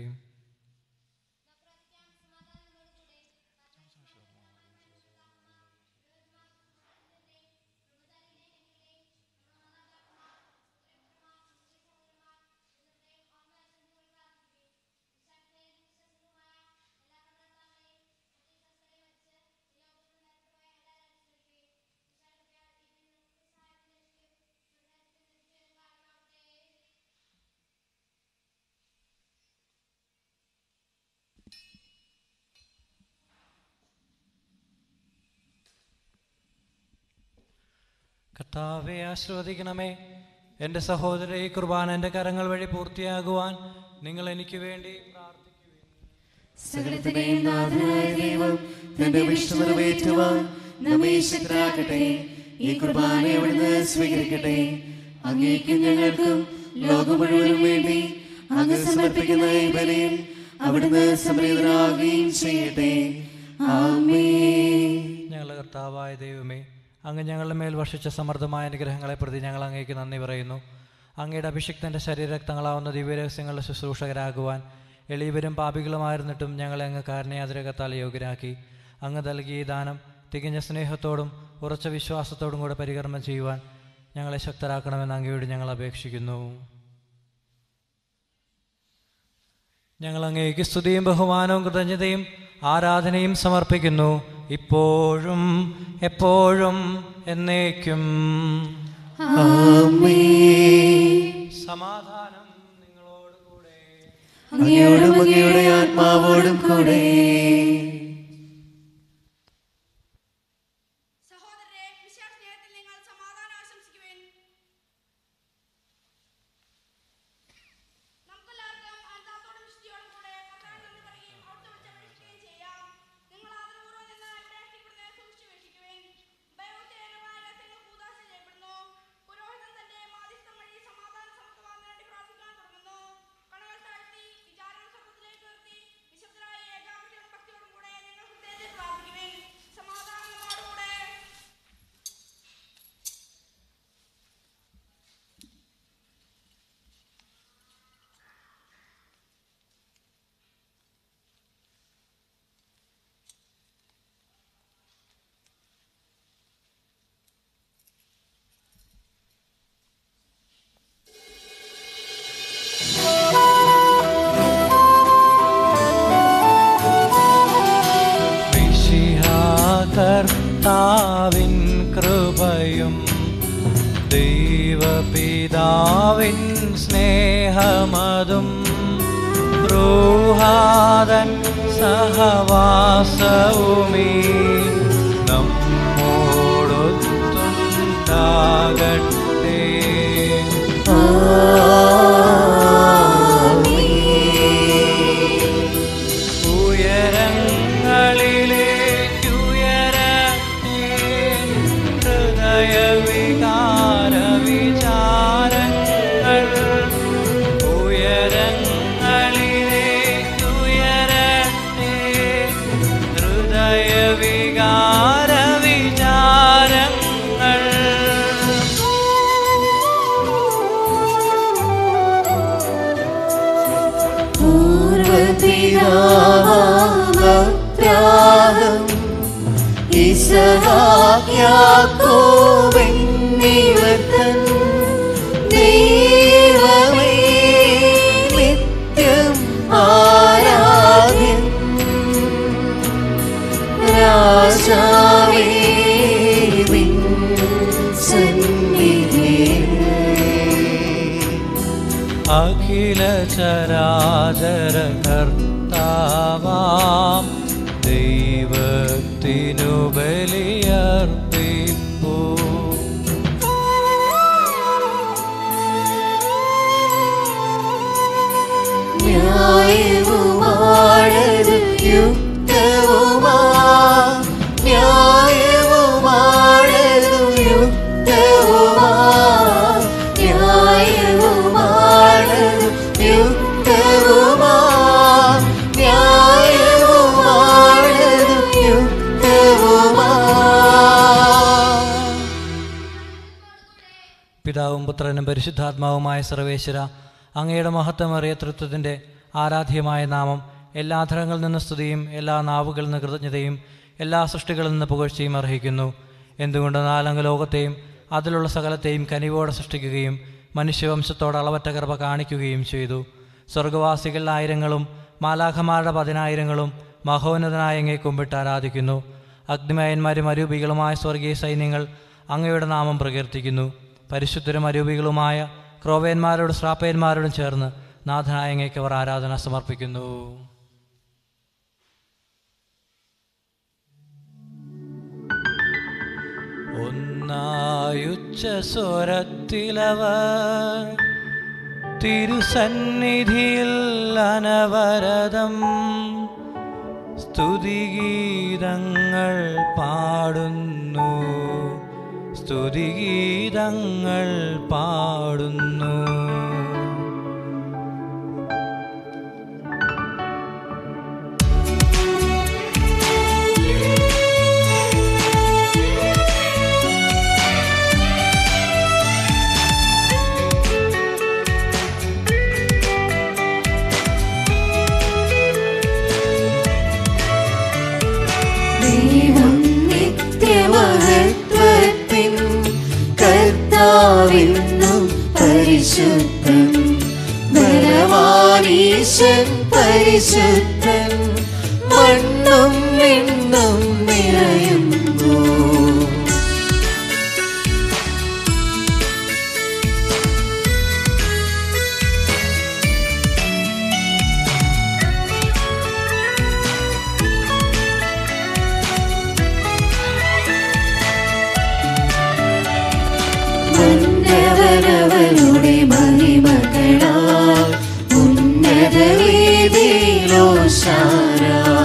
കർത്താവെ ആശ്രവദിക്കണമേ എൻ്റെ സഹോദര ഈ കുർബാന എൻ്റെ കരങ്ങൾ വഴി പൂർത്തിയാകുവാൻ നിങ്ങൾ എനിക്ക് വേണ്ടി സകലത്തിനെയും നാഥനായ ദൈവം തന്റെ വിഷ്ണു നിറവേറ്റുവാൻ നമ്മെ ശക്തരാക്കട്ടെ ഈ കുർബാന അവിടുന്ന് സ്വീകരിക്കട്ടെ അങ്ങേക്കും ഞങ്ങൾക്കും ലോകം മുഴുവനും വേണ്ടി അങ്ങ് സമർപ്പിക്കുന്ന ഈ ബലിയിൽ അവിടുന്ന് സംപ്രീതനാകുകയും ചെയ്യട്ടെ ആമേ ഞങ്ങളുടെ കർത്താവായ ദൈവമേ അങ്ങ് ഞങ്ങളുടെ മേൽ വർഷിച്ച സമൃദ്ധമായ അനുഗ്രഹങ്ങളെ പ്രതി ഞങ്ങൾ അങ്ങേക്ക് നന്ദി പറയുന്നു അങ്ങയുടെ അഭിഷിക്തൻ്റെ ശരീരക്തങ്ങളാവുന്ന ദിവ്യരഹസ്യങ്ങളുടെ ശുശ്രൂഷകരാകുവാൻ എളിയവരും പാപികളുമായിരുന്നിട്ടും ഞങ്ങളെ അങ്ങ് കാരണയാതിരകത്താൽ യോഗ്യരാക്കി അങ്ങ് നൽകിയ ഈ ദാനം തികഞ്ഞ സ്നേഹത്തോടും ഉറച്ച വിശ്വാസത്തോടും കൂടെ പരികർമ്മം ചെയ്യുവാൻ ഞങ്ങളെ ശക്തരാക്കണമെന്ന് അങ്ങയോട് ഞങ്ങൾ അപേക്ഷിക്കുന്നു ഞങ്ങൾ അങ്ങേക്ക് സ്തുതിയും ബഹുമാനവും കൃതജ്ഞതയും ആരാധനയും സമർപ്പിക്കുന്നു ഇപ്പോഴും എപ്പോഴും എന്നേക്കും സമാധാനം നിങ്ങളോട് കൂടെ അങ്ങയോടും അങ്ങയുടെ ആത്മാവോടും കൂടെ സഹോദരരെ വിശ്വാസസ്നേഹത്തിൽ നിങ്ങൾ സമാധാനം ആശംസിക്കുവേൻ നമുക്കെല്ലാവർക്കും ആത്മാത്തോടും വിശുദ്ധിയോടും കൂടെ കർത്താവിനെ നന്ദി പറയുകയും അവിടുത്തെ വിളിച്ചപേക്ഷിക്കുകയും ചെയ്യാം നിങ്ങൾ ആദരപൂർവ്വം നിന്ന് ഇവിടെ രക്ഷിക്കപ്പെടുന്നത് സൂക്ഷിച്ചു വീക്ഷിക്കുവേൻ ഭയഭക്തികരമായ രഹസ്യങ്ങൾ കൂതാശ ചെയ്യപ്പെടുന്നു പുരോഹിതൻ തന്റെ മാധ്യസ്ഥം വഴി സമാധാന സമത്വമാകാൻ വേണ്ടി പ്രാർത്ഥിക്കാൻ തുടങ്ങുന്നു കണകൾ താഴ്ത്തി വിചാരം സ്വർഗത്തിലേക്ക് ഉയർത്തി വിശുദ്ധരായ ഏകാഗ്രതയോടും ഭക്തിയോടും കൂടെ നിങ്ങൾ ഹൃദയത്തിൽ പ്രാർത്ഥിക്കുവേൻ സമാധാനം നമ്മോടുകൂടെ കർത്താവിൻ കൃപയും ദൈവപിതാവിൻ സ്നേഹമതും റൂഹാദൻ സഹവാസവുമീ നമ്മോടൊത്തുണ്ടാകട്ടെ ഉയരങ്ങളിലേക്കുയരട്ടെ ഹൃദയവികാര വിചാരങ്ങൾ ഉയരങ്ങളിലേക്കുയരട്ടെ ഹൃദയവികാര വിചാരങ്ങൾ പൂർവപിതാവാമത്യാഹം ഇസഹാക്യാക്കോവെന്നിവർത്തൻ ദൈവമേ നിത്യം ആരാധ്യൻ രാജാവേ നിൻ സന്നിധിയിൽ അഖില ചരാചര കർത്താവാം ദൈവത്തിനു ബലിയർപ്പിപ്പൂ ന്യായവുമാണത് യുക്തവുമാ ന്യായവുമാ പിതാവും പുത്രനും പരിശുദ്ധാത്മാവുമായ സർവേശ്വര അങ്ങയുടെ മഹത്വമേറിയ തൃത്വത്തിൻ്റെ ആരാധ്യമായ നാമം എല്ലാ അധരങ്ങളിൽ നിന്ന് സ്തുതിയും എല്ലാ നാവുകളിൽ നിന്ന് കൃതജ്ഞതയും എല്ലാ സൃഷ്ടികളിൽ നിന്ന് പുകഴ്ചയും അർഹിക്കുന്നു എന്തുകൊണ്ടെന്നാൽ അങ്ങ് ലോകത്തെയും അതിലുള്ള സകലത്തെയും കനിവോടെ സൃഷ്ടിക്കുകയും മനുഷ്യവംശത്തോട് അളവറ്റ കൃപ കാണിക്കുകയും ചെയ്തു സ്വർഗവാസികൾ ആയിരങ്ങളും മാലാഖമാരുടെ പതിനായിരങ്ങളും മഹോന്നതനായ അങ്ങേ കുമ്പിട്ട് ആരാധിക്കുന്നു അഗ്നിമയന്മാരും അരൂപികളുമായ സ്വർഗീയ സൈന്യങ്ങൾ അങ്ങയുടെ നാമം പ്രകീർത്തിക്കുന്നു പരിശുദ്ധരും അരൂപികളുമായ ക്രോവേന്മാരോടും ശ്രാപ്പയന്മാരോടും ചേർന്ന് നാഥനായ അങ്ങേക്ക് അവർ ആരാധന സമർപ്പിക്കുന്നു ഒന്നായുച്ച സ്വരത്തിലവർ തിരുസന്നിധിയിൽ അനവരതം സ്തുതിഗീതങ്ങൾ പാടുന്നു സ്തുതിഗീതങ്ങൾ പാടുന്നു ദൈവം നിത്യമഹത്വത്തിൻ കർത്താവെന്നും പരിശുദ്ധൻ ബലവാനീശൻ പരിശുദ്ധൻ മണ്ണും വിണ്ണും നിറയുന്നു ഉന്നതനവനുടെ മഹിമകളാൽ ഉന്നത വേദിയിലോശാന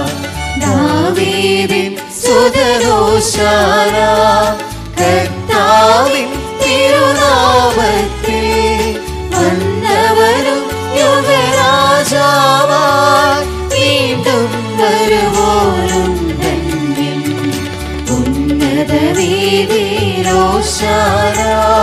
ദാവീദിൻ സുതരോശാന കർത്താവിൻ തിരുനാമത്തിൽ വന്നവരും യുവരാജാവായി വീണ്ടും വരുവോരും ധന്യൻ ഉന്നത വീതിയിലോശാന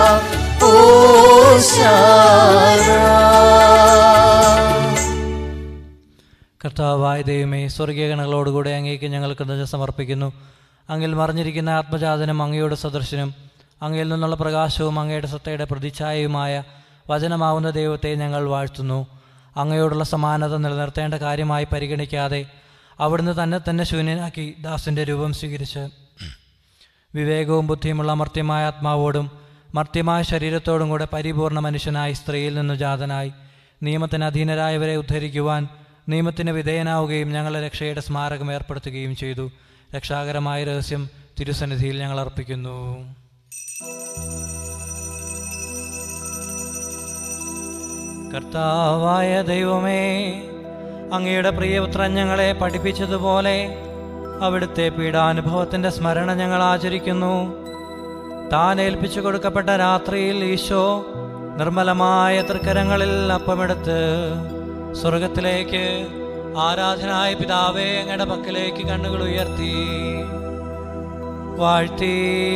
ഓശാന കർത്താവായ ദൈവമേ സ്വർഗീയ ഗണങ്ങളോടുകൂടെ അങ്ങേക്ക് ഞങ്ങൾ കൃതജ്ഞത സമർപ്പിക്കുന്നു അങ്ങിൽ മറിഞ്ഞിരിക്കുന്ന ആത്മജാതനും അങ്ങയുടെ സദൃശനും അങ്ങയിൽ നിന്നുള്ള പ്രകാശവും അങ്ങയുടെ സത്തയുടെ പ്രതിച്ഛായയുമായ വചനമാവുന്ന ദൈവത്തെ ഞങ്ങൾ വാഴ്ത്തുന്നു അങ്ങയോടുള്ള സമാനത നിലനിർത്തേണ്ട കാര്യമായി പരിഗണിക്കാതെ അവിടുന്ന് തന്നെ തന്നെ ശൂന്യനാക്കി ദാസിൻ്റെ രൂപം സ്വീകരിച്ച് വിവേകവും ബുദ്ധിയുമുള്ള മർത്യമായ ആത്മാവോടും മർത്യമായ ശരീരത്തോടും കൂടെ പരിപൂർണ മനുഷ്യനായി സ്ത്രീയിൽ നിന്നു ജാതനായി നിയമത്തിന് അധീനരായവരെ ഉദ്ധരിക്കുവാൻ നിയമത്തിന് വിധേയനാവുകയും ഞങ്ങളെ രക്ഷയുടെ സ്മാരകം ഏർപ്പെടുത്തുകയും ചെയ്തു രക്ഷാകരമായ രഹസ്യം തിരുസന്നിധിയിൽ ഞങ്ങൾ അർപ്പിക്കുന്നു കർത്താവായ ദൈവമേ അങ്ങയുടെ പ്രിയപുത്രൻ ഞങ്ങളെ പഠിപ്പിച്ചതുപോലെ അവിടുത്തെ പീഡാനുഭവത്തിൻ്റെ സ്മരണ ഞങ്ങൾ ആചരിക്കുന്നു താൻ ഏൽപ്പിച്ചു കൊടുക്കപ്പെട്ട രാത്രിയിൽ ഈശോ നിർമ്മലമായ തൃക്കരങ്ങളിൽ അപ്പമെടുത്ത് സ്വർഗത്തിലേക്ക് ആരാധനായ പിതാവേ അങ്ങയുടെ പക്കലേക്ക് കണ്ണുകൾ ഉയർത്തി വാഴ്ത്തി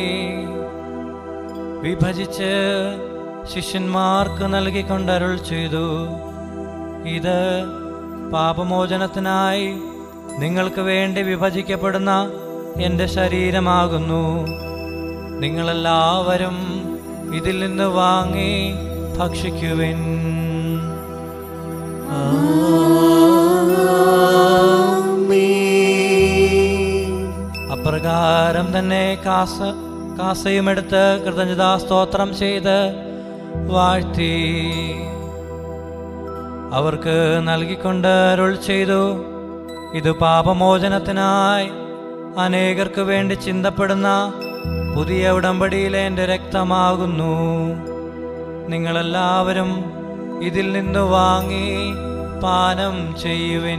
വിഭജിച്ച് ശിഷ്യന്മാർക്ക് നൽകിക്കൊണ്ടരുൾ ചെയ്തു ഇത് പാപമോചനത്തിനായി നിങ്ങൾക്ക് വേണ്ടി വിഭജിക്കപ്പെടുന്ന എൻ്റെ ശരീരമാകുന്നു നിങ്ങളെല്ലാവരും ഇതിൽ നിന്ന് വാങ്ങി ഭക്ഷിക്കുവിൻ അപ്രകാരം തന്നെ കാസ കാസയുമെടുത്ത് കൃതജ്ഞതാ സ്തോത്രം ചെയ്ത് വാഴ്ത്തി അവർക്ക് നൽകിക്കൊണ്ട് അരുൾ ചെയ്തു ഇത് പാപമോചനത്തിനായി അനേകർക്ക് വേണ്ടി ചിന്തപ്പെടുന്ന പുതിയ ഉടമ്പടിയിലെ എൻ്റെ രക്തമാകുന്നു നിങ്ങളെല്ലാവരും ഇതിൽ നിന്ന് വാങ്ങി പാനം ചെയ്യുവിൻ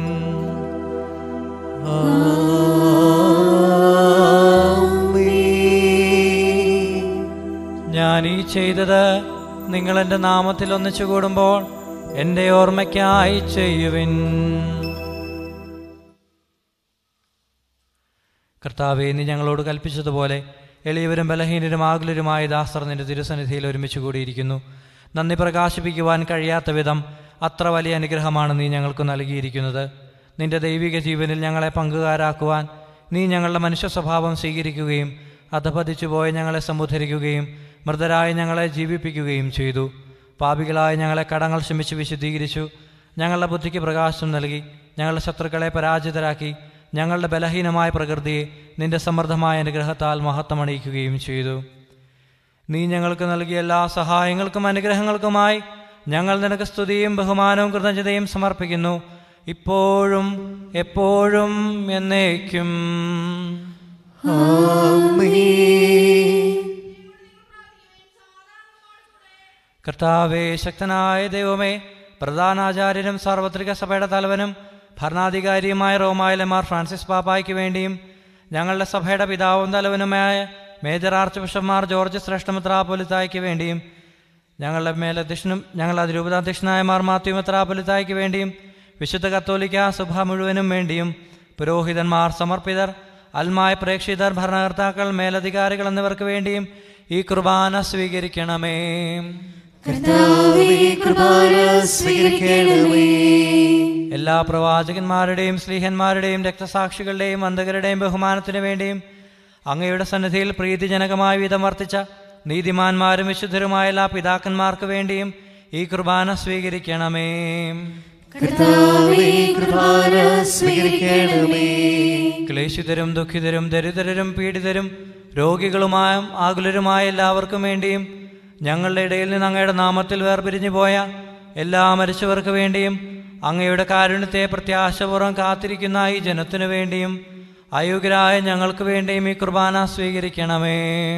ഞാൻ ഈ ചെയ്തത് നിങ്ങൾ എൻ്റെ നാമത്തിൽ ഒന്നിച്ചു കൂടുമ്പോൾ എൻ്റെ ഓർമ്മയ്ക്കായി ചെയ്യുവിൻ കർത്താവെ നീ ഞങ്ങളോട് കൽപ്പിച്ചതുപോലെ എളിയവരും ബലഹീനരും ആകുലരുമായ ദാസർ നിന്റെ തിരുസന്നിധിയിൽ ഒരുമിച്ച് കൂടിയിരിക്കുന്നു നന്ദി പ്രകാശിപ്പിക്കുവാൻ കഴിയാത്ത വിധം അത്ര വലിയ അനുഗ്രഹമാണ് നീ ഞങ്ങൾക്ക് നൽകിയിരിക്കുന്നത് നിന്റെ ദൈവിക ജീവനിൽ ഞങ്ങളെ പങ്കുകാരാക്കുവാൻ നീ ഞങ്ങളുടെ മനുഷ്യ സ്വഭാവം സ്വീകരിക്കുകയും അധപതിച്ചു പോയ ഞങ്ങളെ സമുദ്ധരിക്കുകയും മൃതരായ ഞങ്ങളെ ജീവിപ്പിക്കുകയും ചെയ്തു പാപികളായ ഞങ്ങളെ കടങ്ങൾ ക്ഷമിച്ച് വിശുദ്ധീകരിച്ചു ഞങ്ങളുടെ ബുദ്ധിക്ക് പ്രകാശം നൽകി ഞങ്ങളുടെ ശത്രുക്കളെ പരാജിതരാക്കി ഞങ്ങളുടെ ബലഹീനമായ പ്രകൃതിയെ നിന്റെ സമൃദ്ധമായ അനുഗ്രഹത്താൽ മഹത്വമണിയിക്കുകയും ചെയ്തു നീ ഞങ്ങൾക്ക് നൽകിയ എല്ലാ സഹായങ്ങൾക്കും അനുഗ്രഹങ്ങൾക്കുമായി ഞങ്ങൾ നിനക്ക് സ്തുതിയും ബഹുമാനവും കൃതജ്ഞതയും സമർപ്പിക്കുന്നു ഇപ്പോഴും എപ്പോഴും എന്നേക്കും കർത്താവേ ശക്തനായ ദൈവമേ പ്രധാനാചാര്യനും സാർവത്രിക സഭയുടെ തലവനും ഭരണാധികാരിയുമായ റോമായിലെ മാർ ഫ്രാൻസിസ് പാപ്പായ്ക്ക് വേണ്ടിയും ഞങ്ങളുടെ സഭയുടെ പിതാവും തലവനുമായ മേജർ ആർച്ച് ബിഷപ്പ്മാർ ജോർജ് ശ്രേഷ്ഠമിത്രാപൊലിത്തായ്ക്ക് വേണ്ടിയും ഞങ്ങളുടെ മേലധ്യക്ഷനും ഞങ്ങളുടെ അതിരൂപതാധ്യക്ഷനായ മാർ മാത്യു മിത്രാപൊലിത്തായ്ക്ക് വേണ്ടിയും വിശുദ്ധ കത്തോലിക്ക സഭ മുഴുവനും വേണ്ടിയും പുരോഹിതന്മാർ സമർപ്പിതർ അൽമായ പ്രേക്ഷിതർ ഭരണകർത്താക്കൾ മേലധികാരികൾ എന്നിവർക്ക് വേണ്ടിയും ഈ കുർബാന സ്വീകരിക്കണമേ കർത്താവേ കൃപാന സ്വീകരിക്കണമേ എല്ലാ പ്രവാചകന്മാരുടെയും സ്ലീഹന്മാരുടെയും രക്തസാക്ഷികളുടെയും അന്ധകരുടെയും ബഹുമാനത്തിനു വേണ്ടിയും അങ്ങയുടെ സന്നിധിയിൽ പ്രീതിജനകമായ വിധം വർത്തിച്ച നീതിമാന്മാരും വിശുദ്ധരുമായ എല്ലാ പിതാക്കന്മാർക്ക് വേണ്ടിയും ഈ കുർബാന സ്വീകരിക്കണമേ കർത്താവേ കൃപാന സ്വീകരിക്കണമേ ക്ലേശിതരും ദുഃഖിതരും ദരിദ്രരും പീഡിതരും രോഗികളുമായ ആകുലരുമായ എല്ലാവർക്കും വേണ്ടിയും ഞങ്ങളുടെ ഇടയിൽ നിന്ന് അങ്ങയുടെ നാമത്തിൽ വേർപിരിഞ്ഞു പോയ എല്ലാ മരിച്ചവർക്ക് വേണ്ടിയും അങ്ങയുടെ കാരുണ്യത്തെ പ്രത്യാശപൂർവ്വം കാത്തിരിക്കുന്ന ഈ ജനത്തിനു വേണ്ടിയും അയോഗ്യരായ ഞങ്ങൾക്ക് വേണ്ടിയും ഈ കുർബാന സ്വീകരിക്കണമേ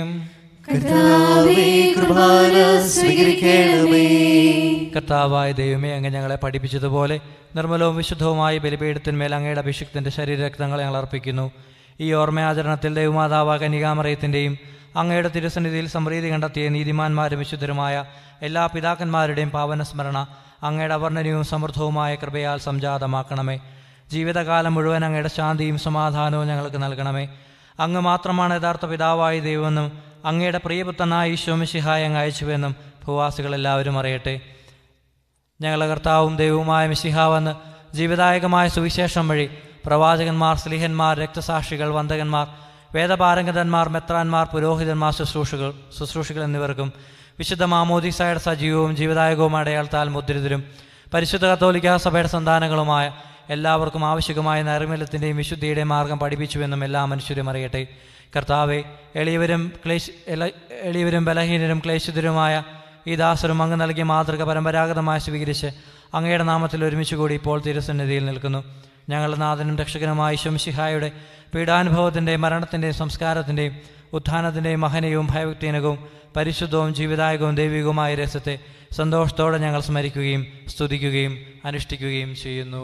കർത്താവേ കൃപാന സ്വീകരിക്കണമേ കർത്താവായ ദൈവമേ അങ്ങ് ഞങ്ങളെ പഠിപ്പിച്ചതുപോലെ നിർമ്മലവും വിശുദ്ധവുമായ ബലിപീഠത്തിന്മേൽ അങ്ങയുടെ അഭിഷിക്തന്റെ ശരീരരക്തങ്ങൾ ഞങ്ങൾ അർപ്പിക്കുന്നു ഈ ഓർമ്മയാചരണത്തിൽ ദൈവമാതാവ കനികാമറയത്തിൻ്റെയും അങ്ങയുടെ തിരുസന്നിധിയിൽ സമൃദ്ധി കണ്ടെത്തിയ നീതിമാന്മാരും വിശുദ്ധരുമായ എല്ലാ പിതാക്കന്മാരുടെയും പാവന സ്മരണ അങ്ങയുടെ അവർണ്ണനീയവും സമൃദ്ധവുമായ കൃപയാൽ സംജാതമാക്കണമേ ജീവിതകാലം മുഴുവൻ അങ്ങയുടെ ശാന്തിയും സമാധാനവും ഞങ്ങൾക്ക് നൽകണമേ അങ്ങ് മാത്രമാണ് യഥാർത്ഥ പിതാവായ ദൈവമെന്നും അങ്ങയുടെ പ്രിയപുത്രനായ ഈശോമിശിഹായ അങ്ങ് അയച്ചുവെന്നും ഭൂവാസികളെല്ലാവരും അറിയട്ടെ ഞങ്ങളുടെ കർത്താവും ദൈവവുമായ മിശിഹാവെന്ന് ജീവദായകമായ സുവിശേഷം വഴി പ്രവാചകന്മാർ സ്ലിഹന്മാർ രക്തസാക്ഷികൾ വന്ദകന്മാർ വേദപാരംഗതന്മാർ മെത്രാന്മാർ പുരോഹിതന്മാർ ശുശ്രൂഷകൾ ശുശ്രൂഷകൾ എന്നിവർക്കും വിശുദ്ധ മാമോദിസായുടെ സജീവവും ജീവദായകവും അടയാളത്താൽ മുദ്രിതരും പരിശുദ്ധ കത്തോലിക്ക സഭയുടെ സന്താനങ്ങളുമായ എല്ലാവർക്കും ആവശ്യകമായ നൈർമല്യത്തിൻ്റെയും വിശുദ്ധിയുടെയും മാർഗം പഠിപ്പിച്ചുവെന്നും എല്ലാ മനുഷ്യരും അറിയട്ടെ കർത്താവെ എളിയവരും ക്ലേശ എല- എളിയവരും ബലഹീനരും ക്ലേശിതരുമായ ഈ ദാസരും അങ്ങ് നൽകിയ മാതൃക പരമ്പരാഗതമായി സ്വീകരിച്ച് അങ്ങയുടെ നാമത്തിൽ ഒരുമിച്ച് കൂടി ഇപ്പോൾ തിരുസന്നിധിയിൽ നിൽക്കുന്നു ഞങ്ങളുടെ നാഥനും രക്ഷകനുമായ ശംഷിഹായുടെ പീഡാനുഭവത്തിൻ്റെയും മരണത്തിൻ്റെയും സംസ്കാരത്തിൻ്റെയും ഉത്ഥാനത്തിൻ്റെയും മഹനീയവും ഭയഭക്തിനകവും പരിശുദ്ധവും ജീവദായകവും ദൈവികവുമായ രസത്തെ സന്തോഷത്തോടെ ഞങ്ങൾ സ്മരിക്കുകയും സ്തുതിക്കുകയും അനുഷ്ഠിക്കുകയും ചെയ്യുന്നു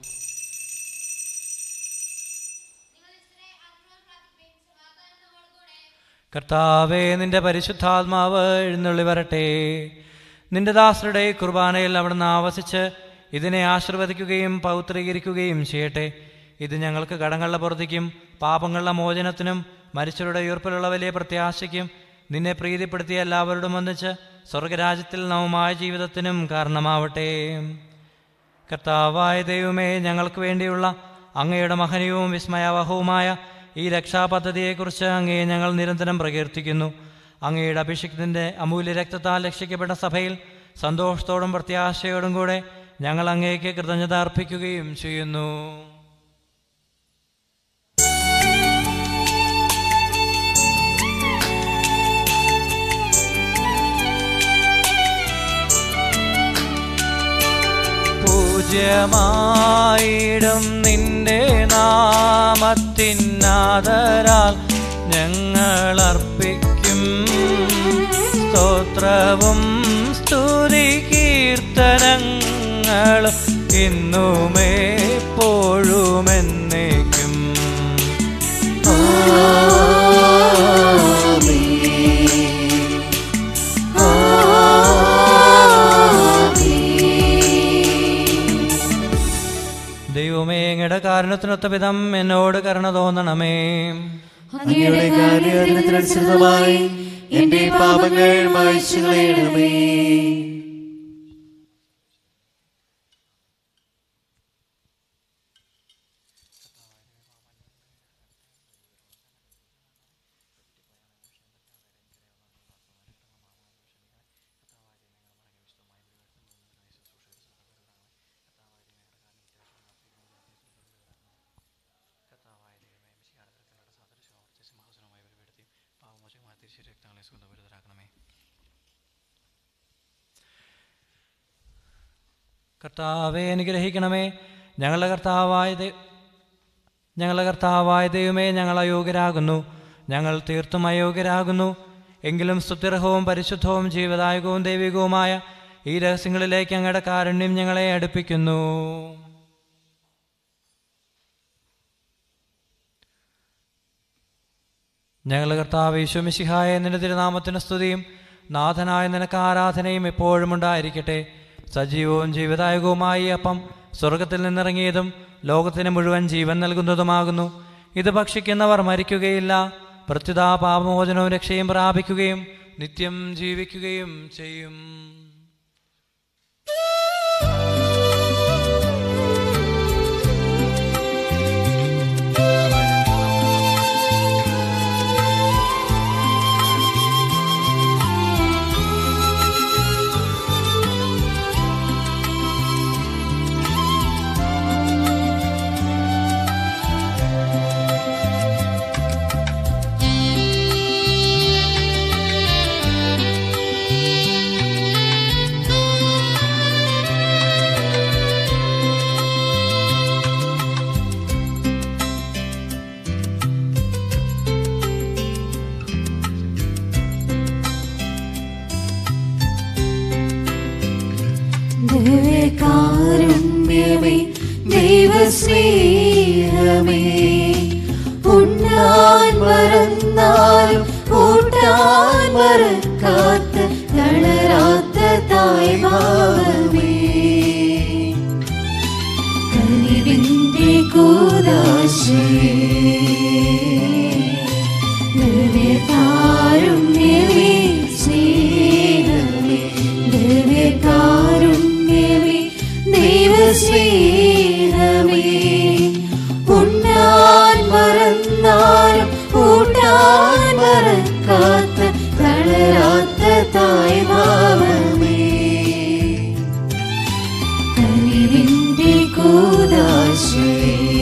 കർത്താവേ നിന്റെ പരിശുദ്ധാത്മാവ് എഴുന്നള്ളി വരട്ടെ നിന്റെ ദാസരുടെ കുർബാനയിൽ അവിടുന്ന് ആവസിച്ച് ഇതിനെ ആശീർവദിക്കുകയും പൗത്രീകരിക്കുകയും ചെയ്യട്ടെ ഇത് ഞങ്ങൾക്ക് കടങ്ങളുടെ പുറത്തേക്കും പാപങ്ങളുടെ മോചനത്തിനും മരിച്ചവരുടെ ഉയർപ്പിലുള്ള വലിയ പ്രത്യാശയ്ക്കും നിന്നെ പ്രീതിപ്പെടുത്തിയ എല്ലാവരോടും ഒന്നിച്ച് സ്വർഗരാജ്യത്തിൽ നവമായ ജീവിതത്തിനും കാരണമാവട്ടെ കർത്താവായ ദൈവമേ ഞങ്ങൾക്ക് വേണ്ടിയുള്ള അങ്ങയുടെ മഹനീയവും വിസ്മയാവഹവുമായ ഈ രക്ഷാപദ്ധതിയെക്കുറിച്ച് അങ്ങയെ ഞങ്ങൾ നിരന്തരം പ്രകീർത്തിക്കുന്നു അങ്ങയുടെ അഭിഷിക്തൻ്റെ അമൂല്യ രക്തത്താൽ രക്ഷിക്കപ്പെട്ട സഭയിൽ സന്തോഷത്തോടും പ്രത്യാശയോടും കൂടെ ഞങ്ങൾ അങ്ങേക്ക് കൃതജ്ഞത അർപ്പിക്കുകയും ചെയ്യുന്നു പൂജ്യമായിടും നിന്റെ നാമത്തിനാദരാൽ ഞങ്ങൾ അർപ്പിക്കും സ്തോത്രവും സ്തുതി കീർത്തനങ്ങളും ഇന്നുമേ എപ്പോഴുമെന്നേക്കും ദൈവമേ അങ്ങയുടെ കാരണത്തിനൊത്ത വിധം എന്നോട് കരുണ തോന്നണമേ അങ്ങയുടെ കാര്യത്തിനനുസൃതമായി എന്റെ പാപങ്ങൾ മായ്ച്ചു കളയണമേ കർത്താവെ അനുഗ്രഹിക്കണമേ ഞങ്ങളുടെ കർത്താവായ ദൈ- ഞങ്ങളുടെ കർത്താവായ ദൈവമേ ഞങ്ങൾ അയോഗ്യരാകുന്നു ഞങ്ങൾ തീർത്തും അയോഗ്യരാകുന്നു എങ്കിലും സ്തുത്യർഹവും പരിശുദ്ധവും ജീവദായകവും ദൈവികവുമായ ഈ രഹസ്യങ്ങളിലേക്ക് അങ്ങയുടെ കാരുണ്യം ഞങ്ങളെ അടുപ്പിക്കുന്നു ഞങ്ങളുടെ കർത്താവ് ഈശോമിശിഹായ നിന്റെ തിരുനാമത്തിന് സ്തുതിയും നാഥനായ നിനക്ക് ആരാധനയും എപ്പോഴും ഉണ്ടായിരിക്കട്ടെ സജീവവും ജീവദായകവുമായ ഈ അപ്പം സ്വർഗത്തിൽ നിന്നിറങ്ങിയതും ലോകത്തിന് മുഴുവൻ ജീവൻ നൽകുന്നതുമാകുന്നു ഇത് ഭക്ഷിക്കുന്നവർ മരിക്കുകയില്ല പ്രത്യുതാ പാപമോചനവും രക്ഷയും പ്രാപിക്കുകയും നിത്യം ജീവിക്കുകയും ചെയ്യും ദിവ്യകാരുണ്യമേ ദൈവസ്നേഹമേ ഉണ്ണാൻ മറന്നാലും ഊട്ടാൻ മറക്കാത്ത തളരാത്ത തായ്മാവമേ കനിവിന്റെ കൂതാശേ ദിവ്യകാരുണ്യമേ സ്നേഹമേ ദിവ്യകാരുണ്യമേ ദൈവസ്നേഹമേ ഉണ്ണാൻ മറന്നാലും ഊട്ടാൻ മറക്കാത്ത തളരാത്ത തായ്മാവമേ കനിവിന്റെ കൂതാശേ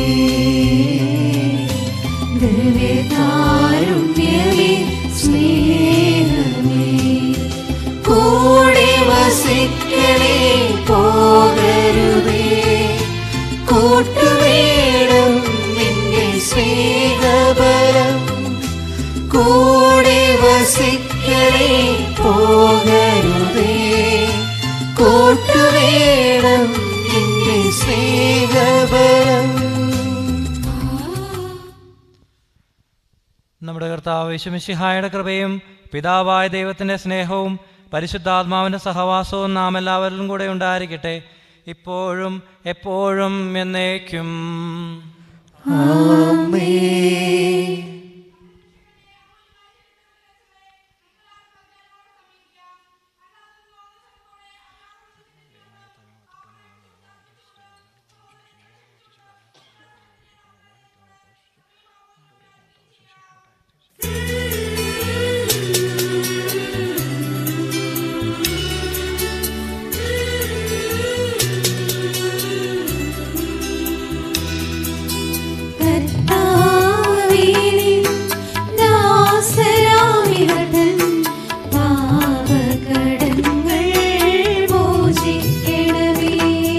ദിവ്യകാരുണ്യമേ സ്നേഹമേ കൂടെ വസിക്കണേ പോകരുതേ കൂട്ടുവേണം നിന്റെ സ്നേഹബലം കൂടെ വസിക്കണേ പോകരുതേ കൂട്ടുവേണം നിന്റെ സ്നേഹബലം നമ്മുടെ കർത്താവ് യേശുമിശിഹായുടെ കൃപയും പിതാവായ ദൈവത്തിൻ്റെ സ്നേഹവും പരിശുദ്ധാത്മാവിൻ്റെ സഹവാസവും നാം എല്ലാവരിലും കൂടെ ഉണ്ടായിരിക്കട്ടെ ഇപ്പോഴും എപ്പോഴും എന്നേക്കും കർത്താവിനെ ദാസരാമിവതൻ പാപകടങ്ങൾ മോചിക്കണമേ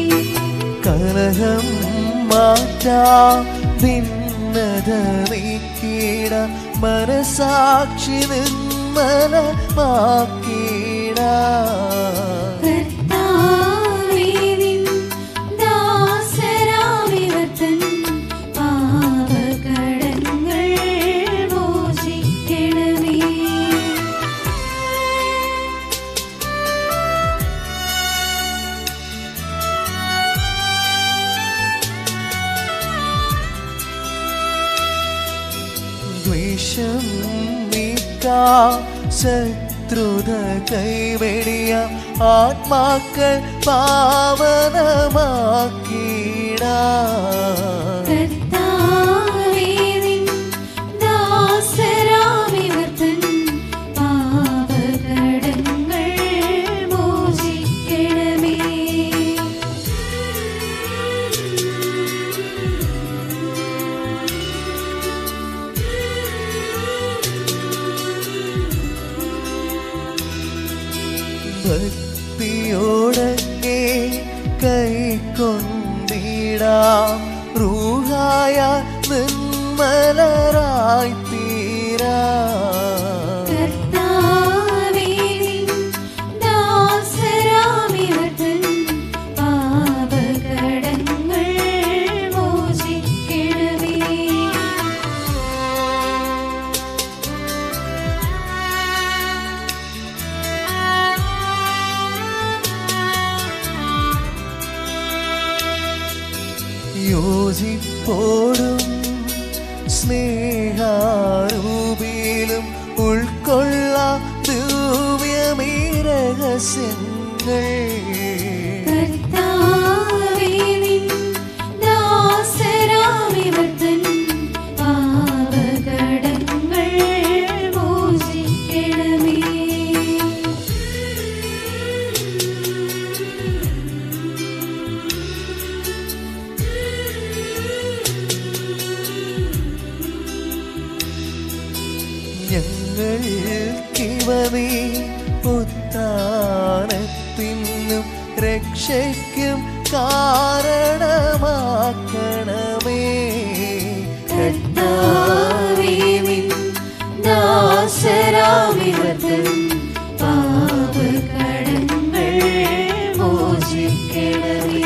കലഹം മാറ്റാം ഭിന്നത നീക്കിട മനസാക്ഷി നിർമ്മലമാക്കിട കർത്താവിനെ ദാസരാമിവതൻ പാപകടങ്ങൾ മോചിക്കണമേ ശത്രുത കൈവെടിയ ആത്മാക്കൾ പാവനമാക്കിടാ കർത്താവേ നിൻ ദാസരാമിവർ തൻ പാപകടങ്ങൾ മോചിക്കണമേ ഭക്തിയോടങ്ങേ കൈക്കൊണ്ടിടാം റൂഹായ നിർമ്മലരായി തീരാ കർത്താവേ നിൻ ദാസരാമിവർ തൻ പാപകടങ്ങൾ മോചിക്കണമേ യോജിപ്പോടും സ്നേഹാരൂപിയിലും ഉൾക്കൊള്ളാം ദിവ്യമീ രഹസ്യങ്ങൾ കർത്താവേ നിൻ ദാസരാമിവർ തൻ പാപകടങ്ങൾ മോചിക്കണമേ ഞങ്ങൾക്കിവ നീ ഉത്താനത്തിനും രക്ഷയ്ക്കും കാരണമാക്കണമേ കർത്താവേ നിൻ ദാസരാമിവർ തൻ പാപകടങ്ങൾ മോചിക്കണമേ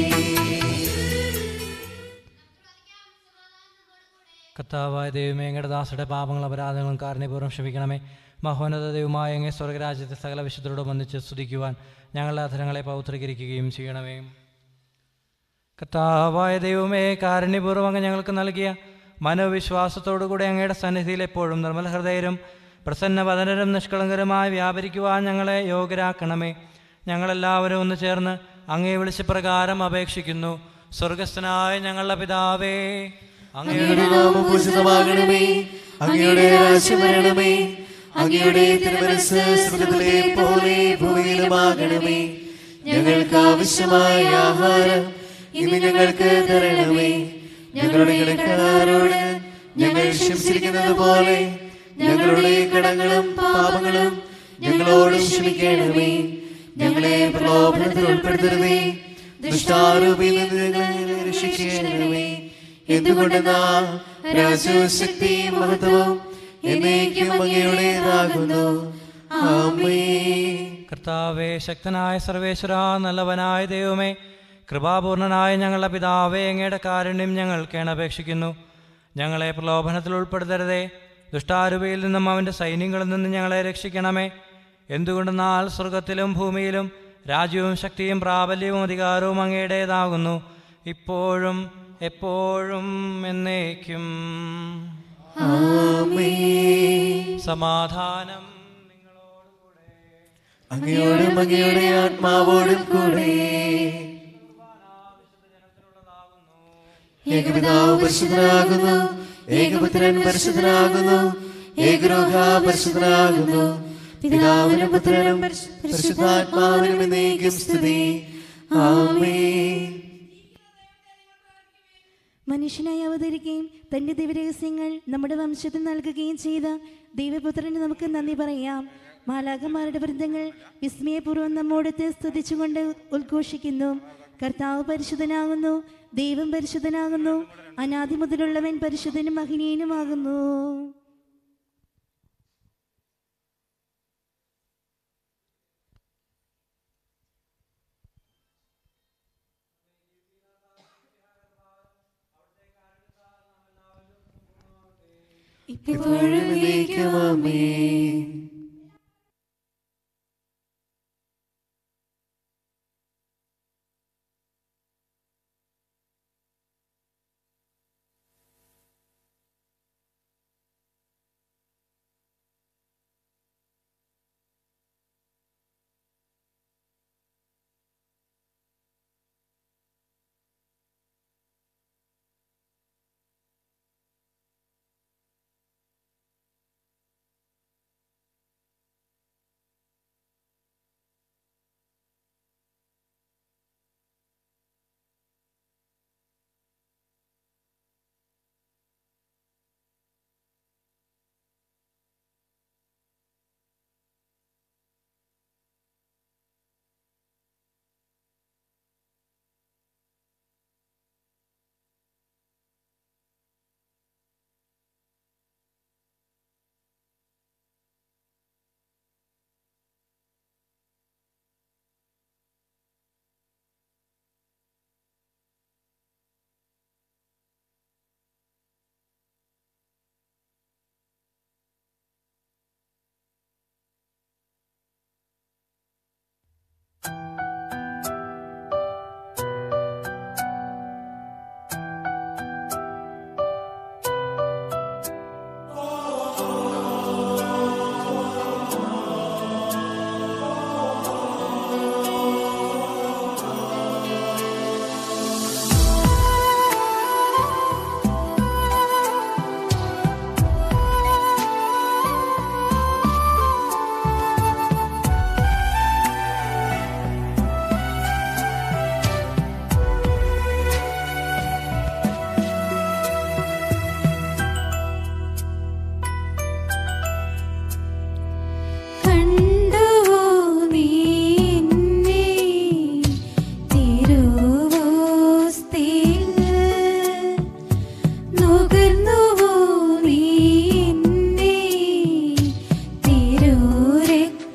കർത്താവായ ദൈവമേ അങ്ങയുടെ ദാസയുടെ പാപങ്ങൾ അപരാധങ്ങളും കാരണപൂർവ്വം ക്ഷമിക്കണമേ മഹോന്നത ദൈവമായ അങ്ങേ സ്വർഗരാജ്യത്തെ സകല വിശുദ്ധരോട് വന്നിച്ച് സ്തുതിക്കുവാൻ ഞങ്ങളുടെ അധരങ്ങളെ പൗത്രീകരിക്കുകയും ചെയ്യണമേ കർത്താവായ ദൈവമേ കാരുണ്യപൂർവ്വം അങ്ങ് ഞങ്ങൾക്ക് നൽകിയ മനോവിശ്വാസത്തോടുകൂടി അങ്ങയുടെ സന്നിധിയിൽ എപ്പോഴും നിർമ്മല ഹൃദയരും പ്രസന്നവദനരും നിഷ്കളങ്കരുമായി വ്യാപരിക്കുവാൻ ഞങ്ങളെ യോഗ്യരാക്കണമേ ഞങ്ങളെല്ലാവരും ഒന്ന് ചേർന്ന് അങ്ങേ വിളിച്ച പ്രകാരം അപേക്ഷിക്കുന്നു സ്വർഗസ്ഥനായ ഞങ്ങളുടെ പിതാവേ അങ്ങയുടെ നാമം പൂജിതമാകണമേ അങ്ങയുടെ രാജ്യം വരണമേ അങ്ങയുടെ തിരുമനസ് സ്വർഗത്തിലെ പോലെ ഭൂമിയിലുമാകണമേ ഞങ്ങൾക്ക് ആവശ്യമായ ആഹാരം ഇന്ന് ഞങ്ങൾക്ക് തരണമേ ഞങ്ങളുടെ കടക്കാരോട് ഞങ്ങൾ ക്ഷമിച്ചിരിക്കുന്നത് പോലെ ഞങ്ങളുടെ കടങ്ങളും പാപങ്ങളും ഞങ്ങളോട് ക്ഷമിക്കണമേ ഞങ്ങളെ പ്രലോഭനത്തിൽ ഉൾപ്പെടുത്തരുതേ ദുഷ്ടാരൂപിയിൽ നിന്ന് ഞങ്ങളെ രക്ഷിക്കണമേ എന്തുകൊണ്ടെന്നാ രാജവും ശക്തിയും മഹത്വവും എന്നേക്കും അങ്ങയുടേതാകുന്നു ആമേ കർത്താവേ ശക്തനായ സർവേശ്വര നല്ലവനായ ദൈവമേ കൃപാപൂർണനായ ഞങ്ങളുടെ പിതാവേ അങ്ങയുടെ കാരുണ്യം ഞങ്ങൾ കേണപേക്ഷിക്കുന്നു ഞങ്ങളെ പ്രലോഭനത്തിൽ ഉൾപ്പെടുത്തരുതേ ദുഷ്ടാരൂപയിൽ നിന്നും അവൻ്റെ സൈന്യങ്ങളിൽ നിന്നും ഞങ്ങളെ രക്ഷിക്കണമേ എന്തുകൊണ്ടെന്നാൽ സ്വർഗത്തിലും ഭൂമിയിലും രാജ്യവും ശക്തിയും പ്രാബല്യവും അധികാരവും അങ്ങയുടേതാകുന്നു ഇപ്പോഴും എപ്പോഴും എന്നേക്കും സമാധാനം അങ്ങയോടും അങ്ങയുടെ ആത്മാവോടും കൂടെ ഏകപിതാവ് പരിശുദ്ധനാകുന്നു ഏകപുത്രൻ പരിശുദ്ധനാകുന്നു ഏകരോഹ പരിശുദ്ധനാകുന്നു പിതാവിനും പുത്രനും പരിശുദ്ധാത്മാവിനും എന്നേക്കും സ്തുതി ആമേ മനുഷ്യനായി അവതരിക്കുകയും തന്റെ ദൈവരഹസ്യങ്ങൾ നമ്മുടെ വംശത്തിൽ നൽകുകയും ചെയ്ത ദൈവപുത്രന് നമുക്ക് നന്ദി പറയാം മാലാകന്മാരുടെ വൃന്ദങ്ങൾ വിസ്മയപൂർവ്വം നമ്മോടത്ത് സ്തുതിച്ചുകൊണ്ട് ഉദ്ഘോഷിക്കുന്നു കർത്താവ് പരിശുദ്ധനാകുന്നു ദൈവം പരിശുദ്ധനാകുന്നു അനാദി മുതലുള്ളവൻ പരിശുദ്ധനും മഹിനീയനുമാകുന്നു ഇപ്പോഴും എന്നേക്കും ആമേൻ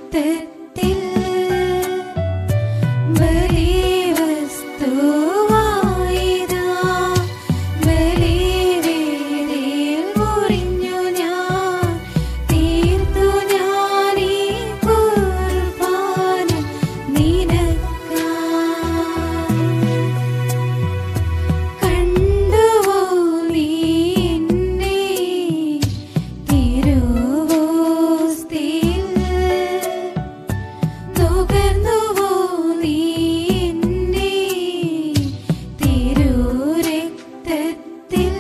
രക്തത്തിൽ ബലിവസ്തുവായിതാ ബലിവേദിയിൽ മുറിഞ്ഞു ഞാൻ തീർത്തു ഞാൻ ഈ കുർബാന നിനക്കായി കണ്ടുവോ നീ എന്നെ തിരുവോസ്തിയിൽ നുകർന്നുവോ നീ എന്നെ തിരുരക്തത്തിൽ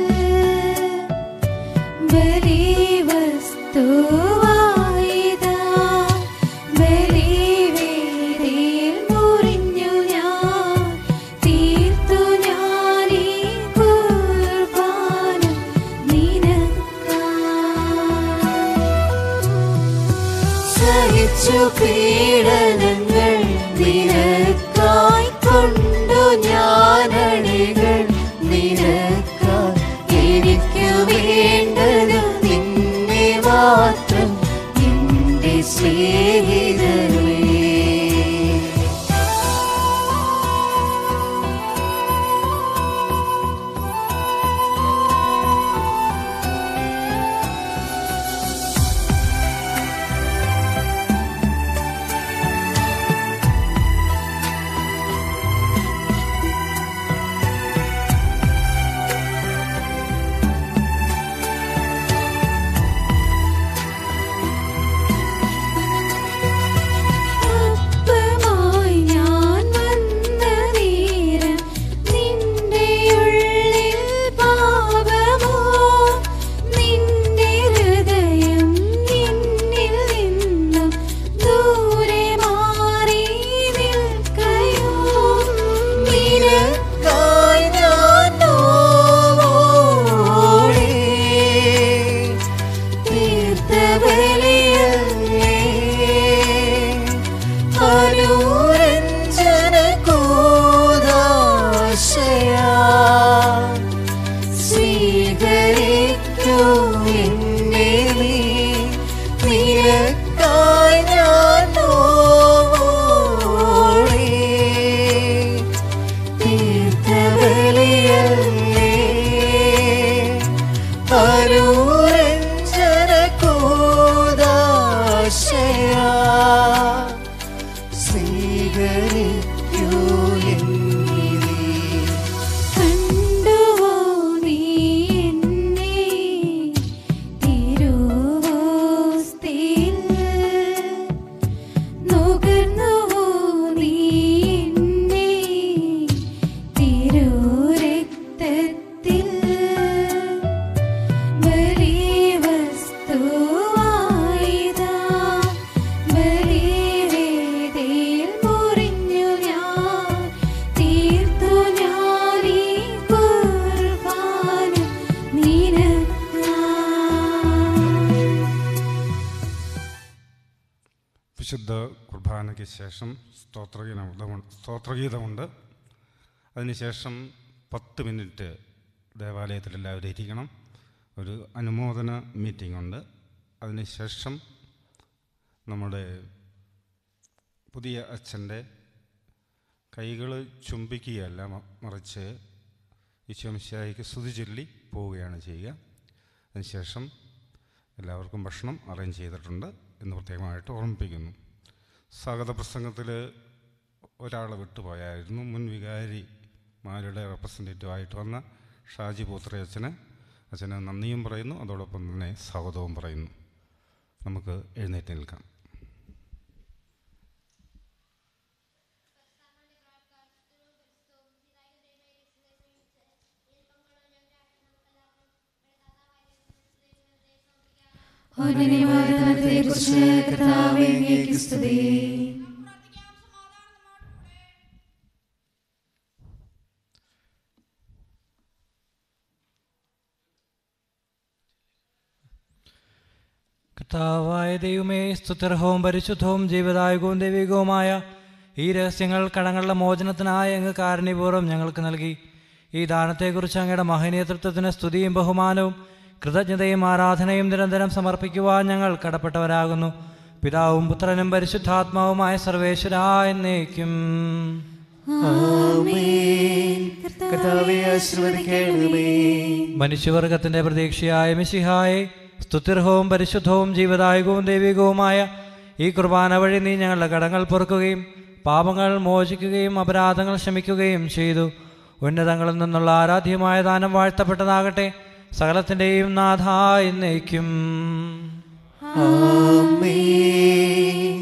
ബലിവസ്തുവായിതാ ബലിവേദിയിൽ മുറിഞ്ഞു ഞാൻ തീർത്തു ഞാൻ ഈ കുർബാന നിനക്കായി സഹിച്ചു പീഡനങ്ങൾ നിനക്കായി കൊണ്ടു ഞാനണികൾ നിനക്കായി എനിക്ക് വേണ്ടത് നിന്നെ മാത്രം എന്റെ സ്നേഹിതരേ അപ്പമായി ഞാൻ വന്ന നേരം നിന്റെ ഉള്ളിൽ പാപമോ നിന്റെ ഹൃദയം എന്നിൽ നിന്നും ദൂരെ മാറി നിൽക്കയോ നിനക്കായി ഞാൻ നോവോടെ തീർത്ഥബലിയല്ലേ അനുരഞ്ജന കൂദാശയാ സ്വീകരിക്കൂ എന്നെ നീ നിനക്കായി ഞാൻ നോവോടെ തീർത്ഥബലിയല്ലേ അനുരഞ്ജന കൂദാശയാ സ്വീകരിക്കൂ എന്നെ കണ്ടുവോ നീ എന്നെ തിരുവോസ്തിയിൽ നുകർന്നുവോ നീ എന്നെ തിരുരക്തത്തിൽ ബലിവസ്തുവായിതാ ബലിവേദിയിൽ മുറിഞ്ഞു ഞാൻ തീർത്തു ഞാൻ ഈ കുർബാന നിനക്കായി വിശുദ്ധ കുർബാനയ്ക്ക് ശേഷം സ്തോത്രഗീതമുണ്ട് സ്തോത്രഗീതമുണ്ട് അതിനുശേഷം പത്ത് മിനിറ്റ് ദേവാലയത്തിൽ എല്ലാവരും ഇരിക്കണം ഒരു അനുമോദന മീറ്റിംഗ് ഉണ്ട് അതിനുശേഷം നമ്മുടെ പുതിയ അച്ഛൻ്റെ കൈകൾ ചുംബിക്കുകയല്ല മ- മറിച്ച് ഈശോമിശായിക്ക് സ്തുതി ചൊല്ലി പോവുകയാണ് ചെയ്യുക അതിനുശേഷം എല്ലാവർക്കും ഭക്ഷണം അറേഞ്ച് ചെയ്തിട്ടുണ്ട് എന്ന് പ്രത്യേകമായിട്ട് ഓർമ്മിപ്പിക്കുന്നു സ്വാഗത പ്രസംഗത്തിൽ ഒരാൾ വിട്ടുപോയായിരുന്നു മുൻ വികാരിമാരുടെ റെപ്രസെൻറ്റേറ്റീവായിട്ട് വന്ന ഷാജി പൂത്ര അച്ഛന് അച്ഛന് നന്ദിയും പറയുന്നു അതോടൊപ്പം തന്നെ സ്വാഗതവും പറയുന്നു നമുക്ക് എഴുന്നേറ്റ് നിൽക്കാം കുറിച്ച് കർത്താവേ അങ്ങേക്ക് സ്തുതി കർത്താവായ ദൈവമേ സ്തുത്യർഹവും പരിശുദ്ധവും ജീവദായകവും ദൈവികവുമായ ഈ രഹസ്യങ്ങൾ കടങ്ങളുടെ മോചനത്തിനായ അങ്ങ് കാരുണ്യപൂർവ്വം ഞങ്ങൾക്ക് നൽകി ഈ ദാനത്തെക്കുറിച്ച് അങ്ങയുടെ മഹനീയതൃത്വത്തിന് സ്തുതിയും ബഹുമാനവും കൃതജ്ഞതയും ആരാധനയും നിരന്തരം സമർപ്പിക്കുവാൻ ഞങ്ങൾ കടപ്പെട്ടവരാകുന്നു പിതാവും പുത്രനും പരിശുദ്ധാത്മാവുമായ സർവേശ്വര എന്നേക്കും ആമേൻ കർത്താവെ ആശീർവദിക്കണമേ മനുഷ്യവർഗത്തിന്റെ പ്രതീക്ഷയായ മിശിഹായെ സ്തുതിർഹവും പരിശുദ്ധവും ജീവദായകവും ദൈവികവുമായ ഈ കുർബാന വഴി നീ ഞങ്ങളുടെ കടങ്ങൾ പൊറുക്കുകയും പാപങ്ങൾ മോചിക്കുകയും അപരാധങ്ങൾ ക്ഷമിക്കുകയും ചെയ്തു ഉന്നതങ്ങളിൽ നിന്നുള്ള ആരാധ്യമായ ദാനം വാഴ്ത്തപ്പെട്ടതാകട്ടെ സകലത്തിൻ്റെയും നാഥ എന്നേക്കും ആമേൻ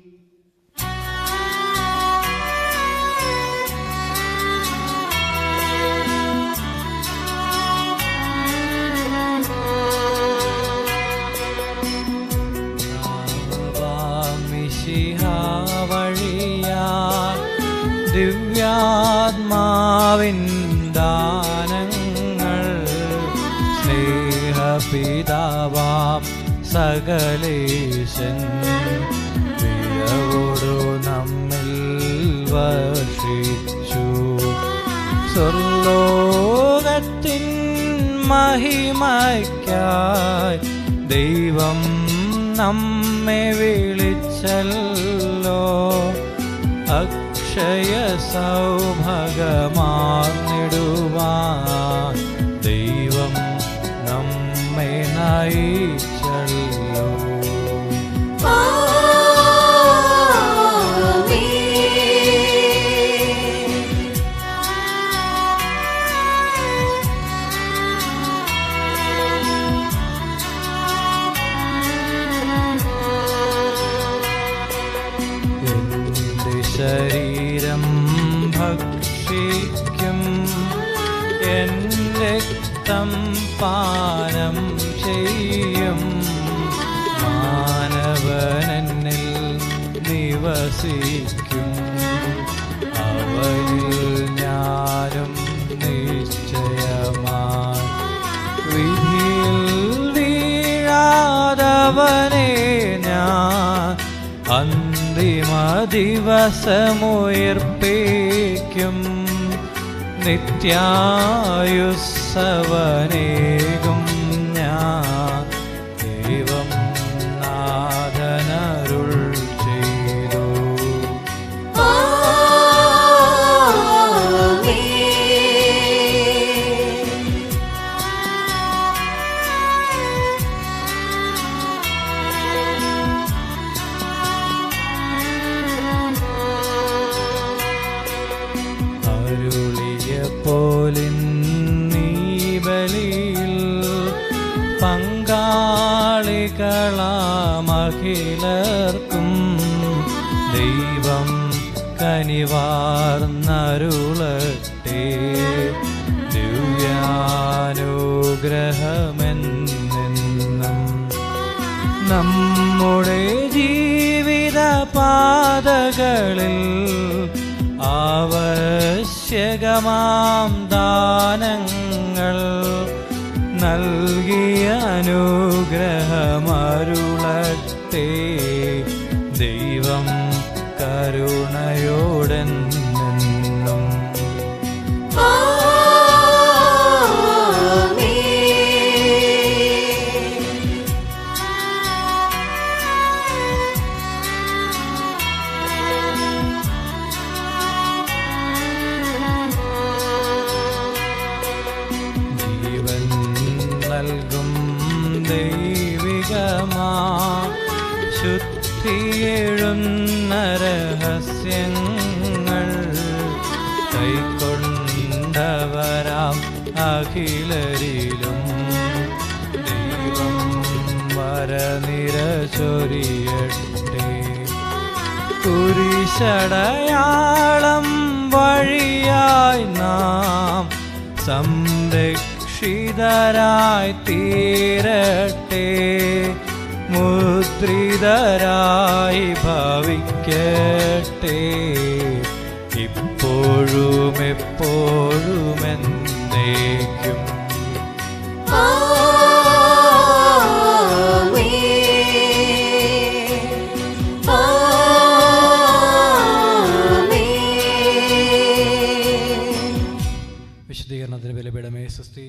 വഴിയാൽ ദിവ്യാത്മാവിൻ ദാനങ്ങൾ സ്നേഹപിതാവാം സകലേശൻ പിഴവോടു നമ്മിൽ വർഷിച്ചു സ്വർലോകത്തിൻ മഹിമയ്ക്കായി ദൈവം നമ്മെ വിളിച്ചല്ലോ അക്ഷയ സൗഭഗമാർന്നിടുവാൻ ദൈവം നമ്മെ നയിച്ചല്ലോ എന്റെ ശരീരം ഭക്ഷിക്കും എൻ രക്തം പാനം ചെയ്യും മാനവനെന്നിൽ നിവസിക്കും അവനിൽ ഞാനും നിശ്ചയമായി വിധിയിൽ വീഴാതവനെ ഞാൻ അന്തിമ ദിവസമുയർപ്പിക്കും നിത്യായുസ്സവനേകും ഞാൻ ദൈവം നാഥനരുൾ ചെയ്തു അരുളിയ പോലിൻ നീ ബലിയിൽ പങ്കാളികളാമഖിലർക്കും ദൈവം കനിവാർന്നരുളട്ടെ ദിവ്യാനുഗ്രഹമെന്നെന്നും നമ്മുടെ ജീവിത പാതകളിൽ ആവശ്യകമാം ദാനങ്ങൾ നൽകിയ അനുഗ്രഹമരുളട്ടെ ദൈവം കരുണയോടെന്നും ജീവൻ നൽകും ദൈവികമാ ശുദ്ധിയെഴുന്ന രഹസ്യങ്ങൾ കൈക്കൊണ്ടവരാം അഖിലരിലും ദൈവം വരനിര ചൊരിയട്ടെ കുരിശടയാളം വഴിയായി നാം സംരക്ഷിതരായി തീരട്ടെ മുദ്രിതരായി ഭവിക്കട്ടെ ഇപ്പോഴും എപ്പോഴും എന്നേക്കും വിശദീകരണത്തിന് ബലപീഠമേ സുസ്തി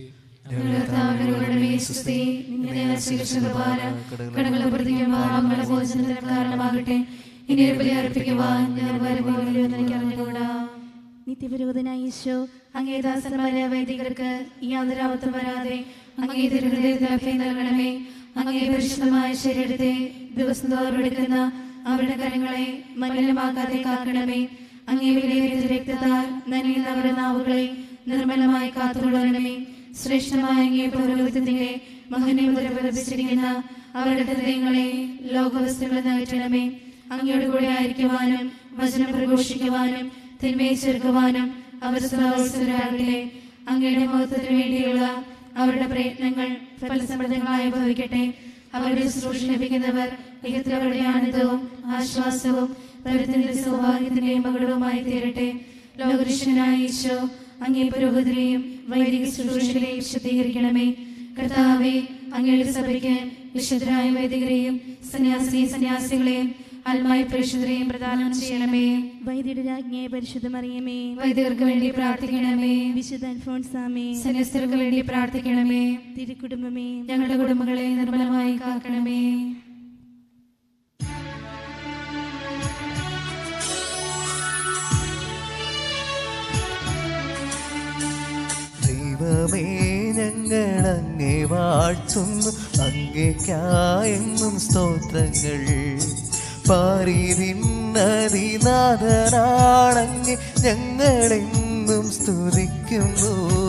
കടകളെ പ്രതിക്കും പാപങ്ങളെ മോചനത്തിനക്കാർ അനുഗ്രഹമാകട്ടെ ഇനി ഒരു ബലി അർപ്പിക്കുവാൻ ഞാൻ വരുമ്പോൾ എനിക്ക് അറിഞ്ഞുകൂടാ നിത്യവിരോധനായ ഈശോ അങ്ങേ ദാസന്മാരെ വൈദികർക്ക് യാതൊരാവത്തും വരാതെ അങ്ങേ തിരുഹൃദയത്തിൽ അഭയം നൽകണമേ അങ്ങേ പരിശുദ്ധമായ ശരീരത്തെ ദിവസം തോറും എടുക്കുന്ന അവരുടെ കരങ്ങളെ മലിനമാക്കാതെ കാക്കണമേ അങ്ങേ വിലയേറിയ രക്തത്താൽ നനയുന്ന അവരുടെ നാവുകളെ നിർമ്മലമായി കാത്തുകൊള്ളണമേ ശ്രേഷ്ഠമായ അങ്ങേ പൗരോഹിത്യത്തിന്റെ മഹനീയമുദ്ര പതിപ്പിച്ചിരിക്കുന്ന അവരുടെ ഹൃദയങ്ങളെ ലോകവസ്തുക്കളെ നകറ്റണമേ അങ്ങയോട് കൂടെ ആയിരിക്കുവാനും വചനം പ്രഘോഷിക്കുവാനും തിന്മയെ ചെറുക്കുവാനും അവർ സഹോത്സവരാകട്ടെ അങ്ങയുടെ മഹത്വത്തിന് വേണ്ടിയുള്ള അവരുടെ പ്രയത്നങ്ങൾ ഫലസമൃദ്ധങ്ങളായി ഭവിക്കട്ടെ അവരുടെ ശുശ്രൂഷ ലഭിക്കുന്നവർ ഇഹത്തിൽ അവരുടെ ആനന്ദവും ആശ്വാസവും പ്രവൃത്തിയുടെ സൗഭാഗ്യത്തിന്റെയും മകളവുമായി തീരട്ടെ ലോകരക്ഷനായ ഈശോ അങ്ങേ പുരോഹിതരെയും വൈദിക ശുശ്രൂഷകളെയും ശുദ്ധീകരിക്കണമേ കർത്താവെ അങ്ങയുടെ സഭയ്ക്ക് വിശുദ്ധരായ വൈദികരെയും സന്യാസിനി സന്യാസികളെയും ആത്മായ പരിശുദ്ധരെയും പ്രദാനം ചെയ്യണമേ വൈദ്യുതി രാജ്ഞയെ പരിശുദ്ധമറിയമേ വൈദികർക്ക് വേണ്ടി പ്രാർത്ഥിക്കണമേ വിശുദ്ധ അൽഫോൺസാമേ സന്യസ്തർക്ക് വേണ്ടി പ്രാർത്ഥിക്കണമേ തിരുക്കുടുംബമേ ഞങ്ങളുടെ കുടുംബങ്ങളെ നിർമ്മലമായി കാക്കണമേ ദൈവമേ ഞങ്ങൾ അങ്ങേ വാഴ്ത്തുന്നു അങ്ങേക്കായെന്നും സ്തോത്രങ്ങൾ പാരിതിന്നതിനാഥനാണങ്ങെ ഞങ്ങളെന്നും സ്തുതിക്കുന്നു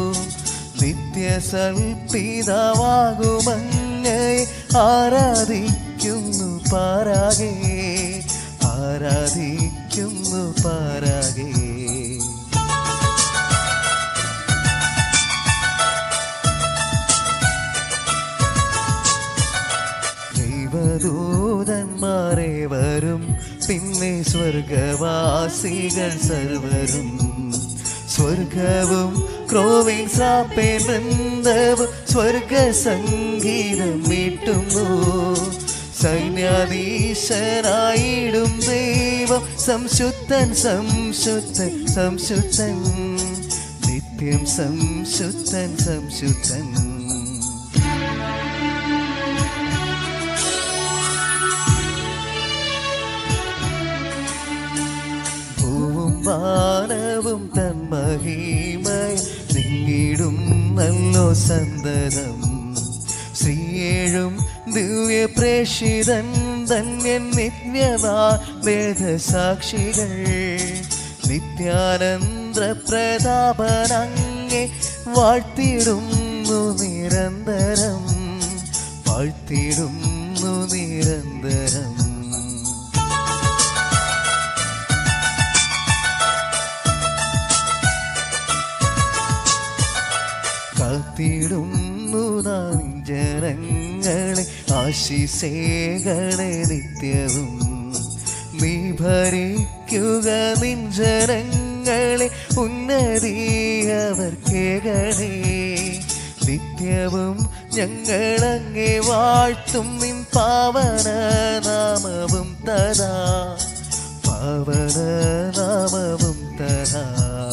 നിത്യസൽപിതാവാകുമങ്ങയെ ആരാധിക്കുന്നു പാരാകെ ആരാധിക്കുന്നു പാരാകെ ദൈവദൂതന്മാരെ വരും പിന്നെ സ്വർഗവാസികൾ സർവരും സ്വർഗവും ക്രോവിൻ സാപ്പേ വൃന്ദവും സ്വർഗ സംഗീതം മീട്ടുന്നു സൈന്യാധീശനായിടും ദൈവം സംശുദ്ധൻ സംശുദ്ധൻ സംശുദ്ധൻ നിത്യം സംശുദ്ധൻ സംശുദ്ധൻ ഭൂവും വാനവും തൻ മഹിമയ നിങ്ങിടും നല്ലോ സന്തതം ശ്രീയേഴും ദിവ്യ പ്രേഷിതൻ ധന്യൻ നിത്യമാ വേദസാക്ഷികൾ നിത്യാനന്ദ പ്രതാപനങ്ങെ വാഴ്ത്തിടുന്നു നിരന്തരം വാഴ്ത്തിടുന്നു നിരന്തരം കാത്തിടുന്നു നാം ജനങ്ങളെ ആശിസേകളെ നിത്യവും നീ ഭരിക്കുക നിൻ ജനങ്ങളെ ഉന്നതിയവർക്കേകളെ നിത്യവും ഞങ്ങളങ്ങെ വാഴ്ത്തും നിൻ പാവന നാമവും തഥാ പാവന നാമവും തഥാ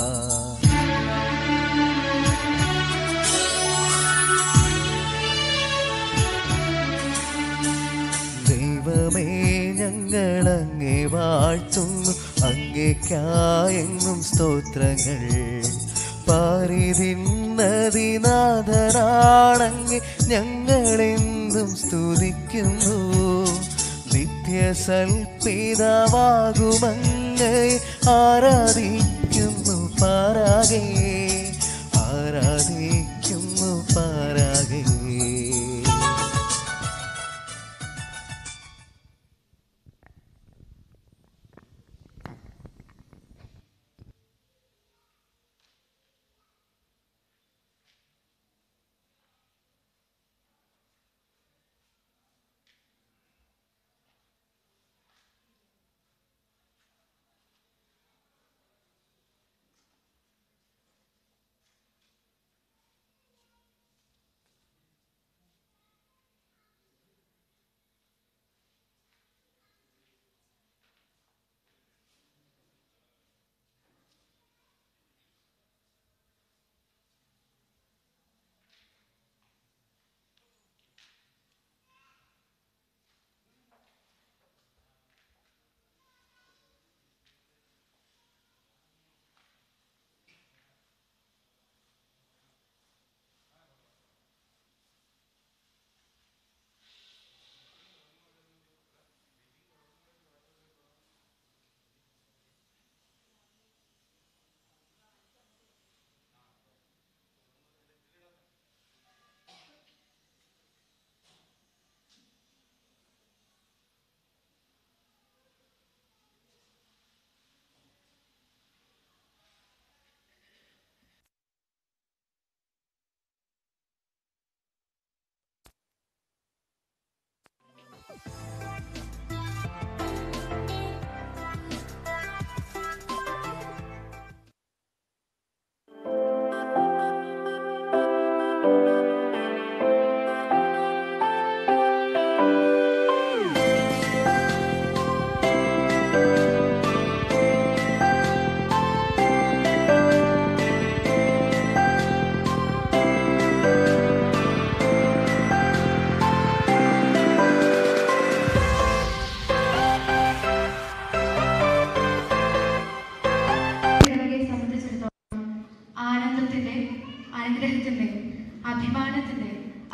ദൈവമേ ഞങ്ങളങ്ങേ വാഴ്ത്തുന്നു അങ്ങേക്കായെങ്ങും സ്തോത്രങ്ങൾ പാരിതിന്നതിനാഥനാണങ്ങെ ഞങ്ങളെന്നും സ്തുതിക്കുന്നു നിത്യസൽപിതാവാകുമങ്ങയെ ആരാധിക്കുന്നു പാരാകെ ആരാധിക്കുന്നു പാരാകെ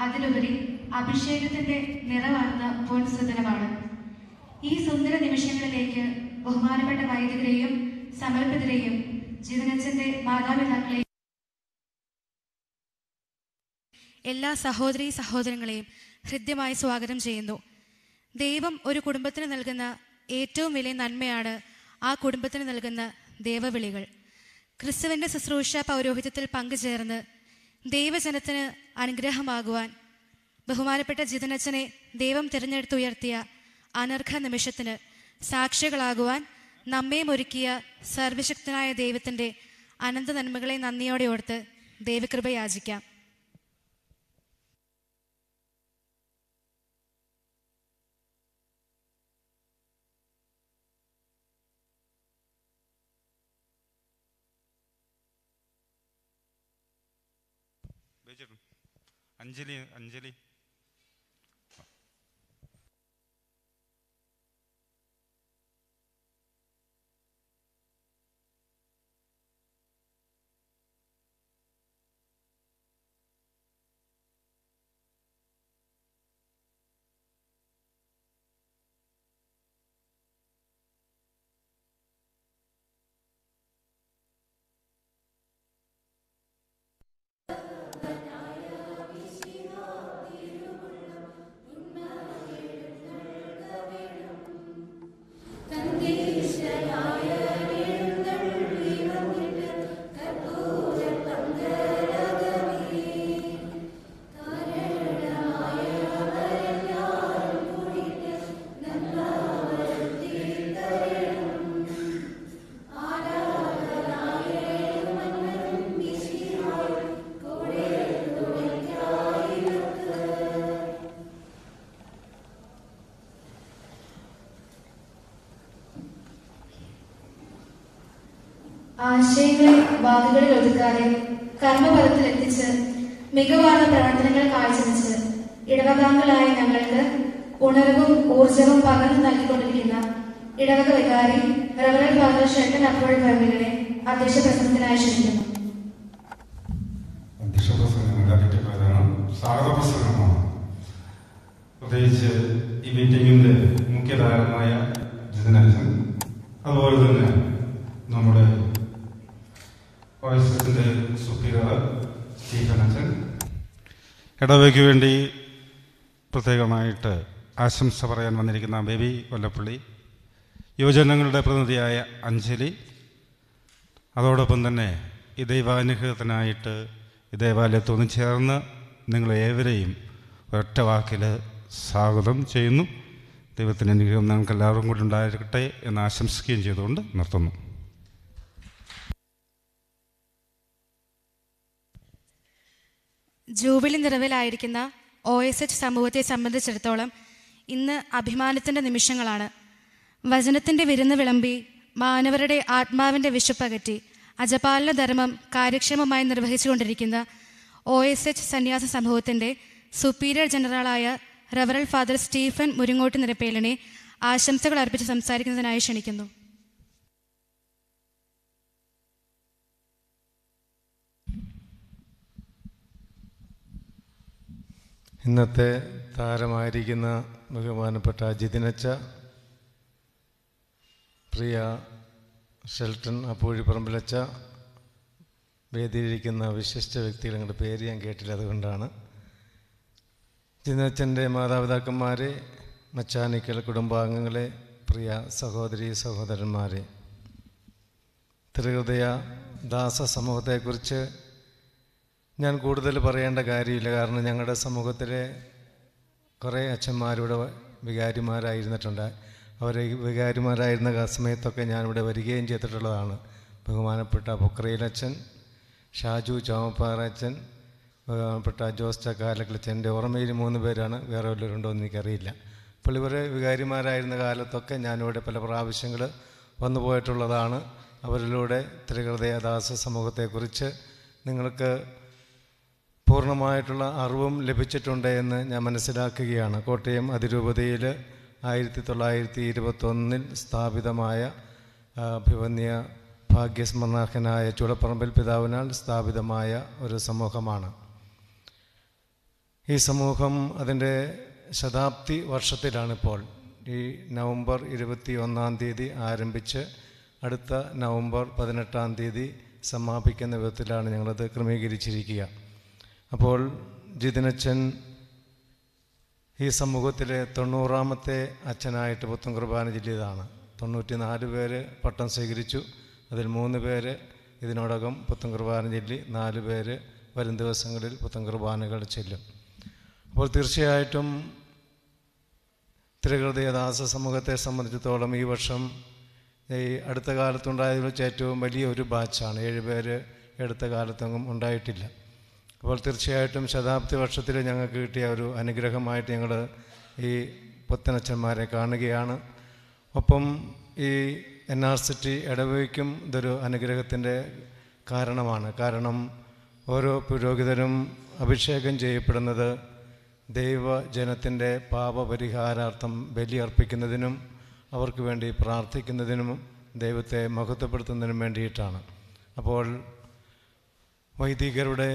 അതിലുപരി അഭിഷേകത്തിന്റെ നിറവാർന്ന പൊൻസുന്ദരമാണ് ഈ സുന്ദര നിമിഷങ്ങളിലേക്ക് ബഹുമാനപ്പെട്ട വൈദികരെയും സമർപ്പിതരെയും ജീവനച്ചന്റെ മാതാപിതാക്കളെയും എല്ലാ സഹോദരി സഹോദരങ്ങളെയും ഹൃദ്യമായി സ്വാഗതം ചെയ്യുന്നു ദൈവം ഒരു കുടുംബത്തിന് നൽകുന്ന ഏറ്റവും വലിയ നന്മയാണ് ആ കുടുംബത്തിന് നൽകുന്ന ദേവവിളികൾ ക്രിസ്തുവിൻ്റെ ശുശ്രൂഷ പൗരോഹിത്യത്തിൽ പങ്കുചേർന്ന് ദൈവജനത്തിന് അനുഗ്രഹമാകുവാൻ ബഹുമാനപ്പെട്ട ജിതനച്ചനെ ദൈവം തിരഞ്ഞെടുത്തുയർത്തിയ അനർഘ നിമിഷത്തിന് സാക്ഷികളാകുവാൻ നമ്മെ ഒരുക്കിയ സർവശക്തനായ ദൈവത്തിൻ്റെ അനന്ത നന്മകളെ നന്ദിയോടെ ഓർത്ത് ദൈവകൃപ യാചിക്കാം അഞ്ജലി അഞ്ജലി ആശയങ്ങളെ വാക്കുകളിൽ ഒതുക്കാതെ കർമ്മപദത്തിൽ എത്തിച്ച് മികവാർന്ന പ്രവർത്തനങ്ങൾ കാഴ്ചവെച്ച് ഇടവകാംഗങ്ങളായ ഞങ്ങൾക്ക് ഉണർവും ഊർജവും പകർന്നു നൽകിക്കൊണ്ടിരിക്കുന്ന ഇടവക വികാരി റവറൽ ഫാദർ ഷെൽട്ടൻ അപ്പോൾ കർമ്മികളെ അധ്യക്ഷ പ്രസംഗത്തിനായി ക്ഷണിക്കുന്നു അധ്യക്ഷ പ്രസംഗം അതിൻ്റെ പേരാണ് സ്വാഗത പ്രസംഗമാണ് പ്രത്യേകിച്ച് ഈ മീറ്റിംഗിൻ്റെ മുഖ്യധാരമായ ജിതനച്ചൻ അതുപോലെ തന്നെ നമ്മുടെ വോയിസസിൻ്റെ സുപ്പീരിയർ സ്റ്റീഫൻ അച്ഛൻ ഇടവയ്ക്ക് വേണ്ടി പ്രത്യേകമായിട്ട് ആശംസ പറയാൻ വന്നിരിക്കുന്ന ബേബി കൊല്ലപ്പള്ളി യുവജനങ്ങളുടെ പ്രതിനിധിയായ അഞ്ജലി അതോടൊപ്പം തന്നെ ഈ ദൈവാനുഗ്രഹത്തിനായിട്ട് ഈ ദേവാലയത്തിൽ ഒന്ന് ചേർന്ന് നിങ്ങളേവരെയും ഒറ്റ വാക്കിൽ സ്വാഗതം ചെയ്യുന്നു ദൈവത്തിൻ്റെ അനുഗ്രഹം നിങ്ങൾക്ക് എല്ലാവർക്കും കൂടി ഉണ്ടായിരിക്കട്ടെ എന്ന് ആശംസിക്കുകയും ചെയ്തുകൊണ്ട് നിർത്തുന്നു ജൂബിലി നിറവിലായിരിക്കുന്ന ഒ എസ് എച്ച് സമൂഹത്തെ സംബന്ധിച്ചിടത്തോളം ഇന്ന് അഭിമാനത്തിൻ്റെ നിമിഷങ്ങളാണ് വചനത്തിൻ്റെ വിരുന്ന് വിളമ്പി മാനവരുടെ ആത്മാവിൻ്റെ വിശപ്പകറ്റി അജപാലന ധർമ്മം കാര്യക്ഷമമായി നിർവഹിച്ചുകൊണ്ടിരിക്കുന്ന ഒ എസ് എച്ച് സന്യാസ സമൂഹത്തിൻ്റെ സുപ്പീരിയർ ജനറലായ റവറൽ ഫാദർ സ്റ്റീഫൻ മുരിങ്ങോട്ട് നിരപ്പേലിനെ ആശംസകൾ അർപ്പിച്ച് സംസാരിക്കുന്നതിനായി ക്ഷണിക്കുന്നു ഇന്നത്തെ താരമായിരിക്കുന്ന ബഹുമാനപ്പെട്ട ജിതിനച്ച പ്രിയ ഷെൽട്ടൺ അപ്പൂഴിപ്പറമ്പിലച്ച വേദിയിലിരിക്കുന്ന വിശിഷ്ട വ്യക്തികൾ നിങ്ങളുടെ പേര് ഞാൻ കേട്ടില്ല അതുകൊണ്ടാണ് ജിതിനച്ചൻ്റെ മാതാപിതാക്കന്മാരെ മച്ചാനിക്കൽ കുടുംബാംഗങ്ങളെ പ്രിയ സഹോദരി സഹോദരന്മാരെ തിരുഹൃദയ ദാസ സമൂഹത്തെക്കുറിച്ച് ഞാൻ കൂടുതൽ പറയേണ്ട കാര്യമില്ല കാരണം ഞങ്ങളുടെ സമൂഹത്തിലെ കുറേ അച്ഛന്മാരിവിടെ വികാരിമാരായിരുന്നിട്ടുണ്ട് അവരെ വികാരിമാരായിരുന്ന ക- സമയത്തൊക്കെ ഞാനിവിടെ വരികയും ചെയ്തിട്ടുള്ളതാണ് ബഹുമാനപ്പെട്ട പൊക്രയിലച്ഛൻ ഷാജു ചോമപ്പാറച്ചൻ ബഹുമാനപ്പെട്ട ജോസ് ചക്കാലക്കിളച്ചൻ എൻ്റെ ഓർമ്മയിൽ മൂന്ന് പേരാണ് വേറെ വല്ലവരുണ്ടോ എന്ന് എനിക്കറിയില്ല അപ്പോൾ ഇവരെ വികാരിമാരായിരുന്ന കാലത്തൊക്കെ ഞാനിവിടെ പല പ്രാവശ്യങ്ങൾ വന്നു പോയിട്ടുള്ളതാണ് അവരിലൂടെ തിരുഹൃദയദാസ സമൂഹത്തെക്കുറിച്ച് നിങ്ങൾക്ക് പൂർണ്ണമായിട്ടുള്ള അറിവും ലഭിച്ചിട്ടുണ്ട് എന്ന് ഞാൻ മനസ്സിലാക്കുകയാണ് കോട്ടയം അതിരൂപതയിൽ ആയിരത്തി തൊള്ളായിരത്തി ഇരുപത്തൊന്നിൽ സ്ഥാപിതമായ ആ, അഭിവന്യ ഭാഗ്യസ്മരണാർഹനായ ചൂടപ്പറമ്പിൽ പിതാവിനാൽ സ്ഥാപിതമായ ഒരു സമൂഹമാണ് ഈ സമൂഹം അതിൻ്റെ ശതാബ്ദി വർഷത്തിലാണിപ്പോൾ ഈ നവംബർ ഇരുപത്തി ഒന്നാം തീയതി ആരംഭിച്ച് അടുത്ത നവംബർ പതിനെട്ടാം തീയതി സമാപിക്കുന്ന വിധത്തിലാണ് ഞങ്ങളത് ക്രമീകരിച്ചിരിക്കുക അപ്പോൾ ജിതിനച്ചൻ ഈ സമൂഹത്തിലെ തൊണ്ണൂറാമത്തെ അച്ഛനായിട്ട് പുത്തൻ കുർബാന ജില്ലയിലാണ് തൊണ്ണൂറ്റി നാല് പേര് പട്ടം സ്വീകരിച്ചു അതിൽ മൂന്ന് പേര് ഇതിനോടകം പുത്തൻ കുർബാന ചൊല്ലി നാല് പേര് വരും ദിവസങ്ങളിൽ പുത്തൻ കുർബാനകൾ ചെല്ലും അപ്പോൾ തീർച്ചയായിട്ടും തിരുഹൃദയദാസ സമൂഹത്തെ സംബന്ധിച്ചിടത്തോളം ഈ വർഷം ഈ അടുത്ത കാലത്തുണ്ടായതിൽ വെച്ച് ഏറ്റവും വലിയ ഒരു ബാച്ചാണ് ഏഴ് പേര് അടുത്ത കാലത്തൊന്നും ഉണ്ടായിട്ടില്ല അപ്പോൾ തീർച്ചയായിട്ടും ശതാബ്ദി വർഷത്തിൽ ഞങ്ങൾക്ക് കിട്ടിയ ഒരു അനുഗ്രഹമായിട്ട് ഞങ്ങൾ ഈ പുത്തനച്ഛന്മാരെ കാണുകയാണ് ഒപ്പം ഈ എൻ ആർ സിറ്റി ഇടവയ്ക്കും ഇതൊരു അനുഗ്രഹത്തിൻ്റെ കാരണമാണ് കാരണം ഓരോ പുരോഹിതരും അഭിഷേകം ചെയ്യപ്പെടുന്നത് ദൈവജനത്തിൻ്റെ പാപപരിഹാരാർത്ഥം ബലി അർപ്പിക്കുന്നതിനും അവർക്ക് വേണ്ടി പ്രാർത്ഥിക്കുന്നതിനും ദൈവത്തെ മഹത്വപ്പെടുത്തുന്നതിനും വേണ്ടിയിട്ടാണ് അപ്പോൾ വൈദികരുടെ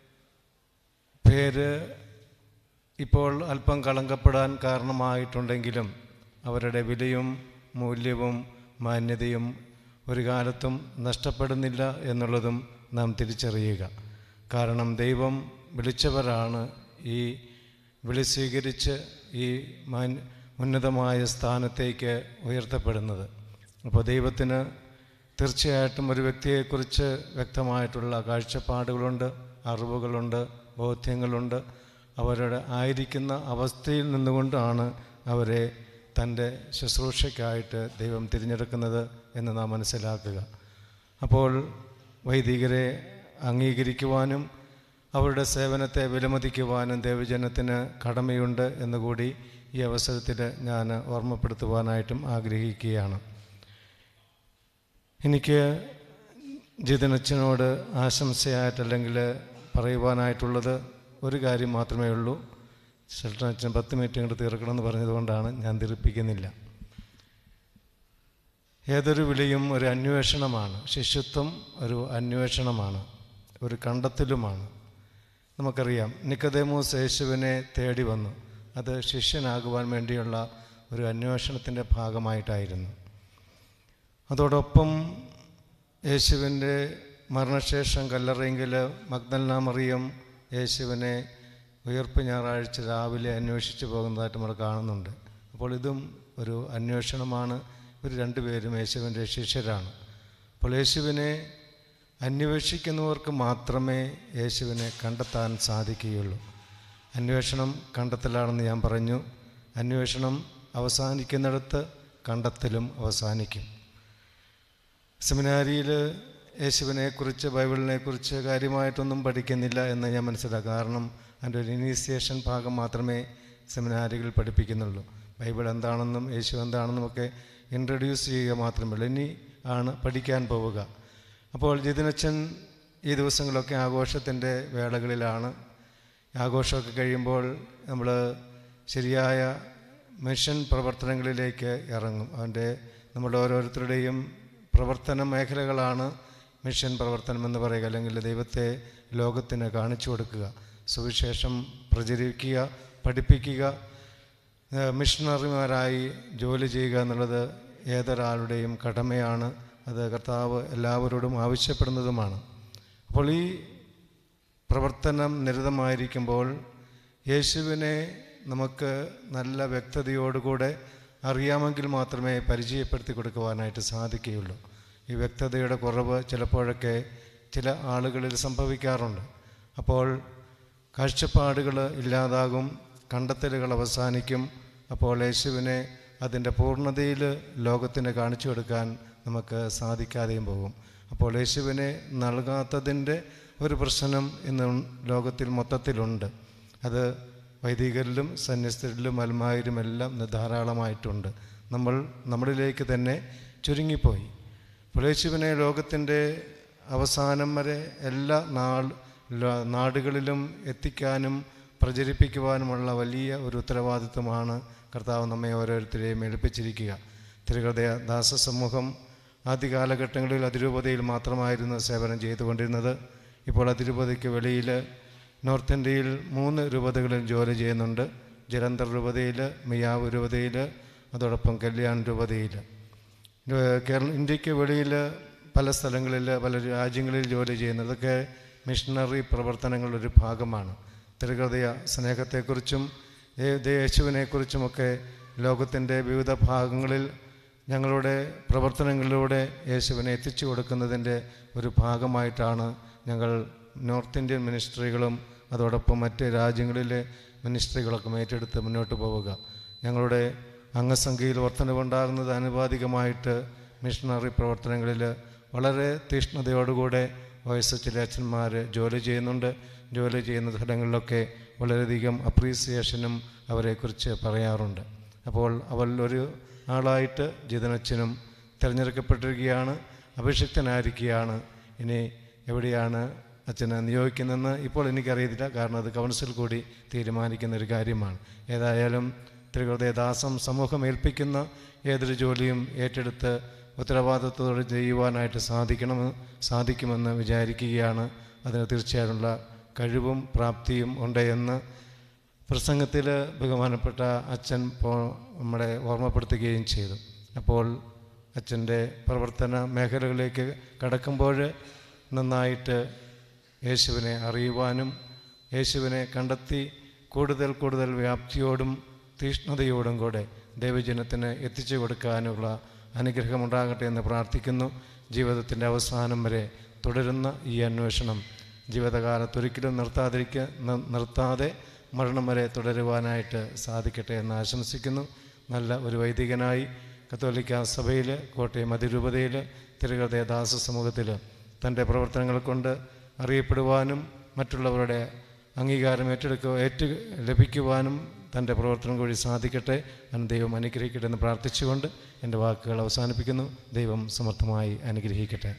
പേര് ഇപ്പോൾ അല്പം കളങ്കപ്പെടാൻ കാരണമായിട്ടുണ്ടെങ്കിലും അവരുടെ വിലയും മൂല്യവും മാന്യതയും ഒരു കാലത്തും നഷ്ടപ്പെടുന്നില്ല എന്നുള്ളതും നാം തിരിച്ചറിയുക കാരണം ദൈവം വിളിച്ചവരാണ് ഈ വിളി സ്വീകരിച്ച് ഈ മാൻ ഉന്നതമായ സ്ഥാനത്തേക്ക് ഉയർത്തപ്പെടുന്നത് അപ്പോൾ ദൈവത്തിന് തീർച്ചയായിട്ടും ഒരു വ്യക്തിയെക്കുറിച്ച് വ്യക്തമായിട്ടുള്ള കാഴ്ചപ്പാടുകളുണ്ട് അറിവുകളുണ്ട് ബോധ്യങ്ങളുണ്ട് അവരുടെ ആയിരിക്കുന്ന അവസ്ഥയിൽ നിന്നുകൊണ്ടാണ് അവരെ തൻ്റെ ശുശ്രൂഷയ്ക്കായിട്ട് ദൈവം തിരഞ്ഞെടുക്കുന്നത് എന്ന് നാം മനസ്സിലാക്കുക അപ്പോൾ വൈദികരെ അംഗീകരിക്കുവാനും അവരുടെ സേവനത്തെ വിലമതിക്കുവാനും ദൈവജനത്തിന് കടമയുണ്ട് എന്നുകൂടി ഈ അവസരത്തിൽ ഞാൻ ഓർമ്മപ്പെടുത്തുവാനായിട്ടും ആഗ്രഹിക്കുകയാണ് എനിക്ക് ജിതനച്ചനോട് ആശംസയായിട്ടല്ലെങ്കിൽ പറയുവാനായിട്ടുള്ളത് ഒരു കാര്യം മാത്രമേ ഉള്ളൂ ഷെൽട്ടനച്ഛൻ പത്ത് മിനിറ്റ് ഇങ്ങോട്ട് തീർക്കണമെന്ന് പറഞ്ഞതുകൊണ്ടാണ് ഞാൻ തീർപ്പിക്കുന്നില്ല ഏതൊരു വിളിയും ഒരു അന്വേഷണമാണ് ശിഷ്യത്വം ഒരു അന്വേഷണമാണ് ഒരു കണ്ടെത്തലുമാണ് നമുക്കറിയാം നിക്കതേമോസ് യേശുവിനെ തേടി വന്നു അത് ശിഷ്യനാകുവാൻ വേണ്ടിയുള്ള ഒരു അന്വേഷണത്തിൻ്റെ ഭാഗമായിട്ടായിരുന്നു അതോടൊപ്പം യേശുവിൻ്റെ മരണശേഷം കല്ലറയെങ്കിൽ മഗ്ദൽന മറിയം യേശുവിനെ ഉയർപ്പ് ഞായറാഴ്ച രാവിലെ അന്വേഷിച്ച് പോകുന്നതായിട്ട് നമ്മൾ കാണുന്നുണ്ട് അപ്പോൾ ഇതും ഒരു അന്വേഷണമാണ് ഇവർ രണ്ടുപേരും യേശുവിൻ്റെ ശിഷ്യരാണ് അപ്പോൾ യേശുവിനെ അന്വേഷിക്കുന്നവർക്ക് മാത്രമേ യേശുവിനെ കണ്ടെത്താൻ സാധിക്കുകയുള്ളൂ അന്വേഷണം കണ്ടെത്തലാണെന്ന് ഞാൻ പറഞ്ഞു അന്വേഷണം അവസാനിക്കുന്നിടത്ത് കണ്ടെത്തലും അവസാനിക്കും സെമിനാരിയിൽ യേശുവിനെക്കുറിച്ച് ബൈബിളിനെക്കുറിച്ച് കാര്യമായിട്ടൊന്നും പഠിക്കുന്നില്ല എന്ന് ഞാൻ മനസ്സിലാക്കുക കാരണം അതിൻ്റെ ഒരു ഇനീസിയേഷൻ ഭാഗം മാത്രമേ സെമിനാരികൾ പഠിപ്പിക്കുന്നുള്ളൂ ബൈബിൾ എന്താണെന്നും യേശു എന്താണെന്നും ഒക്കെ ഇൻട്രൊഡ്യൂസ് ചെയ്യുക മാത്രമേ ഉള്ളൂ ഇനി ആണ് പഠിക്കാൻ പോവുക അപ്പോൾ ജിതിനച്ചൻ ഈ ദിവസങ്ങളൊക്കെ ആഘോഷത്തിൻ്റെ വേളകളിലാണ് ആഘോഷമൊക്കെ കഴിയുമ്പോൾ നമ്മൾ ശരിയായ മിഷൻ പ്രവർത്തനങ്ങളിലേക്ക് ഇറങ്ങും അവൻ്റെ നമ്മുടെ ഓരോരുത്തരുടെയും പ്രവർത്തന മേഖലകളാണ് മിഷൻ പ്രവർത്തനം എന്ന് പറയുക അല്ലെങ്കിൽ ദൈവത്തെ ലോകത്തിന് കാണിച്ചു കൊടുക്കുക സുവിശേഷം പ്രചരിക്കുക പഠിപ്പിക്കുക മിഷണറിമാരായി ജോലി ചെയ്യുക എന്നുള്ളത് ഏതൊരാളുടെയും കടമയാണ് അത് കർത്താവ് എല്ലാവരോടും ആവശ്യപ്പെടുന്നതുമാണ് അപ്പോൾ ഈ പ്രവർത്തനം നിരതമായിരിക്കുമ്പോൾ യേശുവിനെ നമുക്ക് നല്ല വ്യക്തതയോടുകൂടെ അറിയാമെങ്കിൽ മാത്രമേ പരിചയപ്പെടുത്തി കൊടുക്കുവാനായിട്ട് സാധിക്കുകയുള്ളൂ ഈ വ്യക്തതയുടെ കുറവ് ചിലപ്പോഴൊക്കെ ചില ആളുകളിൽ സംഭവിക്കാറുണ്ട് അപ്പോൾ കാഴ്ചപ്പാടുകൾ ഇല്ലാതാകും കണ്ടെത്തലുകൾ അവസാനിക്കും അപ്പോൾ യേശുവിനെ അതിൻ്റെ പൂർണ്ണതയിൽ ലോകത്തിന് കാണിച്ചു കൊടുക്കാൻ നമുക്ക് സാധിക്കാതെയും പോകും അപ്പോൾ യേശുവിനെ നൽകാത്തതിൻ്റെ ഒരു പ്രശ്നം ഇന്ന് ലോകത്തിൽ മൊത്തത്തിലുണ്ട് അത് വൈദികരിലും സന്യസ്തരിലും അൽമാരിലും എല്ലാം ധാരാളമായിട്ടുണ്ട് നമ്മൾ നമ്മളിലേക്ക് തന്നെ ചുരുങ്ങിപ്പോയി അപ്പോൾ യേശുവിനെ ലോകത്തിൻ്റെ അവസാനം വരെ എല്ലാ നാൾ നാടുകളിലും എത്തിക്കാനും പ്രചരിപ്പിക്കുവാനുമുള്ള വലിയ ഒരു ഉത്തരവാദിത്വമാണ് കർത്താവ് നമ്മെ ഓരോരുത്തരെയും ഏൽപ്പിച്ചിരിക്കുക തിരുഹൃദയ ദാസ സമൂഹം ആദ്യ കാലഘട്ടങ്ങളിൽ അതിരൂപതയിൽ മാത്രമായിരുന്നു സേവനം ചെയ്തുകൊണ്ടിരുന്നത് ഇപ്പോൾ അതിരൂപതയ്ക്ക് വെളിയിൽ നോർത്ത് ഇന്ത്യയിൽ മൂന്ന് രൂപതകളിൽ ജോലി ചെയ്യുന്നുണ്ട് ജലന്ധർ രൂപതയിൽ മിയാവ് രൂപതയിൽ അതോടൊപ്പം കല്യാൺ രൂപതയിൽ കേരള ഇന്ത്യക്ക് വെളിയിൽ പല സ്ഥലങ്ങളിൽ പല രാജ്യങ്ങളിൽ ജോലി ചെയ്യുന്നത് ഇതൊക്കെ മിഷണറി പ്രവർത്തനങ്ങളുടെ ഒരു ഭാഗമാണ് തിരുഹൃദയ സ്നേഹത്തെക്കുറിച്ചും യേ- ദേ- യേശുവിനെക്കുറിച്ചുമൊക്കെ ലോകത്തിൻ്റെ വിവിധ ഭാഗങ്ങളിൽ ഞങ്ങളുടെ പ്രവർത്തനങ്ങളിലൂടെ യേശുവിനെ എത്തിച്ചു കൊടുക്കുന്നതിൻ്റെ ഒരു ഭാഗമായിട്ടാണ് ഞങ്ങൾ നോർത്ത് ഇന്ത്യൻ മിനിസ്ട്രികളും അതോടൊപ്പം മറ്റ് രാജ്യങ്ങളിലെ മിനിസ്ട്രികളൊക്കെ ഏറ്റെടുത്ത് മുന്നോട്ട് പോവുക ഞങ്ങളുടെ അംഗസംഖ്യയിൽ വർധനവുണ്ടാകുന്നത് ആനുപാതികമായിട്ട് മിഷണറി പ്രവർത്തനങ്ങളിൽ വളരെ തീഷ്ണതയോടുകൂടെ ഒ എസ് എച്ചിലെ അച്ഛന്മാർ ജോലി ചെയ്യുന്നുണ്ട് ജോലി ചെയ്യുന്ന സ്ഥലങ്ങളിലൊക്കെ വളരെയധികം അപ്രീസിയേഷനും അവരെക്കുറിച്ച് പറയാറുണ്ട് അപ്പോൾ അവൾ ഒരു ആളായിട്ട് ജിതനച്ഛനും തിരഞ്ഞെടുക്കപ്പെട്ടിരിക്കുകയാണ് അഭിഷിക്തനായിരിക്കുകയാണ് ഇനി എവിടെയാണ് അച്ഛനെ നിയോഗിക്കുന്നതെന്ന് ഇപ്പോൾ എനിക്കറിയത്തില്ല കാരണം അത് കൗൺസിൽ കൂടി തീരുമാനിക്കുന്ന ഒരു കാര്യമാണ് ഏതായാലും ത്രികൃതദാസം സമൂഹം ഏൽപ്പിക്കുന്ന ഏതൊരു ജോലിയും ഏറ്റെടുത്ത് ഉത്തരവാദിത്വത്തോടെ ചെയ്യുവാനായിട്ട് സാധിക്കണമെന്ന് സാധിക്കുമെന്ന് വിചാരിക്കുകയാണ് അതിന് തീർച്ചയായിട്ടുള്ള കഴിവും പ്രാപ്തിയും ഉണ്ട് എന്ന് പ്രസംഗത്തിൽ ബഹുമാനപ്പെട്ട അച്ഛൻ പോ നമ്മളെ ഓർമ്മപ്പെടുത്തുകയും ചെയ്തു അപ്പോൾ അച്ഛൻ്റെ പ്രവർത്തന മേഖലകളിലേക്ക് കടക്കുമ്പോൾ നന്നായിട്ട് യേശുവിനെ അറിയുവാനും യേശുവിനെ കണ്ടെത്തി കൂടുതൽ കൂടുതൽ വ്യാപ്തിയോടും തീഷ്ണതയോടും കൂടെ ദൈവജനത്തിന് എത്തിച്ചു കൊടുക്കാനുള്ള അനുഗ്രഹമുണ്ടാകട്ടെ എന്ന് പ്രാർത്ഥിക്കുന്നു ജീവിതത്തിൻ്റെ അവസാനം വരെ തുടരുന്ന ഈ അന്വേഷണം ജീവിതകാലത്തൊരിക്കലും നിർത്താതിരിക്ക നി- നിർത്താതെ മരണം വരെ തുടരുവാനായിട്ട് സാധിക്കട്ടെ എന്ന് ആശംസിക്കുന്നു നല്ല ഒരു വൈദികനായി കത്തോലിക്ക സഭയിൽ കോട്ടയം അതിരൂപതയിൽ തിരുഹൃദയ ദാസ സമൂഹത്തിൽ തൻ്റെ പ്രവർത്തനങ്ങൾ കൊണ്ട് അറിയപ്പെടുവാനും മറ്റുള്ളവരുടെ അംഗീകാരം ഏറ്റെടുക്കുക ഏറ്റു ലഭിക്കുവാനും തൻ്റെ പ്രവർത്തനം വഴി സാധിക്കട്ടെ എന്ന് ദൈവം അനുഗ്രഹിക്കട്ടെ എന്ന് പ്രാർത്ഥിച്ചുകൊണ്ട് എൻ്റെ വാക്കുകൾ അവസാനിപ്പിക്കുന്നു ദൈവം സമർത്ഥമായി അനുഗ്രഹിക്കട്ടെ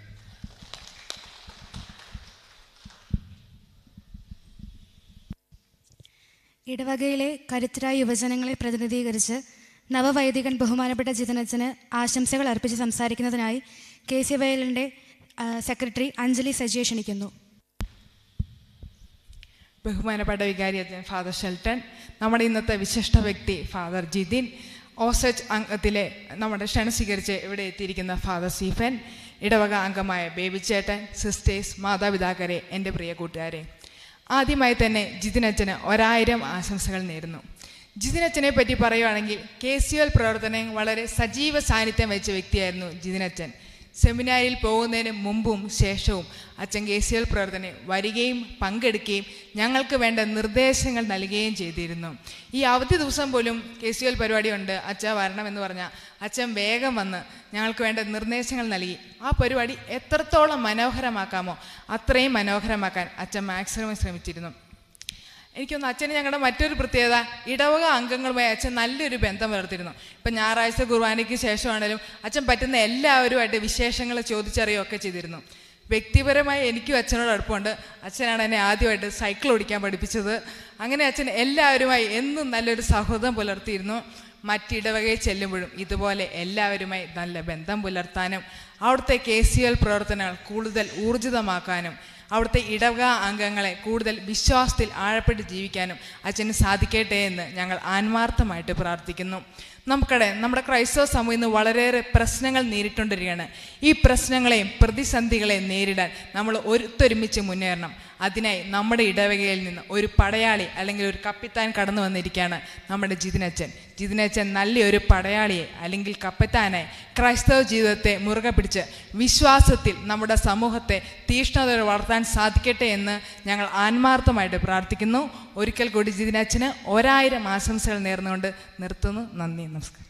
ഇടവകയിലെ കരുത്തരായ യുവജനങ്ങളെ പ്രതിനിധീകരിച്ച് നവവൈദികൻ ബഹുമാനപ്പെട്ട ജിതനച്ചന് ആശംസകൾ അർപ്പിച്ച് സംസാരിക്കുന്നതിനായി കെ സി വയലിൻ്റെ സെക്രട്ടറി അഞ്ജലി സജിയെ ക്ഷണിക്കുന്നു ബഹുമാനപ്പെട്ട വികാരി അധ്യയൻ ഫാദർ ഷെൽട്ടൺ നമ്മുടെ ഇന്നത്തെ വിശിഷ്ട വ്യക്തി ഫാദർ ജിതിൻ ഓസച്ച് അംഗത്തിലെ നമ്മുടെ ക്ഷണം സ്വീകരിച്ച് ഇവിടെ എത്തിയിരിക്കുന്ന ഫാദർ സീഫൻ ഇടവക അംഗമായ ബേബിച്ചേട്ടൻ സിസ്റ്റേഴ്സ് മാതാപിതാക്കരെ എൻ്റെ പ്രിയ കൂട്ടുകാരെ ആദ്യമായി തന്നെ ജിതിനച്ചന് ഒരായിരം ആശംസകൾ നേരുന്നു ജിതിനച്ചനെ പറ്റി പറയുവാണെങ്കിൽ കെ സി എൽ പ്രവർത്തനം വളരെ സജീവ സാന്നിധ്യം വെച്ച വ്യക്തിയായിരുന്നു ജിതിനച്ചൻ സെമിനാരിൽ പോകുന്നതിന് മുമ്പും ശേഷവും അച്ഛൻ കെ സി എൽ പ്രവർത്തനം വരികയും പങ്കെടുക്കുകയും ഞങ്ങൾക്ക് വേണ്ട നിർദ്ദേശങ്ങൾ നൽകുകയും ചെയ്തിരുന്നു ഈ അവധി ദിവസം പോലും കെ സി എൽ പരിപാടിയുണ്ട് അച്ഛ വരണമെന്ന് പറഞ്ഞാൽ അച്ഛൻ വേഗം വന്ന് ഞങ്ങൾക്ക് വേണ്ട നിർദ്ദേശങ്ങൾ നൽകി ആ പരിപാടി എത്രത്തോളം മനോഹരമാക്കാമോ അത്രയും മനോഹരമാക്കാൻ അച്ഛൻ മാക്സിമം ശ്രമിച്ചിരുന്നു എനിക്കൊന്ന് അച്ഛന് ഞങ്ങളുടെ മറ്റൊരു പ്രത്യേകത ഇടവക അംഗങ്ങളുമായി അച്ഛൻ നല്ലൊരു ബന്ധം വളർത്തിയിരുന്നു ഇപ്പം ഞായറാഴ്ച കുർബാനയ്ക്ക് ശേഷമാണെങ്കിലും അച്ഛൻ പറ്റുന്ന എല്ലാവരുമായിട്ട് വിശേഷങ്ങൾ ചോദിച്ചറിയുകയൊക്കെ ചെയ്തിരുന്നു വ്യക്തിപരമായി എനിക്കും അച്ഛനോട് അടുപ്പമുണ്ട് അച്ഛനാണ് എന്നെ ആദ്യമായിട്ട് സൈക്കിൾ ഓടിക്കാൻ പഠിപ്പിച്ചത് അങ്ങനെ അച്ഛൻ എല്ലാവരുമായി എന്നും നല്ലൊരു സൗഹൃദം പുലർത്തിയിരുന്നു മറ്റിടവകയിൽ ചെല്ലുമ്പോഴും ഇതുപോലെ എല്ലാവരുമായി നല്ല ബന്ധം പുലർത്താനും അവിടുത്തെ കെ സി എൽ പ്രവർത്തനങ്ങൾ കൂടുതൽ ഊർജിതമാക്കാനും അവിടുത്തെ ഇടവക അംഗങ്ങളെ കൂടുതൽ വിശ്വാസത്തിൽ ആഴപ്പെട്ട് ജീവിക്കാനും അച്ഛന് സാധിക്കട്ടെ എന്ന് ഞങ്ങൾ ആത്മാർത്ഥമായിട്ട് പ്രാർത്ഥിക്കുന്നു നമുക്കടെ നമ്മുടെ ക്രൈസ്തവ സമൂഹം ഇന്ന് വളരെയേറെ പ്രശ്നങ്ങൾ നേരിട്ടുകൊണ്ടിരിക്കുകയാണ് ഈ പ്രശ്നങ്ങളെയും പ്രതിസന്ധികളെയും നേരിടാൻ നമ്മൾ ഒരുത്തൊരുമിച്ച് മുന്നേറണം അതിനായി നമ്മുടെ ഇടവകയിൽ നിന്ന് ഒരു പടയാളി അല്ലെങ്കിൽ ഒരു കപ്പിത്താൻ കടന്നു വന്നിരിക്കുകയാണ് നമ്മുടെ ജിതിനച്ചൻ ജിതിനച്ചൻ നല്ലൊരു പടയാളിയെ അല്ലെങ്കിൽ കപ്പിത്താനായി ക്രൈസ്തവ ജീവിതത്തെ മുറുകെ പിടിച്ച് വിശ്വാസത്തിൽ നമ്മുടെ സമൂഹത്തെ തീഷ്ണതയോടെ വളർത്താൻ സാധിക്കട്ടെ എന്ന് ഞങ്ങൾ ആത്മാർത്ഥമായിട്ട് പ്രാർത്ഥിക്കുന്നു ഒരിക്കൽ കൂടി ജിതിനച്ചന് ഒരായിരം ആശംസകൾ നേർന്നുകൊണ്ട് നിർത്തുന്നു നന്ദി നമസ്കാരം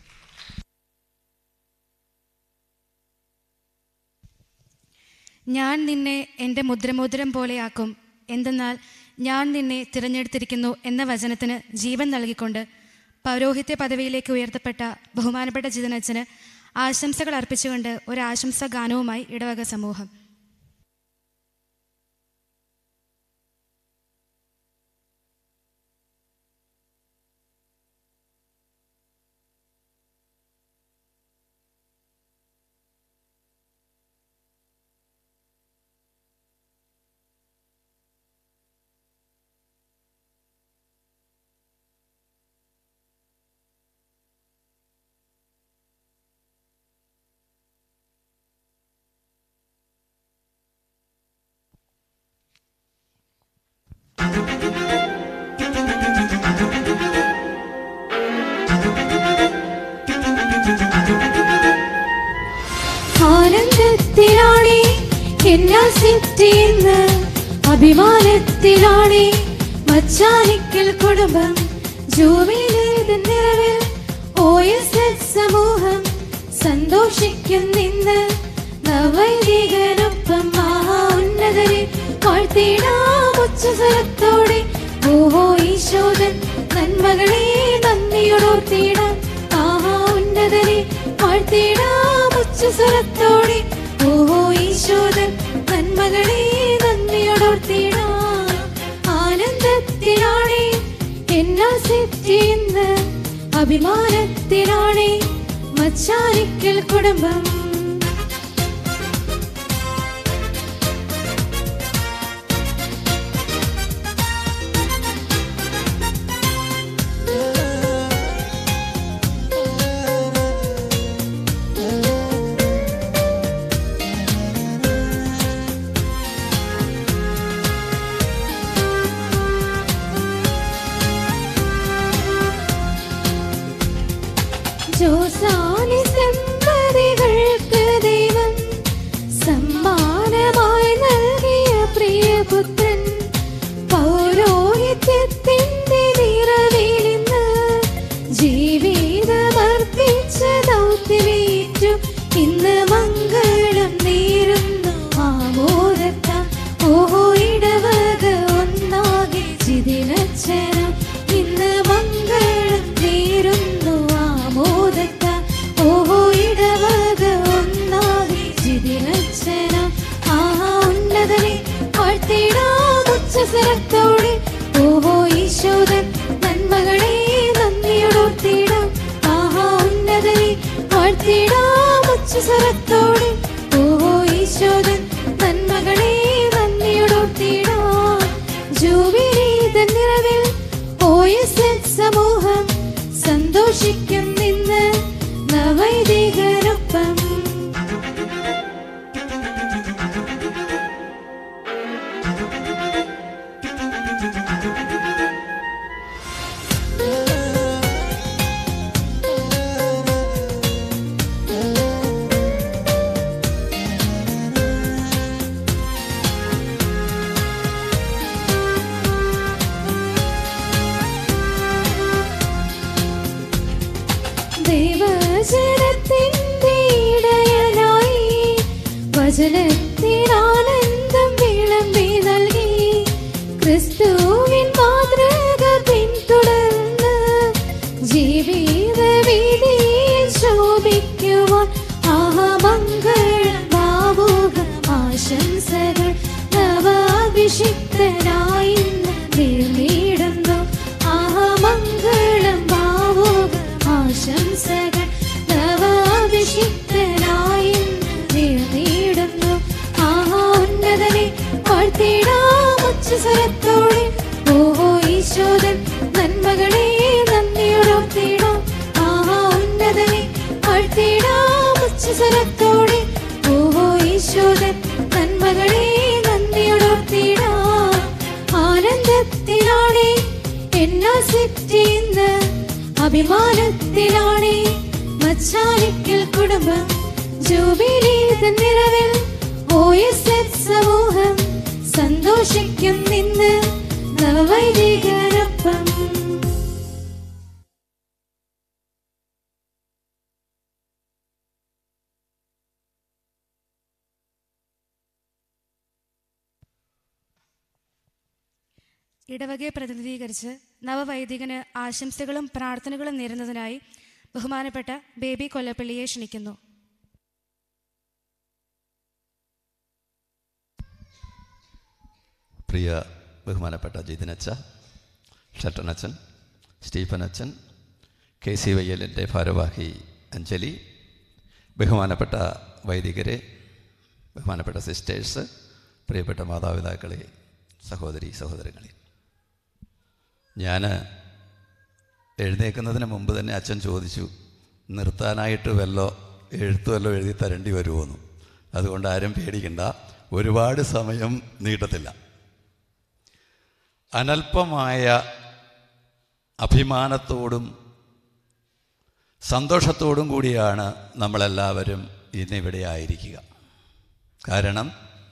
ഞാൻ നിന്നെ എൻ്റെ മുദ്രമോതിരം പോലെയാക്കും എന്തെന്നാൽ ഞാൻ നിന്നെ തിരഞ്ഞെടുത്തിരിക്കുന്നു എന്ന വചനത്തിന് ജീവൻ നൽകിക്കൊണ്ട് പൗരോഹിത്യ പദവിയിലേക്ക് ഉയർത്തപ്പെട്ട ബഹുമാനപ്പെട്ട ജിതനച്ചന് ആശംസകൾ അർപ്പിച്ചുകൊണ്ട് ഒരു ആശംസാ ഗാനവുമായി ഇടവക സമൂഹം ആനന്ദത്തിലാണേ എന്നാ സിറ്റിന്ന് അഭിമാനത്തിലാണേ മച്ചാനിക്കൽ കുടുംബം ജൂബിലേത് നിറവിൽ ഒ എസ് എസ് സമൂഹം സന്തോഷിക്കും നിന്ന് നവൈദികനൊപ്പം മഹാ ഉന്നതരെ വാഴ്ത്തിടാം ഉച്ചസ്വരത്തോടെ ഓഹോ ഈശോദൻ നന്മകളെ നന്ദിയോടോർത്തിടാം ആഹാ ഉന്നതരെ വാഴ്ത്തിടാം ഉച്ചസ്വരത്തോടെ ഓഹോ ഈശോദൻ നന്മകളെ നന്ദിയോടോർത്തിടാം ആനന്ദത്തിലാണേ എന്നാ സിറ്റിന്ന് അഭിമാനത്തിലാണേ മച്ചാരിക്കൽ കുടുംബം ജോസാനി സമ്പതികൾക്ക് ദൈവം സമ്മാനമായി നൽകിയ പ്രിയപുത്രൻ പൗരോഹിത്യത്തിന്റെ നിറവിലിന്ന് ജീവിതമർപ്പിച്ച ദൗത്യമേറ്റു ഇന്ന് മംഗളം നേരുന്നു ആമോദത്ത ഓഹോ ഇടവക ഒന്നാകെ ചിതിലച്ചനം ഇന്ന് മംഗളം നേരുന്നു ആമോദത്ത ഓഹോ ഇടവക ഒന്നാകെ ചിതിലച്ചനം ആഹാ ഉന്നതനെ വാഴ്ത്തിടാം ഉച്ചസ്വരത്തോടെ ഓഹോ ഈശോദൻ നന്മകളെ നന്ദിയോടോർത്തിടാം ആഹാ ഉന്നതനെ വാഴ്ത്തിടാം ഉച്ചസ്വരത്തോടെ ഓഹോ ഈശോദൻ നന്മകളെ നന്ദിയോടോർത്തിടാം ജൂബിലീത നിറവിൽ ഒ എസ് എസ് സമൂഹം സന്തോഷിക്കും നിന്ന് നവൈദികരൊപ്പം ദൈവജനത്തിന്റെ ഇടയനായി വചനത്തിനാനന്ദം വിളമ്പി നൽകി ക്രിസ്തുവിൻ മാതൃക പിന്തുടർന്ന് ജീവിത വീതിയിൽ ശോഭിക്കുവാൻ ആഹമംഗളം ഭാവുക ആശംസകൾ നവാഭിഷിക്തനായി നേടുന്നു ആഹമംഗളം ഭാവുക ആശംസകൾ നവാഭിഷിക്തനായി നേടുന്നു ആഹാ ഉന്നതനെ വാഴ്ത്തിടാം ഉച്ചസ്വരത്തോടെ ഓഹോ ഈശോദൻ നന്മകളെ നന്ദിയോടോർത്തിടാം ആഹാ ഉന്നതനെ വാഴ്ത്തിടാം ഉച്ചസ്വരത്തോടെ ഓഹോ ഈശോദൻ നന്മകളെ നന്ദിയോടോർത്തിടാം ആനന്ദത്തിലാണേ എന്നാ സിറ്റിന്ന് അഭിമാനത്തിലാണേ മച്ചാലിക്കൽ കുടുംബം ജൂബിലീത നിറവിൽ ഒ എസ് എസ് സമൂഹം സന്തോഷിക്കും നിന്ന് നവവൈദികരൊപ്പം ഇടവകയെ പ്രതിനിധീകരിച്ച് നവവൈദികന് ആശംസകളും പ്രാർത്ഥനകളും നേരുന്നതിനായി ബഹുമാനപ്പെട്ട ബേബി കൊല്ലപ്പള്ളിയെ ക്ഷണിക്കുന്നു പ്രിയ ബഹുമാനപ്പെട്ട ജിതിനച്ച ഷട്ടനച്ചൻ സ്റ്റീഫൻ അച്ഛൻ കെ സി വയ്യലിൻ്റെ ഭാരവാഹി അഞ്ജലി ബഹുമാനപ്പെട്ട വൈദികരെ ബഹുമാനപ്പെട്ട സിസ്റ്റേഴ്സ് പ്രിയപ്പെട്ട മാതാപിതാക്കളെ സഹോദരി സഹോദരങ്ങളെ ഞാൻ എഴുന്നേൽക്കുന്നതിന് മുമ്പ് തന്നെ അച്ഛൻ ചോദിച്ചു നിർത്താനായിട്ട് വല്ലോ എഴുത്ത് വല്ലോ എഴുതി തരേണ്ടി വരുമോയെന്നു അതുകൊണ്ട് ആരും പേടിക്കണ്ട ഒരുപാട് സമയം നീട്ടത്തില്ല അനൽപമായ അഭിമാനത്തോടും സന്തോഷത്തോടും കൂടിയാണ് നമ്മളെല്ലാവരും ഇന്നിവിടെ ആയിരിക്കുക കാരണം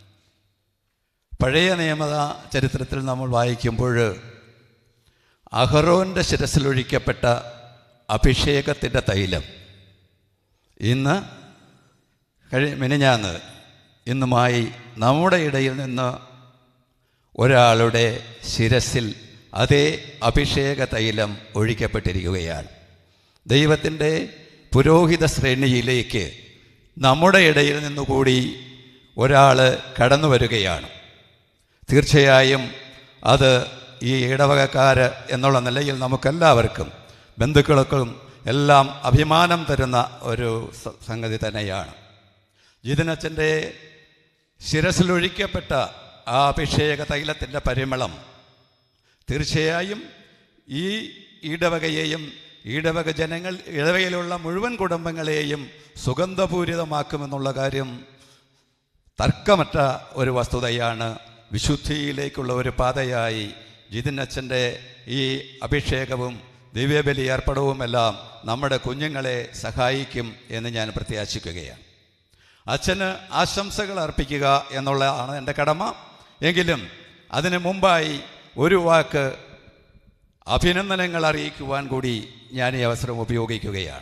പഴയ നിയമ ചരിത്രത്തിൽ നമ്മൾ വായിക്കുമ്പോൾ അഹറോൻ്റെ ശിരസിലൊഴിക്കപ്പെട്ട അഭിഷേകത്തിൻ്റെ തൈലം ഇന്ന് കഴി മിനിഞ്ഞാന്ന് ഇന്നുമായി നമ്മുടെ ഇടയിൽ നിന്ന് ഒരാളുടെ ശിരസിൽ അതേ അഭിഷേക തൈലം ഒഴിക്കപ്പെട്ടിരിക്കുകയാണ് ദൈവത്തിൻ്റെ പുരോഹിത ശ്രേണിയിലേക്ക് നമ്മുടെ ഇടയിൽ നിന്നുകൂടി ഒരാൾ കടന്നു വരികയാണ് തീർച്ചയായും അത് ഈ ഇടവകക്കാർ എന്നുള്ള നിലയിൽ നമുക്കെല്ലാവർക്കും ബന്ധുക്കൾക്കും എല്ലാം അഭിമാനം തരുന്ന ഒരു സ- സംഗതി തന്നെയാണ് ജിതനച്ചൻ്റെ ശിരസിലൊഴിക്കപ്പെട്ട ആ അഭിഷേക തൈലത്തിൻ്റെ പരിമളം തീർച്ചയായും ഈ ഇടവകയെയും ഇടവക ജനങ്ങൾ ഇടവകയിലുള്ള മുഴുവൻ കുടുംബങ്ങളെയും സുഗന്ധപൂരിതമാക്കുമെന്നുള്ള കാര്യം തർക്കമറ്റ ഒരു വസ്തുതയാണ് വിശുദ്ധിയിലേക്കുള്ള ഒരു പാതയായി ജിതിനച്ഛൻ്റെ ഈ അഭിഷേകവും ദിവ്യബലി ഏർപ്പടവുമെല്ലാം നമ്മുടെ കുഞ്ഞുങ്ങളെ സഹായിക്കും എന്ന് ഞാൻ പ്രത്യാശിക്കുകയാണ് അച്ഛന് ആശംസകൾ അർപ്പിക്കുക എന്നുള്ളതാണ് എൻ്റെ കടമ എങ്കിലും അതിനു മുമ്പായി ഒരു വാക്ക് അഭിനന്ദനങ്ങൾ അറിയിക്കുവാൻ കൂടി ഞാൻ ഈ അവസരം ഉപയോഗിക്കുകയാണ്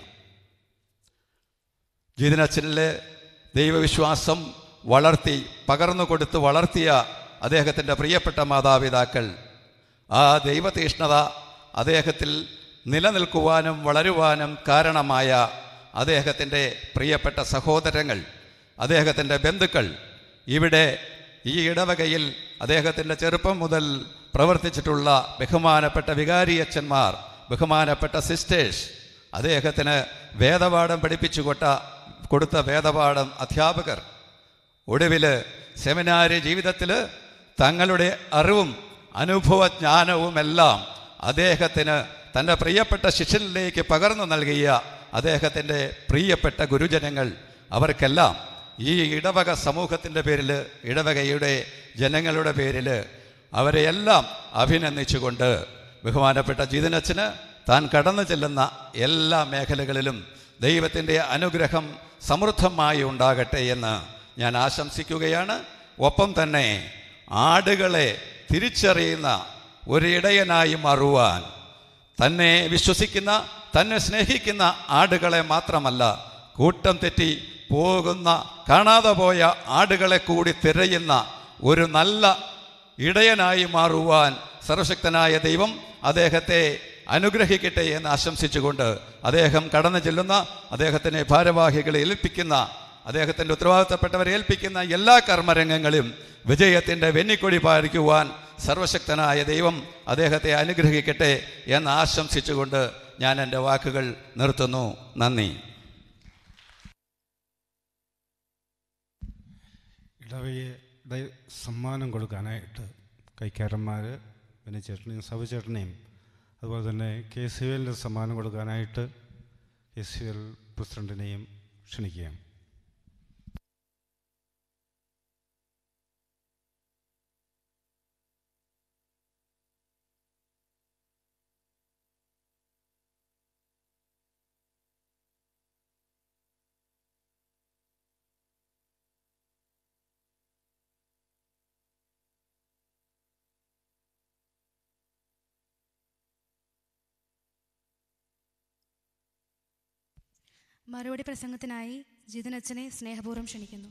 ജീതനച്ഛനിലെ ദൈവവിശ്വാസം വളർത്തി പകർന്നു കൊടുത്ത് വളർത്തിയ അദ്ദേഹത്തിൻ്റെ പ്രിയപ്പെട്ട മാതാപിതാക്കൾ ആ ദൈവതീഷ്ണത അദ്ദേഹത്തിൽ നിലനിൽക്കുവാനും വളരുവാനും കാരണമായ അദ്ദേഹത്തിൻ്റെ പ്രിയപ്പെട്ട സഹോദരങ്ങൾ അദ്ദേഹത്തിൻ്റെ ബന്ധുക്കൾ ഇവിടെ ഈ ഇടവകയിൽ അദ്ദേഹത്തിൻ്റെ ചെറുപ്പം മുതൽ പ്രവർത്തിച്ചിട്ടുള്ള ബഹുമാനപ്പെട്ട വികാരിയച്ഛന്മാർ ബഹുമാനപ്പെട്ട സിസ്റ്റേഴ്സ് അദ്ദേഹത്തിന് വേദപാഠം പഠിപ്പിച്ചു കൊട്ട കൊടുത്ത വേദപാഠം അധ്യാപകർ ഒടുവിൽ സെമിനാരി ജീവിതത്തിൽ തങ്ങളുടെ അറിവും അനുഭവജ്ഞാനവുമെല്ലാം അദ്ദേഹത്തിന് തൻ്റെ പ്രിയപ്പെട്ട ശിഷ്യനിലേക്ക് പകർന്നു നൽകിയ അദ്ദേഹത്തിൻ്റെ പ്രിയപ്പെട്ട ഗുരുജനങ്ങൾ അവർക്കെല്ലാം ഈ ഇടവക സമൂഹത്തിൻ്റെ പേരിൽ ഇടവകയുടെ ജനങ്ങളുടെ പേരിൽ അവരെയെല്ലാം അഭിനന്ദിച്ചുകൊണ്ട് ബഹുമാനപ്പെട്ട ജീതനച്ഛന് താൻ കടന്നു ചെല്ലുന്ന എല്ലാ മേഖലകളിലും ദൈവത്തിൻ്റെ അനുഗ്രഹം സമൃദ്ധമായി ഉണ്ടാകട്ടെ എന്ന് ഞാൻ ആശംസിക്കുകയാണ് ഒപ്പം തന്നെ ആടുകളെ തിരിച്ചറിയുന്ന ഒരു ഇടയനായി മാറുവാൻ തന്നെ വിശ്വസിക്കുന്ന തന്നെ സ്നേഹിക്കുന്ന ആടുകളെ മാത്രമല്ല കൂട്ടം തെറ്റി പോകുന്ന കാണാതെ പോയ ആടുകളെ കൂടി തിരയുന്ന ഒരു നല്ല ഇടയനായി മാറുവാൻ സർവശക്തനായ ദൈവം അദ്ദേഹത്തെ അനുഗ്രഹിക്കട്ടെ എന്ന് ആശംസിച്ചുകൊണ്ട് അദ്ദേഹം കടന്നു ചെല്ലുന്ന അദ്ദേഹത്തിനെ ഭാരവാഹികളെ ഏൽപ്പിക്കുന്ന അദ്ദേഹത്തിൻ്റെ ഉത്തരവാദിത്തപ്പെട്ടവരെ ഏൽപ്പിക്കുന്ന എല്ലാ കർമ്മരംഗങ്ങളും വിജയത്തിൻ്റെ വെന്നിക്കൊടി പാലിക്കുവാൻ സർവശക്തനായ ദൈവം അദ്ദേഹത്തെ അനുഗ്രഹിക്കട്ടെ എന്ന് ആശംസിച്ചുകൊണ്ട് ഞാൻ എൻ്റെ വാക്കുകൾ നിർത്തുന്നു നന്ദി ഇടവയെ ദൈ- സമ്മാനം കൊടുക്കാനായിട്ട് കൈക്കാരന്മാർ പിന്നെ ചേട്ടനെയും സഭചേട്ടനെയും അതുപോലെ തന്നെ കെ സി എല്ലിൻ്റെ സമ്മാനം കൊടുക്കാനായിട്ട് കെ സി എൽ പ്രസിഡൻറ്റിനെയും ക്ഷണിക്കുകയാണ് മറുപടി പ്രസംഗത്തിനായി ജിതിനച്ഛനെ സ്നേഹപൂർവ്വം ക്ഷണിക്കുന്നു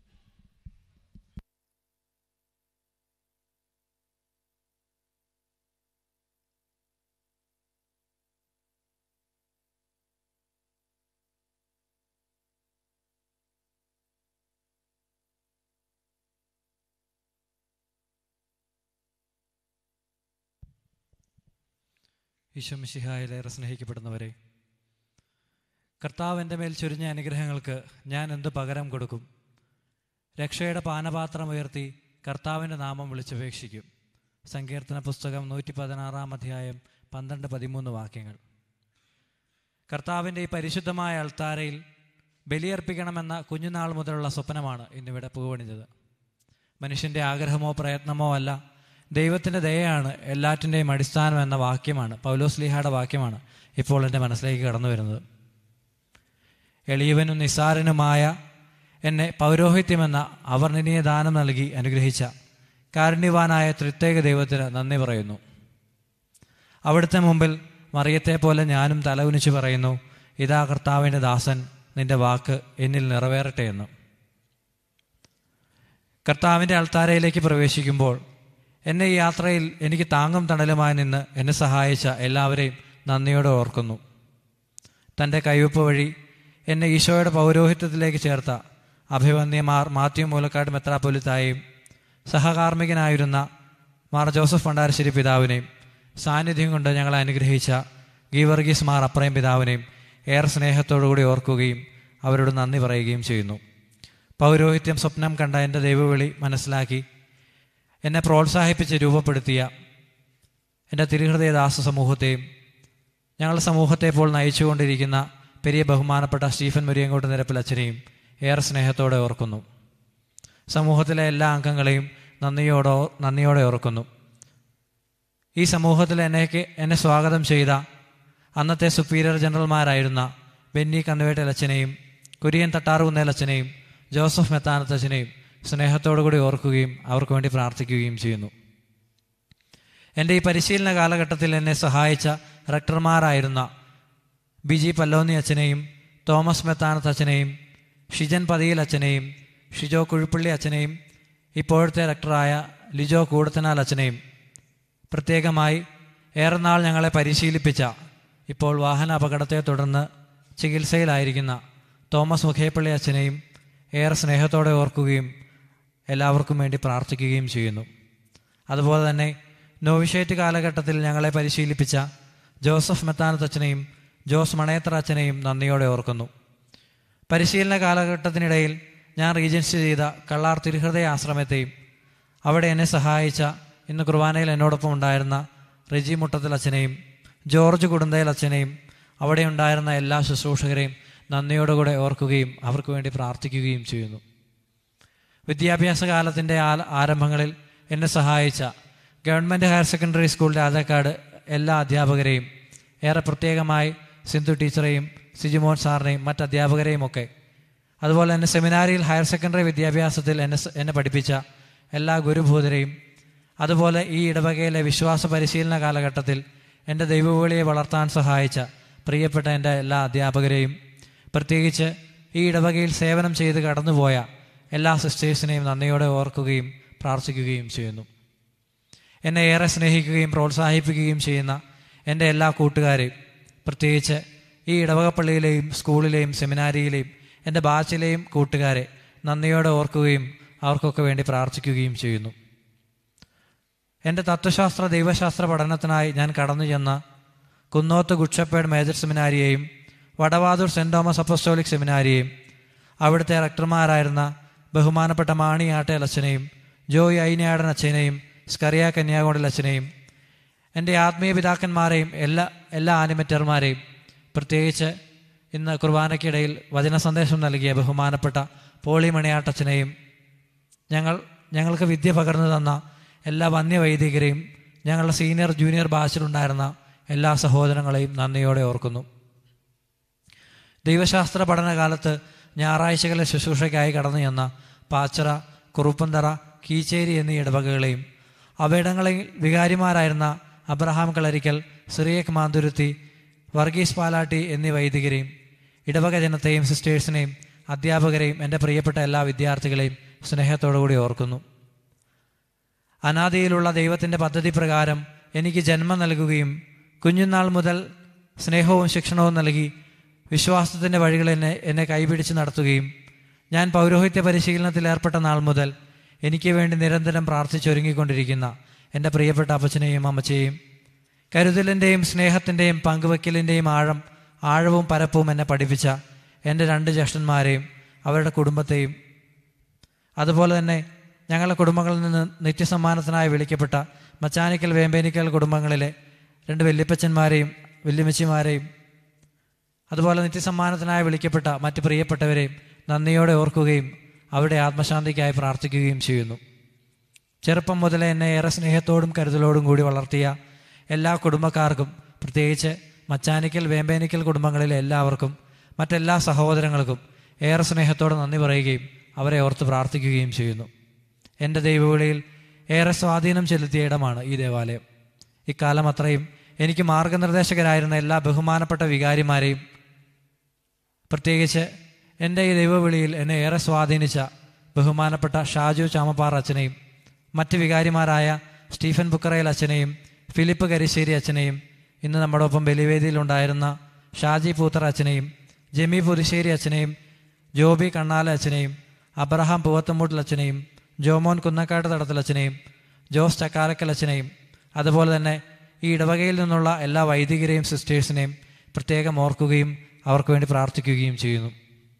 ഈശോമിശിഹായിലേറെ സ്നേഹിക്കപ്പെടുന്നവരെ കർത്താവ് എൻ്റെ മേൽ ചൊരിഞ്ഞ അനുഗ്രഹങ്ങൾക്ക് ഞാൻ എന്ത് പകരം കൊടുക്കും രക്ഷയുടെ പാനപാത്രം ഉയർത്തി കർത്താവിൻ്റെ നാമം വിളിച്ചപേക്ഷിക്കും സങ്കീർത്തന പുസ്തകം നൂറ്റി പതിനാറാം അധ്യായം പന്ത്രണ്ട് പതിമൂന്ന് വാക്യങ്ങൾ കർത്താവിൻ്റെ ഈ പരിശുദ്ധമായ അൾത്താരയിൽ ബലിയർപ്പിക്കണമെന്ന കുഞ്ഞുനാൾ മുതലുള്ള സ്വപ്നമാണ് ഇന്നിവിടെ പൂവണിഞ്ഞത് മനുഷ്യൻ്റെ ആഗ്രഹമോ പ്രയത്നമോ അല്ല ദൈവത്തിൻ്റെ ദയയാണ് എല്ലാറ്റിൻ്റെയും അടിസ്ഥാനം എന്ന വാക്യമാണ് പൗലോസ് ലീഹയുടെ വാക്യമാണ് ഇപ്പോൾ എൻ്റെ മനസ്സിലേക്ക് കടന്നു വരുന്നത് എളിയവനും നിസ്സാരനുമായ എന്നെ പൗരോഹിത്യമെന്ന അവർണ്ണനീയ ദാനം നൽകി അനുഗ്രഹിച്ച കാരുണ്യവാനായ ത്രിത്യേക ദൈവത്തിന് നന്ദി പറയുന്നു അവിടുത്തെ മുമ്പിൽ മറിയത്തെ പോലെ ഞാനും തലകുനിച്ച് പറയുന്നു ഇതാ കർത്താവിൻ്റെ ദാസൻ നിന്റെ വാക്ക് എന്നിൽ നിറവേറട്ടെ എന്ന് കർത്താവിൻ്റെ അൾത്താരയിലേക്ക് പ്രവേശിക്കുമ്പോൾ എന്നെ ഈ യാത്രയിൽ എനിക്ക് താങ്ങും തണലുമായി നിന്ന് എന്നെ സഹായിച്ച എല്ലാവരെയും നന്ദിയോടെ ഓർക്കുന്നു തൻ്റെ കൈവപ്പ് വഴി എന്നെ ഈശോയുടെ പൗരോഹിത്യത്തിലേക്ക് ചേർത്ത അഭിവന്യമാർ മാത്യു മൂലക്കാട് മെത്രാപ്പൊലിത്തായും സഹകാർമ്മികനായിരുന്ന മാർ ജോസഫ് ഭണ്ഡാരശ്ശേരി പിതാവിനെയും സാന്നിധ്യം കൊണ്ട് ഞങ്ങളെ അനുഗ്രഹിച്ച ഗീവർഗീസ് മാർ അപ്രയം പിതാവിനെയും ഏറെ സ്നേഹത്തോടുകൂടി ഓർക്കുകയും അവരോട് നന്ദി പറയുകയും ചെയ്യുന്നു പൗരോഹിത്യം സ്വപ്നം കണ്ട എൻ്റെ ദൈവവിളി മനസ്സിലാക്കി എന്നെ പ്രോത്സാഹിപ്പിച്ച് രൂപപ്പെടുത്തിയ എൻ്റെ തിരുഹൃദയദാസ സമൂഹത്തെയും ഞങ്ങളുടെ സമൂഹത്തെ ഇപ്പോൾ നയിച്ചുകൊണ്ടിരിക്കുന്ന പെരിയ ബഹുമാനപ്പെട്ട സ്റ്റീഫൻ മുരിയങ്കോട്ട് നിരപ്പിൽ അച്ഛനെയും ഏറെ സ്നേഹത്തോടെ ഓർക്കുന്നു സമൂഹത്തിലെ എല്ലാ അംഗങ്ങളെയും നന്ദിയോടെ നന്ദിയോടെ ഓർക്കുന്നു ഈ സമൂഹത്തിൽ എന്നെക്ക് എന്നെ സ്വാഗതം ചെയ്ത അന്നത്തെ സുപ്പീരിയർ ജനറൽമാരായിരുന്ന ബെന്നി കന്നുവേട്ടൽ അച്ഛനെയും കുര്യൻ തട്ടാറുകുന്നേൽ അച്ഛനെയും ജോസഫ് മെത്താനത്ത് അച്ഛനെയും സ്നേഹത്തോടു കൂടി ഓർക്കുകയും അവർക്ക് വേണ്ടി പ്രാർത്ഥിക്കുകയും ചെയ്യുന്നു എൻ്റെ ഈ പരിശീലന കാലഘട്ടത്തിൽ എന്നെ സഹായിച്ച റക്ടർമാരായിരുന്ന ബിജി പല്ലോന്നി അച്ഛനെയും തോമസ് മെത്താനത്ത് അച്ഛനെയും ഷിജൻ പതിയിൽ അച്ഛനെയും ഷിജോ കുഴിപ്പള്ളി അച്ഛനെയും ഇപ്പോഴത്തെ റക്ടറായ ലിജോ കൂടത്തനാൽ അച്ഛനെയും പ്രത്യേകമായി ഏറെ നാൾ ഞങ്ങളെ പരിശീലിപ്പിച്ച ഇപ്പോൾ വാഹന അപകടത്തെ തുടർന്ന് ചികിത്സയിലായിരിക്കുന്ന തോമസ് മുഖേപ്പള്ളി അച്ഛനെയും ഏറെ സ്നേഹത്തോടെ ഓർക്കുകയും എല്ലാവർക്കും വേണ്ടി പ്രാർത്ഥിക്കുകയും ചെയ്യുന്നു അതുപോലെ തന്നെ നോവിഷേറ്റ് കാലഘട്ടത്തിൽ ഞങ്ങളെ പരിശീലിപ്പിച്ച ജോസഫ് മെത്താനത്ത് അച്ഛനെയും ജോസ് മണയത്ര അച്ഛനെയും നന്ദിയോടെ ഓർക്കുന്നു പരിശീലന കാലഘട്ടത്തിനിടയിൽ ഞാൻ റീജൻസി ചെയ്ത കള്ളാർ തിരുഹൃദയ ആശ്രമത്തെയും അവിടെ എന്നെ സഹായിച്ച ഇന്ന് കുർബാനയിൽ എന്നോടൊപ്പം ഉണ്ടായിരുന്ന റെജി മുട്ടത്തിൽ അച്ഛനെയും ജോർജ് കുടുന്തയിൽ അച്ഛനെയും അവിടെ ഉണ്ടായിരുന്ന എല്ലാ ശുശ്രൂഷകരെയും നന്ദിയോടുകൂടെ ഓർക്കുകയും അവർക്ക് വേണ്ടി പ്രാർത്ഥിക്കുകയും ചെയ്യുന്നു വിദ്യാഭ്യാസ കാലത്തിൻ്റെ ആരംഭങ്ങളിൽ എന്നെ സഹായിച്ച government higher secondary school Rajakkad എല്ലാ അധ്യാപകരെയും ഏറെ പ്രത്യേകമായി സിന്ധു ടീച്ചറെയും സിജിമോൻ സാറിനെയും മറ്റ് അധ്യാപകരെയും ഒക്കെ അതുപോലെ തന്നെ സെമിനാരിയിൽ ഹയർ സെക്കൻഡറി വിദ്യാഭ്യാസത്തിൽ എന്നെ എന്നെ പഠിപ്പിച്ച എല്ലാ ഗുരുഭൂതരെയും അതുപോലെ ഈ ഇടവകയിലെ വിശ്വാസ പരിശീലന കാലഘട്ടത്തിൽ എൻ്റെ ദൈവവിളിയെ വളർത്താൻ സഹായിച്ച പ്രിയപ്പെട്ട എൻ്റെ എല്ലാ അധ്യാപകരെയും പ്രത്യേകിച്ച് ഈ ഇടവകയിൽ സേവനം ചെയ്ത് കടന്നുപോയ എല്ലാ സിസ്റ്റേഴ്സിനെയും നന്ദിയോടെ ഓർക്കുകയും പ്രാർത്ഥിക്കുകയും ചെയ്യുന്നു എന്നെ ഏറെ സ്നേഹിക്കുകയും പ്രോത്സാഹിപ്പിക്കുകയും ചെയ്യുന്ന എൻ്റെ എല്ലാ കൂട്ടുകാരെയും പ്രത്യേകിച്ച് ഈ ഇടവകപ്പള്ളിയിലെയും സ്കൂളിലെയും സെമിനാരിയിലെയും എൻ്റെ ബാച്ചിലെയും കൂട്ടുകാരെ നന്ദിയോടെ ഓർക്കുകയും അവർക്കൊക്കെ വേണ്ടി പ്രാർത്ഥിക്കുകയും ചെയ്യുന്നു എൻ്റെ തത്വശാസ്ത്ര ദൈവശാസ്ത്ര പഠനത്തിനായി ഞാൻ കടന്നു ചെന്ന കുന്നോത്ത് ഗുഡ്ഷപ്പേഡ് മേജർ സെമിനാരിയെയും വടവാതൂർ സെൻറ് തോമസ് അപ്പസ്റ്റോളിക് സെമിനാരിയെയും അവിടുത്തെ റക്ടർമാരായിരുന്ന ബഹുമാനപ്പെട്ട മാണി ആട്ടേൽ അച്ഛനെയും ജോയ് ഐനിയാടൻ അച്ഛനെയും സ്കറിയ കന്യാകോണ്ടിൽ അച്ഛനെയും എൻ്റെ ആത്മീയ പിതാക്കന്മാരെയും എല്ലാ എല്ലാ ആനിമറ്റർമാരെയും പ്രത്യേകിച്ച് ഇന്ന് കുർബാനയ്ക്കിടയിൽ വചന സന്ദേശം നൽകിയ ബഹുമാനപ്പെട്ട പോളി മണിയാട്ടച്ചനെയും ഞങ്ങൾ ഞങ്ങൾക്ക് വിദ്യ പകർന്നു തന്ന എല്ലാ വന്യവൈദികരെയും ഞങ്ങളുടെ സീനിയർ ജൂനിയർ ബാച്ചിലുണ്ടായിരുന്ന എല്ലാ സഹോദരങ്ങളെയും നന്ദിയോടെ ഓർക്കുന്നു ദൈവശാസ്ത്ര പഠനകാലത്ത് ഞായറാഴ്ചകളെ ശുശ്രൂഷയ്ക്കായി കടന്നു ചെന്ന പാച്ചറ കുറുപ്പന്തറ കീച്ചേരി എന്നീ ഇടവകകളെയും അവയിടങ്ങളിൽ വികാരിമാരായിരുന്ന അബ്രഹാം കളരിക്കൽ സിറിയക് മാന്തുരുത്തി വർഗീസ് പാലാട്ടി എന്നീ വൈദികരെയും ഇടവക ജനത്തെയും സിസ്റ്റേഴ്സിനെയും അധ്യാപകരെയും എൻ്റെ പ്രിയപ്പെട്ട എല്ലാ വിദ്യാർത്ഥികളെയും സ്നേഹത്തോടുകൂടി ഓർക്കുന്നു അനാദിയിലുള്ള ദൈവത്തിൻ്റെ പദ്ധതി പ്രകാരം എനിക്ക് ജന്മം നൽകുകയും കുഞ്ഞുനാൾ മുതൽ സ്നേഹവും ശിക്ഷണവും നൽകി വിശ്വാസത്തിൻ്റെ വഴികൾ എന്നെ എന്നെ കൈപിടിച്ച് നടത്തുകയും ഞാൻ പൗരോഹിത്യ പരിശീലനത്തിൽ ഏർപ്പെട്ട നാൾ മുതൽ എനിക്ക് വേണ്ടി നിരന്തരം പ്രാർത്ഥിച്ചൊരുങ്ങിക്കൊണ്ടിരിക്കുന്ന എൻ്റെ പ്രിയപ്പെട്ട അപ്പച്ചനെയും അമ്മച്ചയെയും കരുതലിൻ്റെയും സ്നേഹത്തിൻ്റെയും പങ്കുവയ്ക്കലിൻ്റെയും ആഴം ആഴവും പരപ്പവും എന്നെ പഠിപ്പിച്ച എൻ്റെ രണ്ട് ജ്യേഷ്ഠന്മാരെയും അവരുടെ കുടുംബത്തെയും അതുപോലെ തന്നെ ഞങ്ങളുടെ കുടുംബങ്ങളിൽ നിന്ന് നിത്യസമ്മാനത്തിനായി വിളിക്കപ്പെട്ട മച്ചാനിക്കൽ വേമ്പേനിക്കൽ കുടുംബങ്ങളിലെ രണ്ട് വല്യപ്പച്ചന്മാരെയും വല്യമ്മച്ചിമാരെയും അതുപോലെ നിത്യസമ്മാനത്തിനായി വിളിക്കപ്പെട്ട മറ്റ് പ്രിയപ്പെട്ടവരെയും നന്ദിയോടെ ഓർക്കുകയും അവരുടെ ആത്മശാന്തിക്കായി പ്രാർത്ഥിക്കുകയും ചെയ്യുന്നു ചെറുപ്പം മുതലേ എന്നെ ഏറെ സ്നേഹത്തോടും കരുതലോടും കൂടി വളർത്തിയ എല്ലാ കുടുംബക്കാർക്കും പ്രത്യേകിച്ച് മച്ചാനിക്കൽ വേമ്പേനിക്കൽ കുടുംബങ്ങളിലെ എല്ലാവർക്കും മറ്റെല്ലാ സഹോദരങ്ങൾക്കും ഏറെ സ്നേഹത്തോടെ നന്ദി പറയുകയും അവരെ ഓർത്ത് പ്രാർത്ഥിക്കുകയും ചെയ്യുന്നു എൻ്റെ ദൈവവിളിയിൽ ഏറെ സ്വാധീനം ചെലുത്തിയ ഇടമാണ് ഈ ദേവാലയം ഇക്കാലം അത്രയും എനിക്ക് മാർഗനിർദ്ദേശകരായിരുന്ന എല്ലാ ബഹുമാനപ്പെട്ട വികാരിമാരെയും പ്രത്യേകിച്ച് എൻ്റെ ഈ ദൈവവിളിയിൽ എന്നെ ഏറെ സ്വാധീനിച്ച ബഹുമാനപ്പെട്ട ഷാജു ചാമപ്പാറ അച്ഛനെയും മറ്റ് വികാരിമാരായ സ്റ്റീഫൻ ബുക്കറയിൽ അച്ഛനെയും ഫിലിപ്പ് കരിശ്ശേരി അച്ഛനെയും ഇന്ന് നമ്മുടെ ഒപ്പം ബലിവേദിയിലുണ്ടായിരുന്ന ഷാജി പൂത്തറ അച്ഛനെയും ജെമി പുതുശ്ശേരി അച്ഛനെയും ജോബി കണ്ണാല അച്ഛനെയും അബ്രഹാം പൂവത്തമ്മൂട്ടിൽ അച്ഛനെയും ജോമോൻ കുന്നക്കാട്ട് തടത്തിൽ അച്ഛനെയും ജോസ് ചക്കാലക്കൽ അച്ഛനെയും അതുപോലെ തന്നെ ഈ ഇടവകയിൽ നിന്നുള്ള എല്ലാ വൈദികരെയും സിസ്റ്റേഴ്സിനെയും പ്രത്യേകം ഓർക്കുകയും അവർക്ക് വേണ്ടി പ്രാർത്ഥിക്കുകയും ചെയ്യുന്നു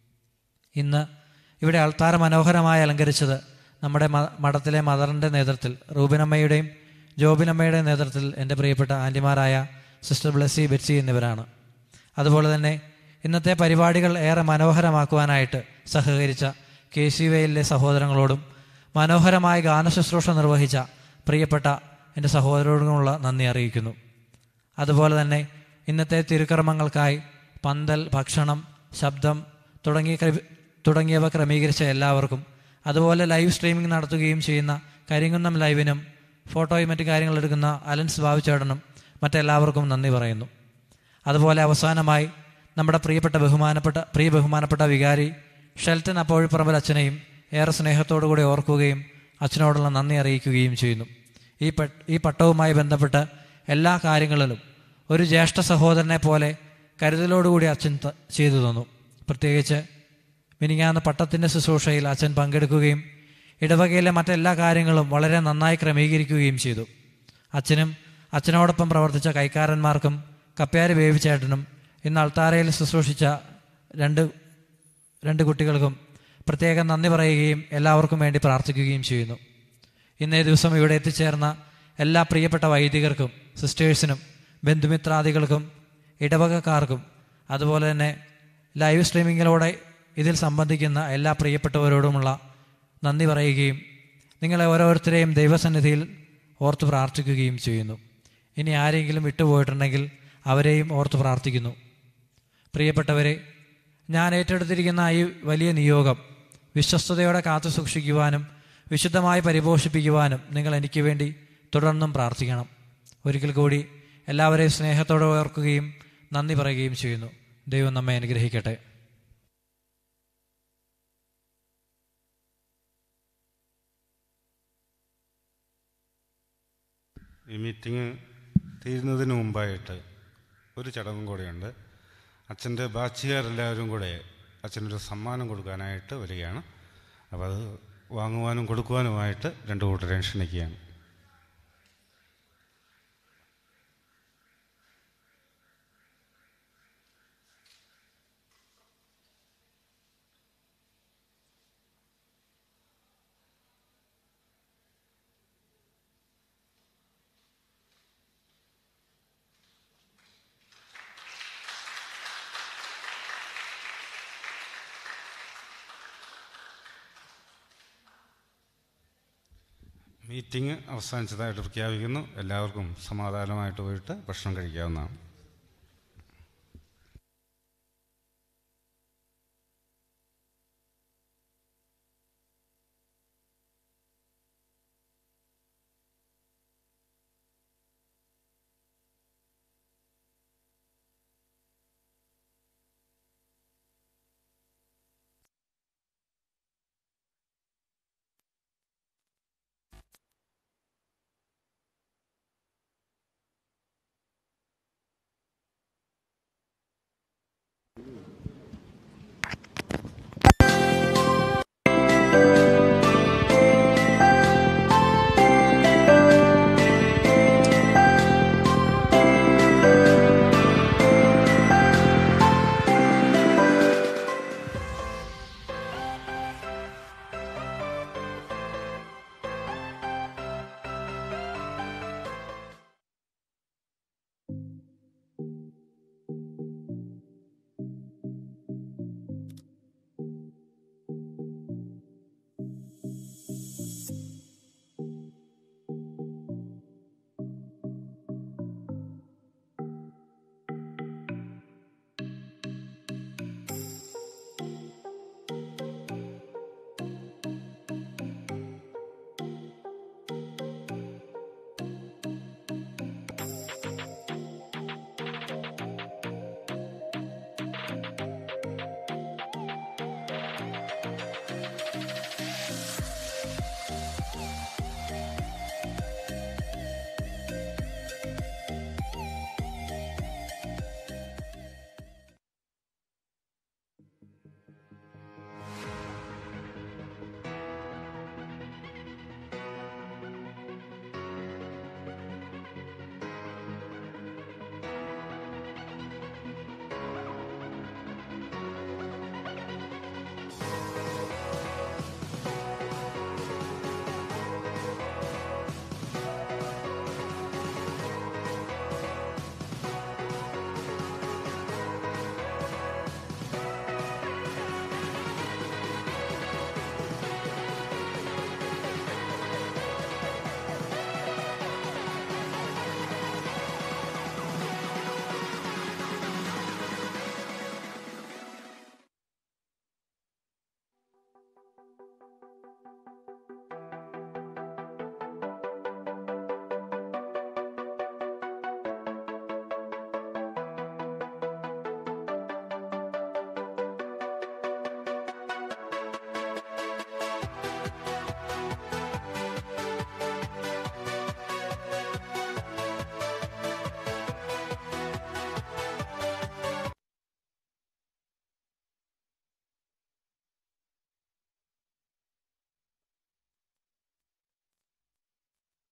ഇന്ന് ഇവിടെ അൾത്താര മനോഹരമായി അലങ്കരിച്ചത് നമ്മുടെ മ- മഠത്തിലെ മദറിൻ്റെ നേതൃത്വത്തിൽ റൂബിനമ്മയുടെയും ജോബിനമ്മയുടെയും നേതൃത്വത്തിൽ എൻ്റെ പ്രിയപ്പെട്ട ആൻറ്റിമാരായ സിസ്റ്റർ ബ്ലെസ്സി ബെറ്റ്സി എന്നിവരാണ് അതുപോലെ തന്നെ ഇന്നത്തെ പരിപാടികൾ ഏറെ മനോഹരമാക്കുവാനായിട്ട് സഹകരിച്ച കെ സി വൈയിലെ സഹോദരങ്ങളോടും മനോഹരമായ ഗാനശുശ്രൂഷ നിർവഹിച്ച പ്രിയപ്പെട്ട എൻ്റെ സഹോദരരോടുമുള്ള നന്ദി അറിയിക്കുന്നു അതുപോലെ തന്നെ ഇന്നത്തെ തിരുക്കർമ്മങ്ങൾക്കായി പന്തൽ ഭക്ഷണം ശബ്ദം തുടങ്ങിയ ക്രമി- തുടങ്ങിയവ ക്രമീകരിച്ച എല്ലാവർക്കും അതുപോലെ ലൈവ് സ്ട്രീമിംഗ് നടത്തുകയും ചെയ്യുന്ന കരിങ്കുന്നം ലൈവിനും ഫോട്ടോയും മറ്റു കാര്യങ്ങൾ എടുക്കുന്ന അലൻസ് ബാബുചേട്ടനും മറ്റെല്ലാവർക്കും നന്ദി പറയുന്നു അതുപോലെ അവസാനമായി നമ്മുടെ പ്രിയപ്പെട്ട ബഹുമാനപ്പെട്ട പ്രിയ ബഹുമാനപ്പെട്ട വികാരി ഷെൽട്ടൻ അപ്പോഴിപ്പറമ്പൽ അച്ഛനെയും ഏറെ സ്നേഹത്തോടു കൂടി ഓർക്കുകയും അച്ഛനോടുള്ള നന്ദി അറിയിക്കുകയും ചെയ്യുന്നു ഈ പ ഈ പട്ടവുമായി ബന്ധപ്പെട്ട് എല്ലാ കാര്യങ്ങളിലും ഒരു ജ്യേഷ്ഠ സഹോദരനെ പോലെ കരുതലോടുകൂടി അച്ഛൻ ത- ചെയ്തു തന്നു പ്രത്യേകിച്ച് മിനിങ്ങാന്ന് പട്ടത്തിൻ്റെ ശുശ്രൂഷയിൽ അച്ഛൻ പങ്കെടുക്കുകയും ഇടവകയിലെ മറ്റെല്ലാ കാര്യങ്ങളും വളരെ നന്നായി ക്രമീകരിക്കുകയും ചെയ്തു അച്ഛനും അച്ഛനോടൊപ്പം പ്രവർത്തിച്ച കൈക്കാരന്മാർക്കും കപ്പ്യാര് വേവിച്ചേട്ടനും ഇന്ന് അൾത്താരയിൽ ശുശ്രൂഷിച്ച രണ്ട് രണ്ട് കുട്ടികൾക്കും പ്രത്യേകം നന്ദി പറയുകയും എല്ലാവർക്കും വേണ്ടി പ്രാർത്ഥിക്കുകയും ചെയ്യുന്നു ഇന്നേ ദിവസം ഇവിടെ എത്തിച്ചേർന്ന എല്ലാ പ്രിയപ്പെട്ട വൈദികർക്കും സിസ്റ്റേഴ്സിനും ബന്ധുമിത്രാദികൾക്കും ഇടവകക്കാർക്കും അതുപോലെ തന്നെ ലൈവ് സ്ട്രീമിങ്ങിലൂടെ ഇതിൽ സംബന്ധിക്കുന്ന എല്ലാ പ്രിയപ്പെട്ടവരോടുമുള്ള നന്ദി പറയുകയും നിങ്ങളെ ഓരോരുത്തരെയും ദൈവസന്നിധിയിൽ ഓർത്ത് പ്രാർത്ഥിക്കുകയും ചെയ്യുന്നു ഇനി ആരെങ്കിലും വിട്ടുപോയിട്ടുണ്ടെങ്കിൽ അവരെയും ഓർത്ത് പ്രാർത്ഥിക്കുന്നു പ്രിയപ്പെട്ടവരെ ഞാൻ ഏറ്റെടുത്തിരിക്കുന്ന ഈ വലിയ നിയോഗം വിശ്വസ്തയോടെ കാത്തു സൂക്ഷിക്കുവാനും വിശുദ്ധമായി പരിപോഷിപ്പിക്കുവാനും നിങ്ങൾ എനിക്ക് വേണ്ടി തുടർന്നും പ്രാർത്ഥിക്കണം ഒരിക്കൽ കൂടി എല്ലാവരെയും സ്നേഹത്തോടെ ഓർക്കുകയും നന്ദി പറയുകയും ചെയ്യുന്നു ദൈവം നമ്മെ അനുഗ്രഹിക്കട്ടെ ഈ മീറ്റിംഗ് തീരുന്നതിന് മുമ്പായിട്ട് ഒരു ചടങ്ങും കൂടെയുണ്ട് അച്ഛൻ്റെ ബാച്ചുകാരെല്ലാവരും കൂടെ അച്ഛനൊരു സമ്മാനം കൊടുക്കാനായിട്ട് വരികയാണ് അപ്പോൾ അത് വാങ്ങുവാനും കൊടുക്കുവാനുമായിട്ട് രണ്ട് കൂട്ടരെ ക്ഷണിക്കുകയാണ് മീറ്റിംഗ് അവസാനിച്ചതായിട്ട് പ്രഖ്യാപിക്കുന്നു എല്ലാവർക്കും സമാധാനമായിട്ട് പോയിട്ട് ഭക്ഷണം കഴിക്കാവുന്നതാണ്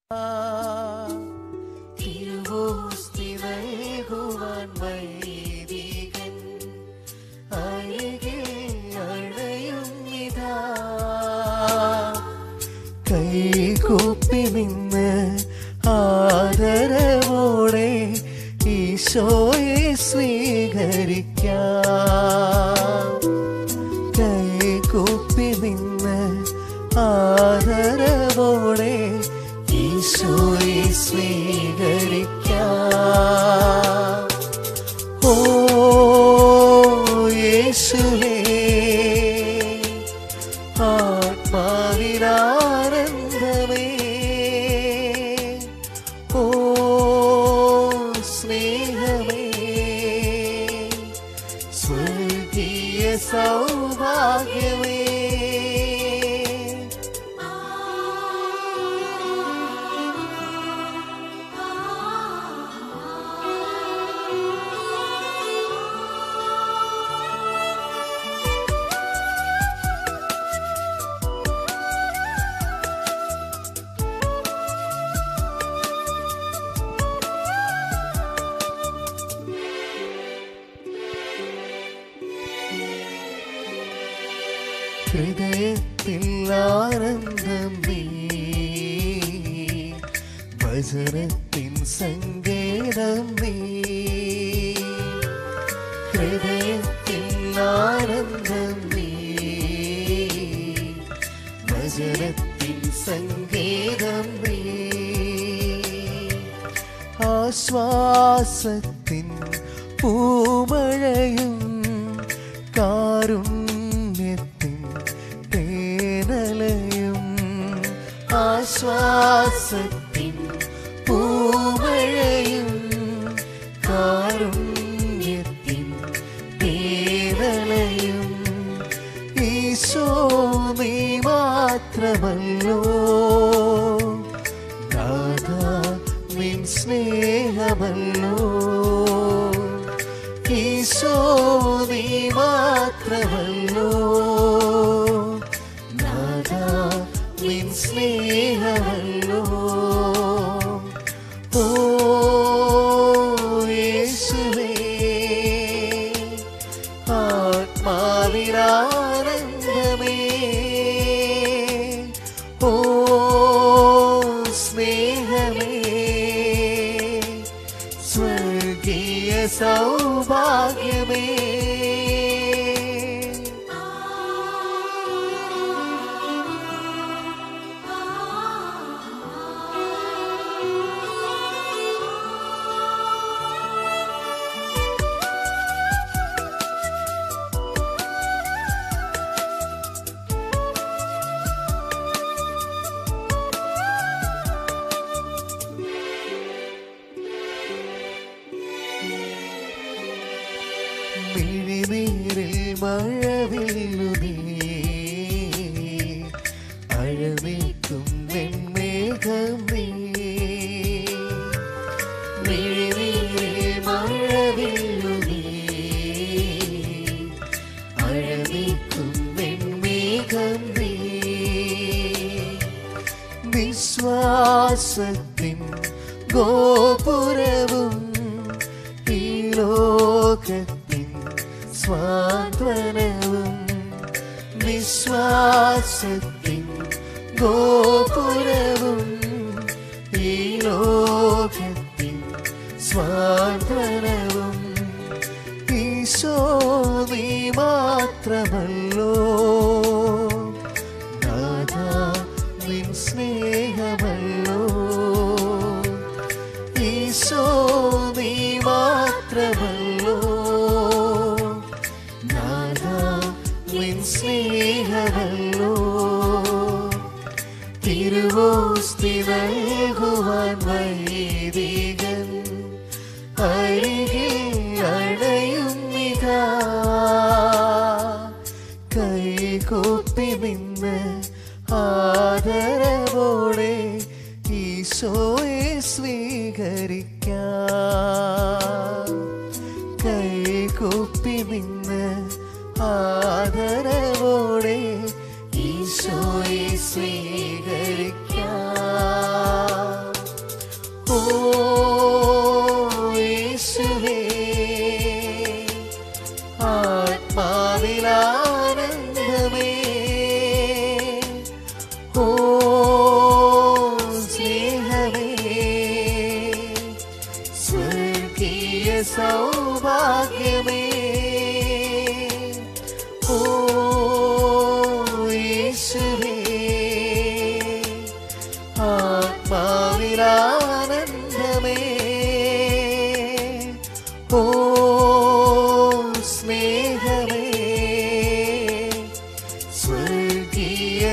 തിരുവോസ്തി നൽകുവാൻ വൈദികൻ അരികിൽ അണയുന്നിതാ കൈകൂപ്പി നിന്ന് ആദരവോടെ ഈശോയെ സ്വീകരിക്കാം കൈകൂപ്പി നിന്ന് ആദരവോടെ ഈശോയെ സ്വീകരിക്കാം ഓ യേശുവേ ആത്മാവിനാനന്ദമേ ഓ സ്നേഹമേ സ്വർഗീയ സൗഭാഗ്യമേ ഹൃദയത്തിൽ ആനന്ദം നീ ഭജനത്തിൻ സങ്കേതം നീ ഹൃദയത്തിൽ ആനന്ദം നീ ഭജനത്തിൻ സങ്കേതം നീ ആശ്വാസത്തിൻ പൂമഴയും കാരുണ്യത്തിൻ തേനലയും ആശ്വാസത്തിൻ പൂമഴയും കാരുണ്യത്തിൻ തേനലയും ഈശോ നീ മാത്രമല്ലോ ദാദാ നിൻ സ്നേഹമല്ലോ ഈശോ നീ മാത്രമല്ലോ നാദാ നിൻ സ്നേഹമല്ലോ ഓ യേശുവേ ആത്മാവിനാനന്ദമേ ഓ സ്നേഹമേ സ്വർഗീയ സൗഭാഗ്യമേ മിഴിനീരിൽ മഴവില്ലു നീ അഴനീക്കും വെൺമേഘം നീ മിഴിനീരിൽ മഴവില്ലു നീ അഴനീക്കും വെൺമേഘം നീ വിശ്വാസത്തിൻ ഗോപുരവും ഈ ലോകത്തിൻ സ്വാന്തനവും വിശ്വാസത്തിൻ ഗോപുരവും ഈ ലോകത്തിൻ സ്വാന്തനവും ഈശോ നീ മാത്രമല്ലോ നാഥാ നിൻ സ്നേഹമല്ലോ ഈശോ നീ മാത്രമല്ലോ നാഥാ നിൻ സ്നേഹമല്ലോ തിരുവോസ്തി നൽകുവാൻ വൈദികൻ അരികിൽ അണയുന്നിതാ കൈകൂപ്പി നിന്ന് ആദരവോടെ ഈശോയെ സ്വീകരിക്കാം കൈകൂപ്പി നിന്ന് ആദരവോടെ ഈശോയെ സ്വീകരിക്കാം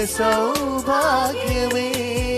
സൗഭാഗ്യമേ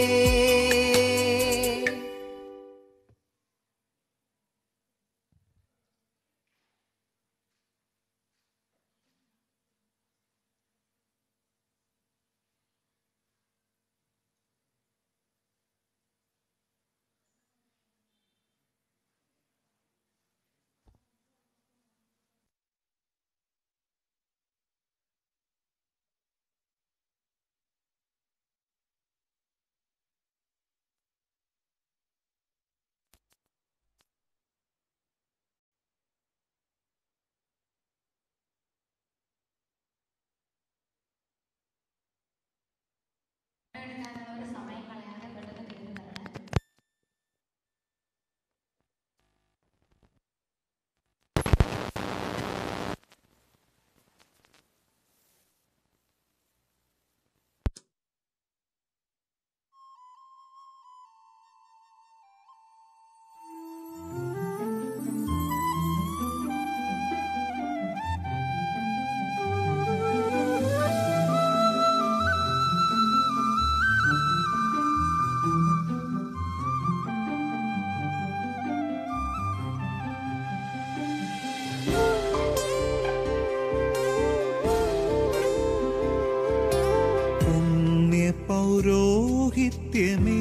പൗരോഹിത്യമേ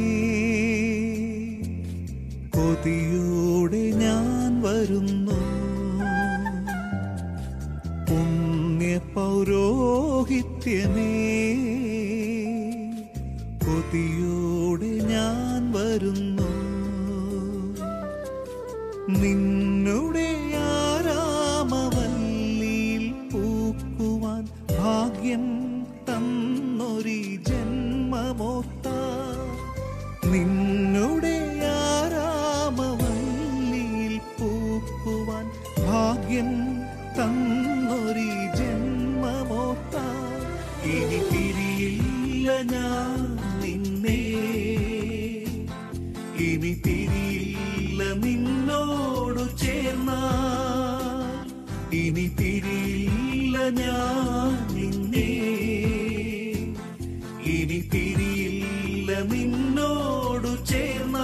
കൊതിയോടെ ഞാൻ വരുന്നു പുണ്യ പൗരോഹിത്യമേ കൊതിയോടെ ഞാൻ വരുന്നു നിന്നുടെ ആരാമവല്ലിയിൽ പൂക്കുവാൻ ഭാഗ്യം തന്നൊരി ജന്മമോത്ത നിന്നുടെ ആരാമവല്ലിയിൽ പൂക്കുവാൻ ഭാഗ്യം തന്നൊരി ജന്മമോത്ത ഇനി തിരിയില്ല ഞാൻ നിന്നെ ഇനി തിരിയില്ല നിന്നോടു ചേർന്ന ഇനി തിരിയില്ല ഞാൻ നിന്നെ ഇനി തിരിയില്ല നിന്നോടു ചേർന്ന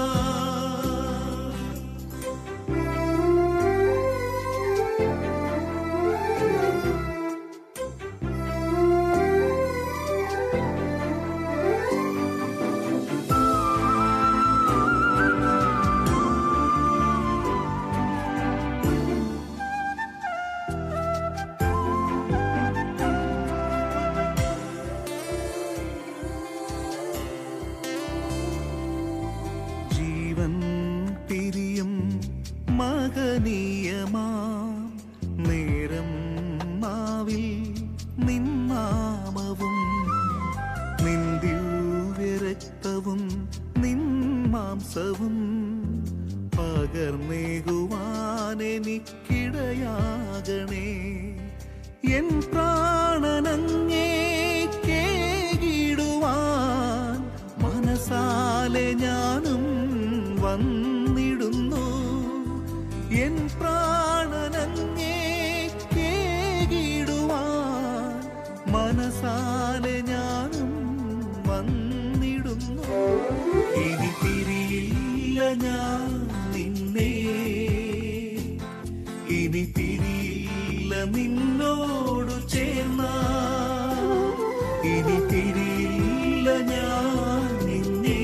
ജീവൻ പിരിയും മകനീയമാം നേരം മാവിൽ നിന്നാമവും നിൻ ദിവ്യരക്തവും നിൻ മാംസവും പകർന്നേകുവാനെനിക്കിടയാകണേ എൻ പ്രാണനങ്ങേ കേകിടുവാൻ മനസാലെ ഞാനും വന്നിടുന്നു എൻ പ്രാണനങ്ങേ കേകിടുവാൻ മനസാലെ ഞാനും വന്നിടുന്നു ഇനി തിരിയില്ല ഞാൻ നിന്നെ ഇനി തിരിയില്ല നിന്നോടു ചേർന്ന ഇനി തിരിയില്ല ഞാൻ നിന്നെ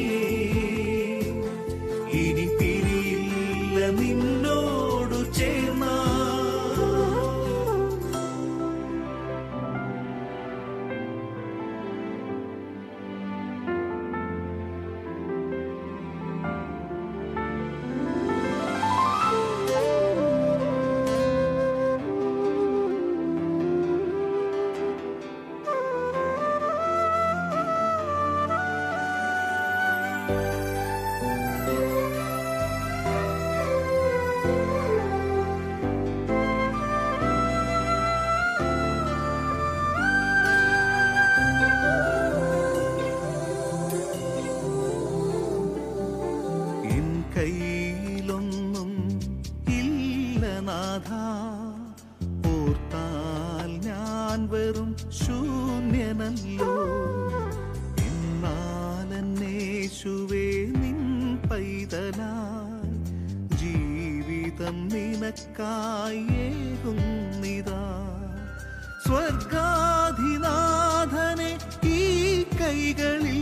ഇനി തിരിയില്ല നിന്നോടു ചേർന്ന എനിക്കായേകുന്നിതാ സ്വർഗാധിനാഥനെ ഈ കൈകളിൽ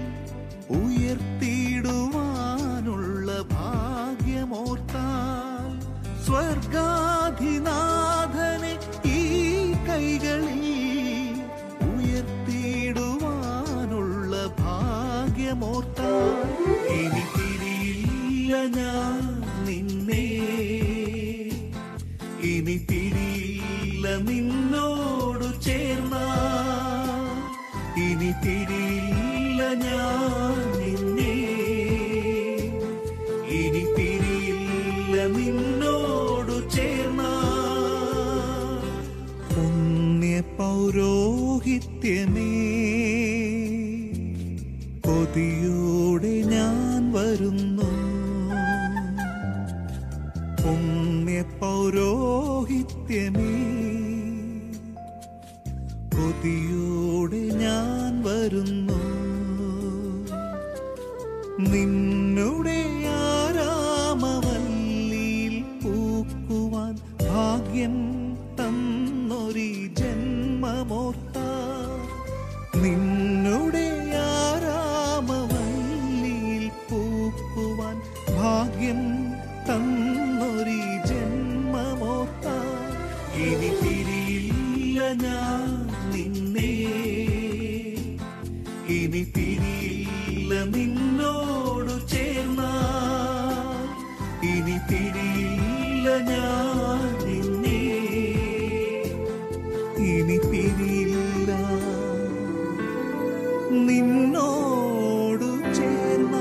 ഉയർത്തിയിടുവാനുള്ള ഭാഗ്യമോർത്താൽ സ്വർഗാധിനാഥനെ ഈ കൈകളിൽ ഉയർത്തിയിടുവാനുള്ള ഭാഗ്യമോർത്താൽ ഇനി തിരിയില്ല ഞാൻ നിന്നെ ഇനി തിരിയില്ല നിന്നോടു ചേർന്ന ഇനി തിരിയില്ല ഞാൻ നിന്നെ ഇനി തിരിയില്ല നിന്നോടു ചേർന്ന പുണ്യ പൗരോഹിത്യമേ കൊതിയോടെ ഞാൻ വരുന്നു പുണ്യ പൗരോഹിത്യമേ കൊതിയോടെ ഞാൻ വരുന്നു നിന്നുടെ ആരാമവല്ലിയിൽ പൂക്കുവാൻ ഭാഗ്യം തന്നൊരി ജന്മമോർത്ത നിന്നുടെ ആരാമവല്ലിയിൽ പൂക്കുവാൻ ഭാഗ്യം തന്നൊരി ജന്മമോർത്ത ഇനി തിരിയില്ല ഞാൻ നിന്നെ ഇനി തിരിയില്ല നിന്നോടു ചേർന്ന ഇനി തിരിയില്ല ഞാൻ നിന്നെ ഇനി തിരിയില്ല നിന്നോടു ചേർന്ന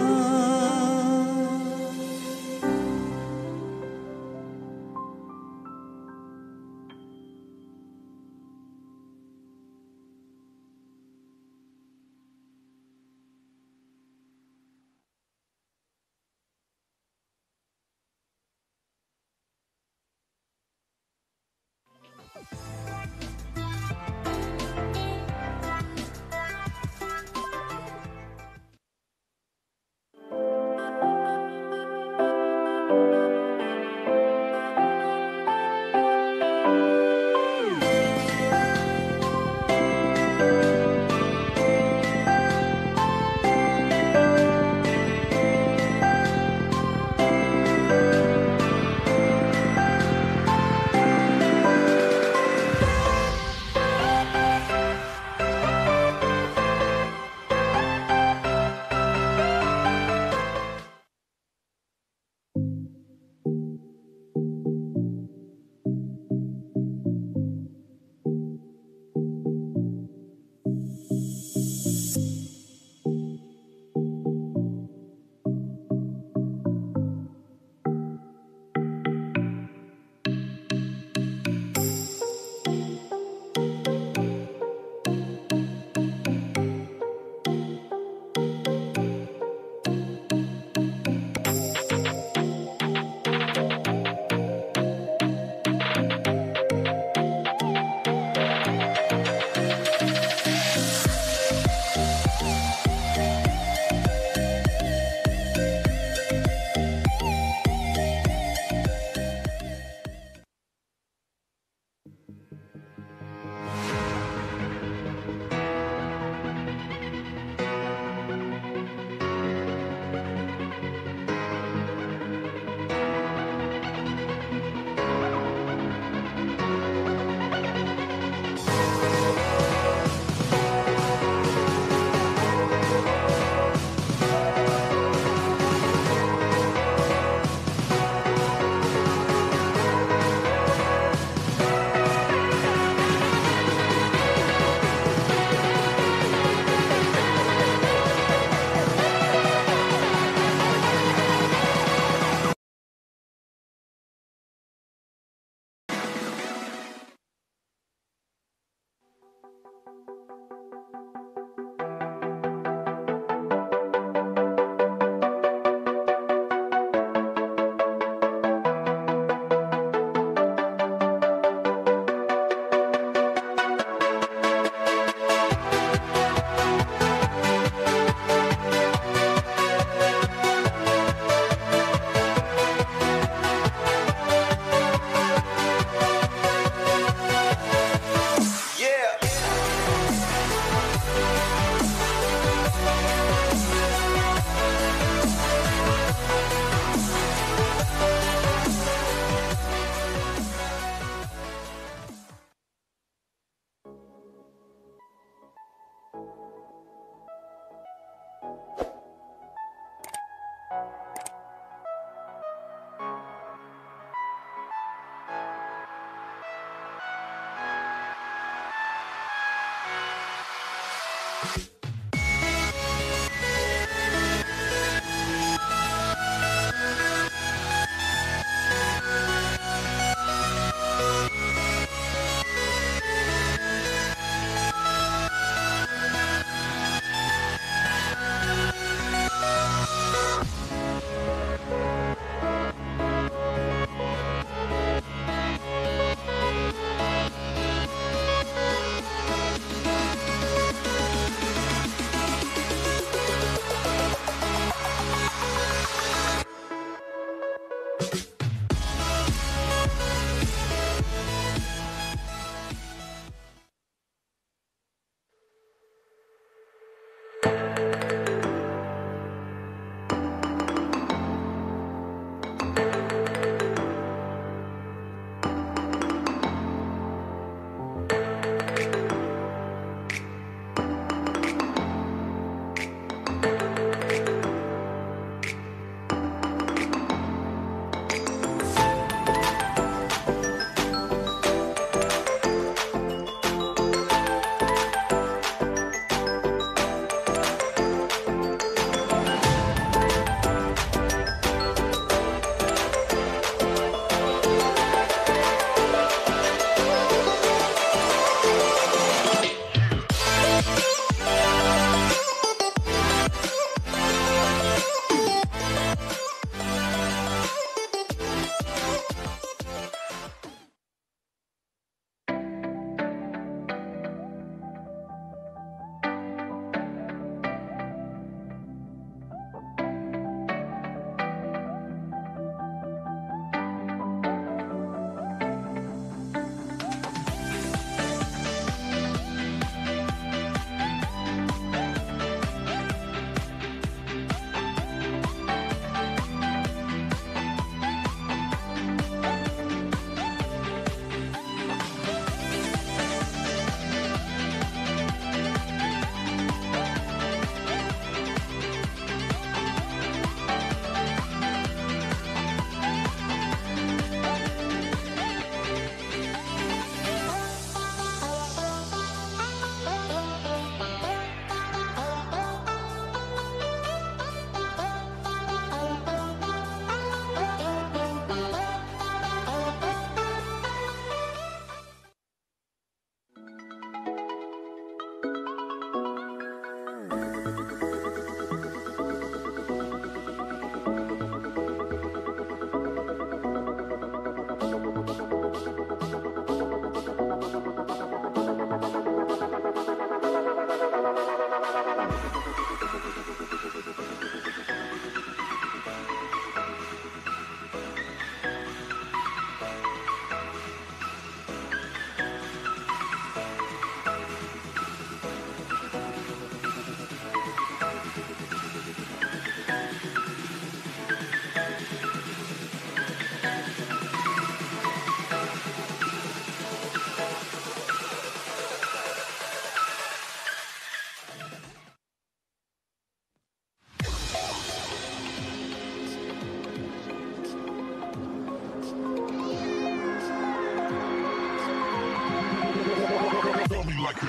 like a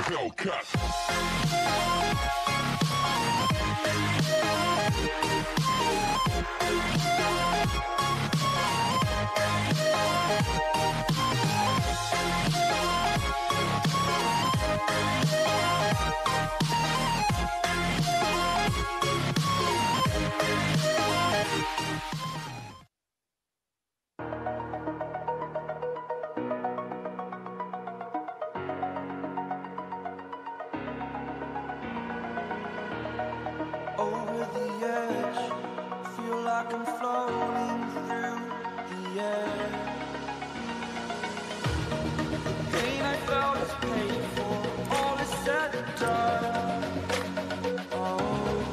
Hellcat. over the edge. Feel like I'm floating through the air. The pain I felt is paid for. All is said and done. Oh,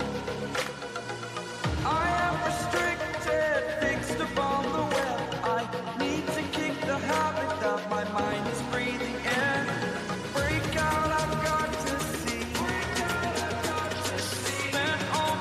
I am restricted, fixed upon the web. I need to kick the habit that my mind is breathing in. Break out, I've got to see. Spent all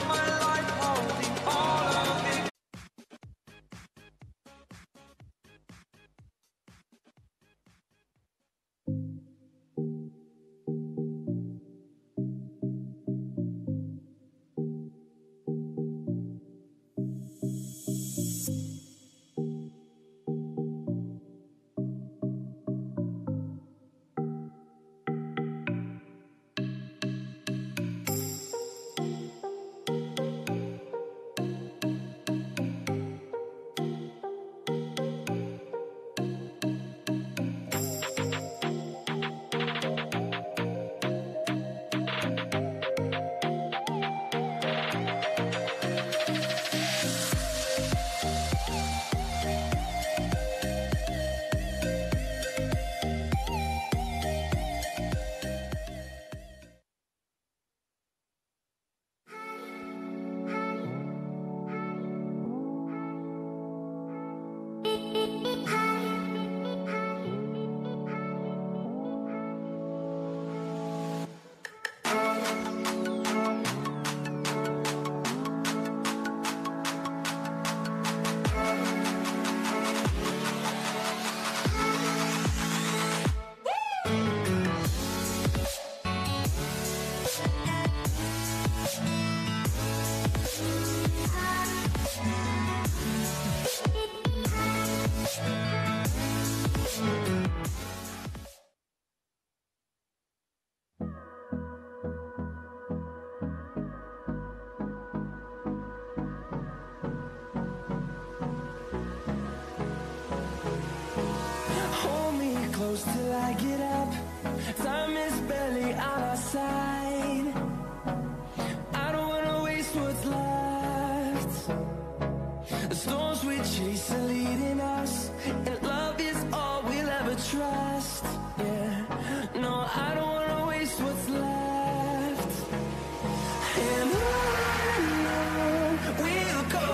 close till I get up. Time is barely on our side. I don't wanna waste what's left. The storms we chase are leading us, and love is all we'll ever trust. Yeah, no, I don't wanna waste what's left. And on we'll go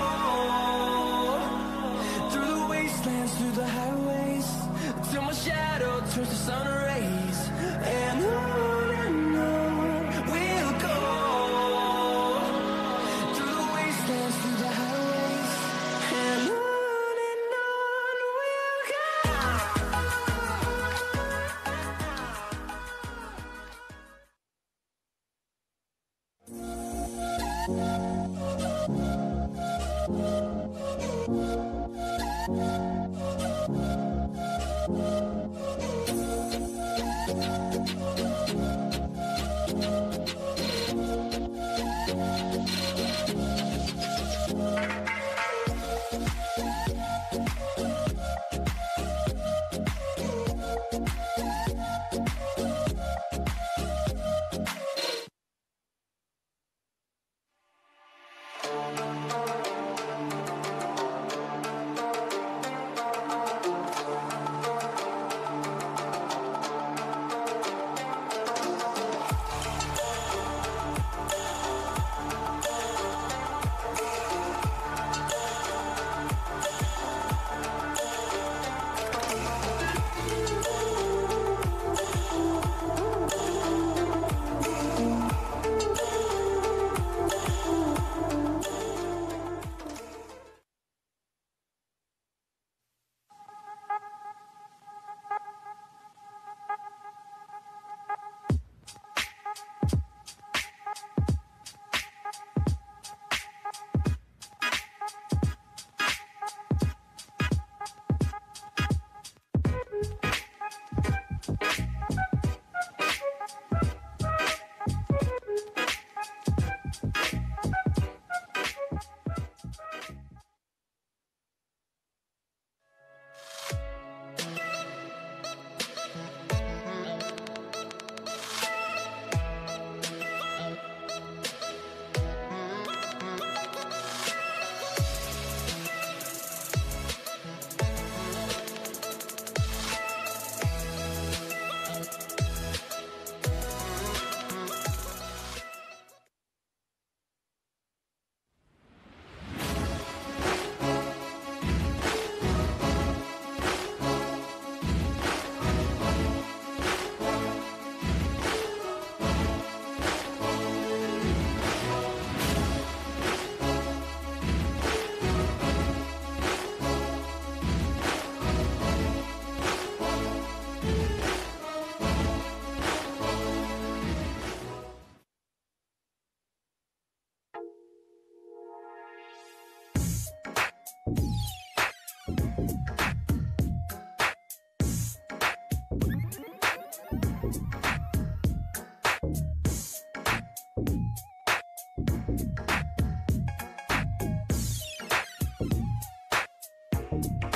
through the wastelands, through the highways, till my shadow turns to sun rays. And on and on we'll go through the wastelands, through the highways, and on and on we'll go. Thank you.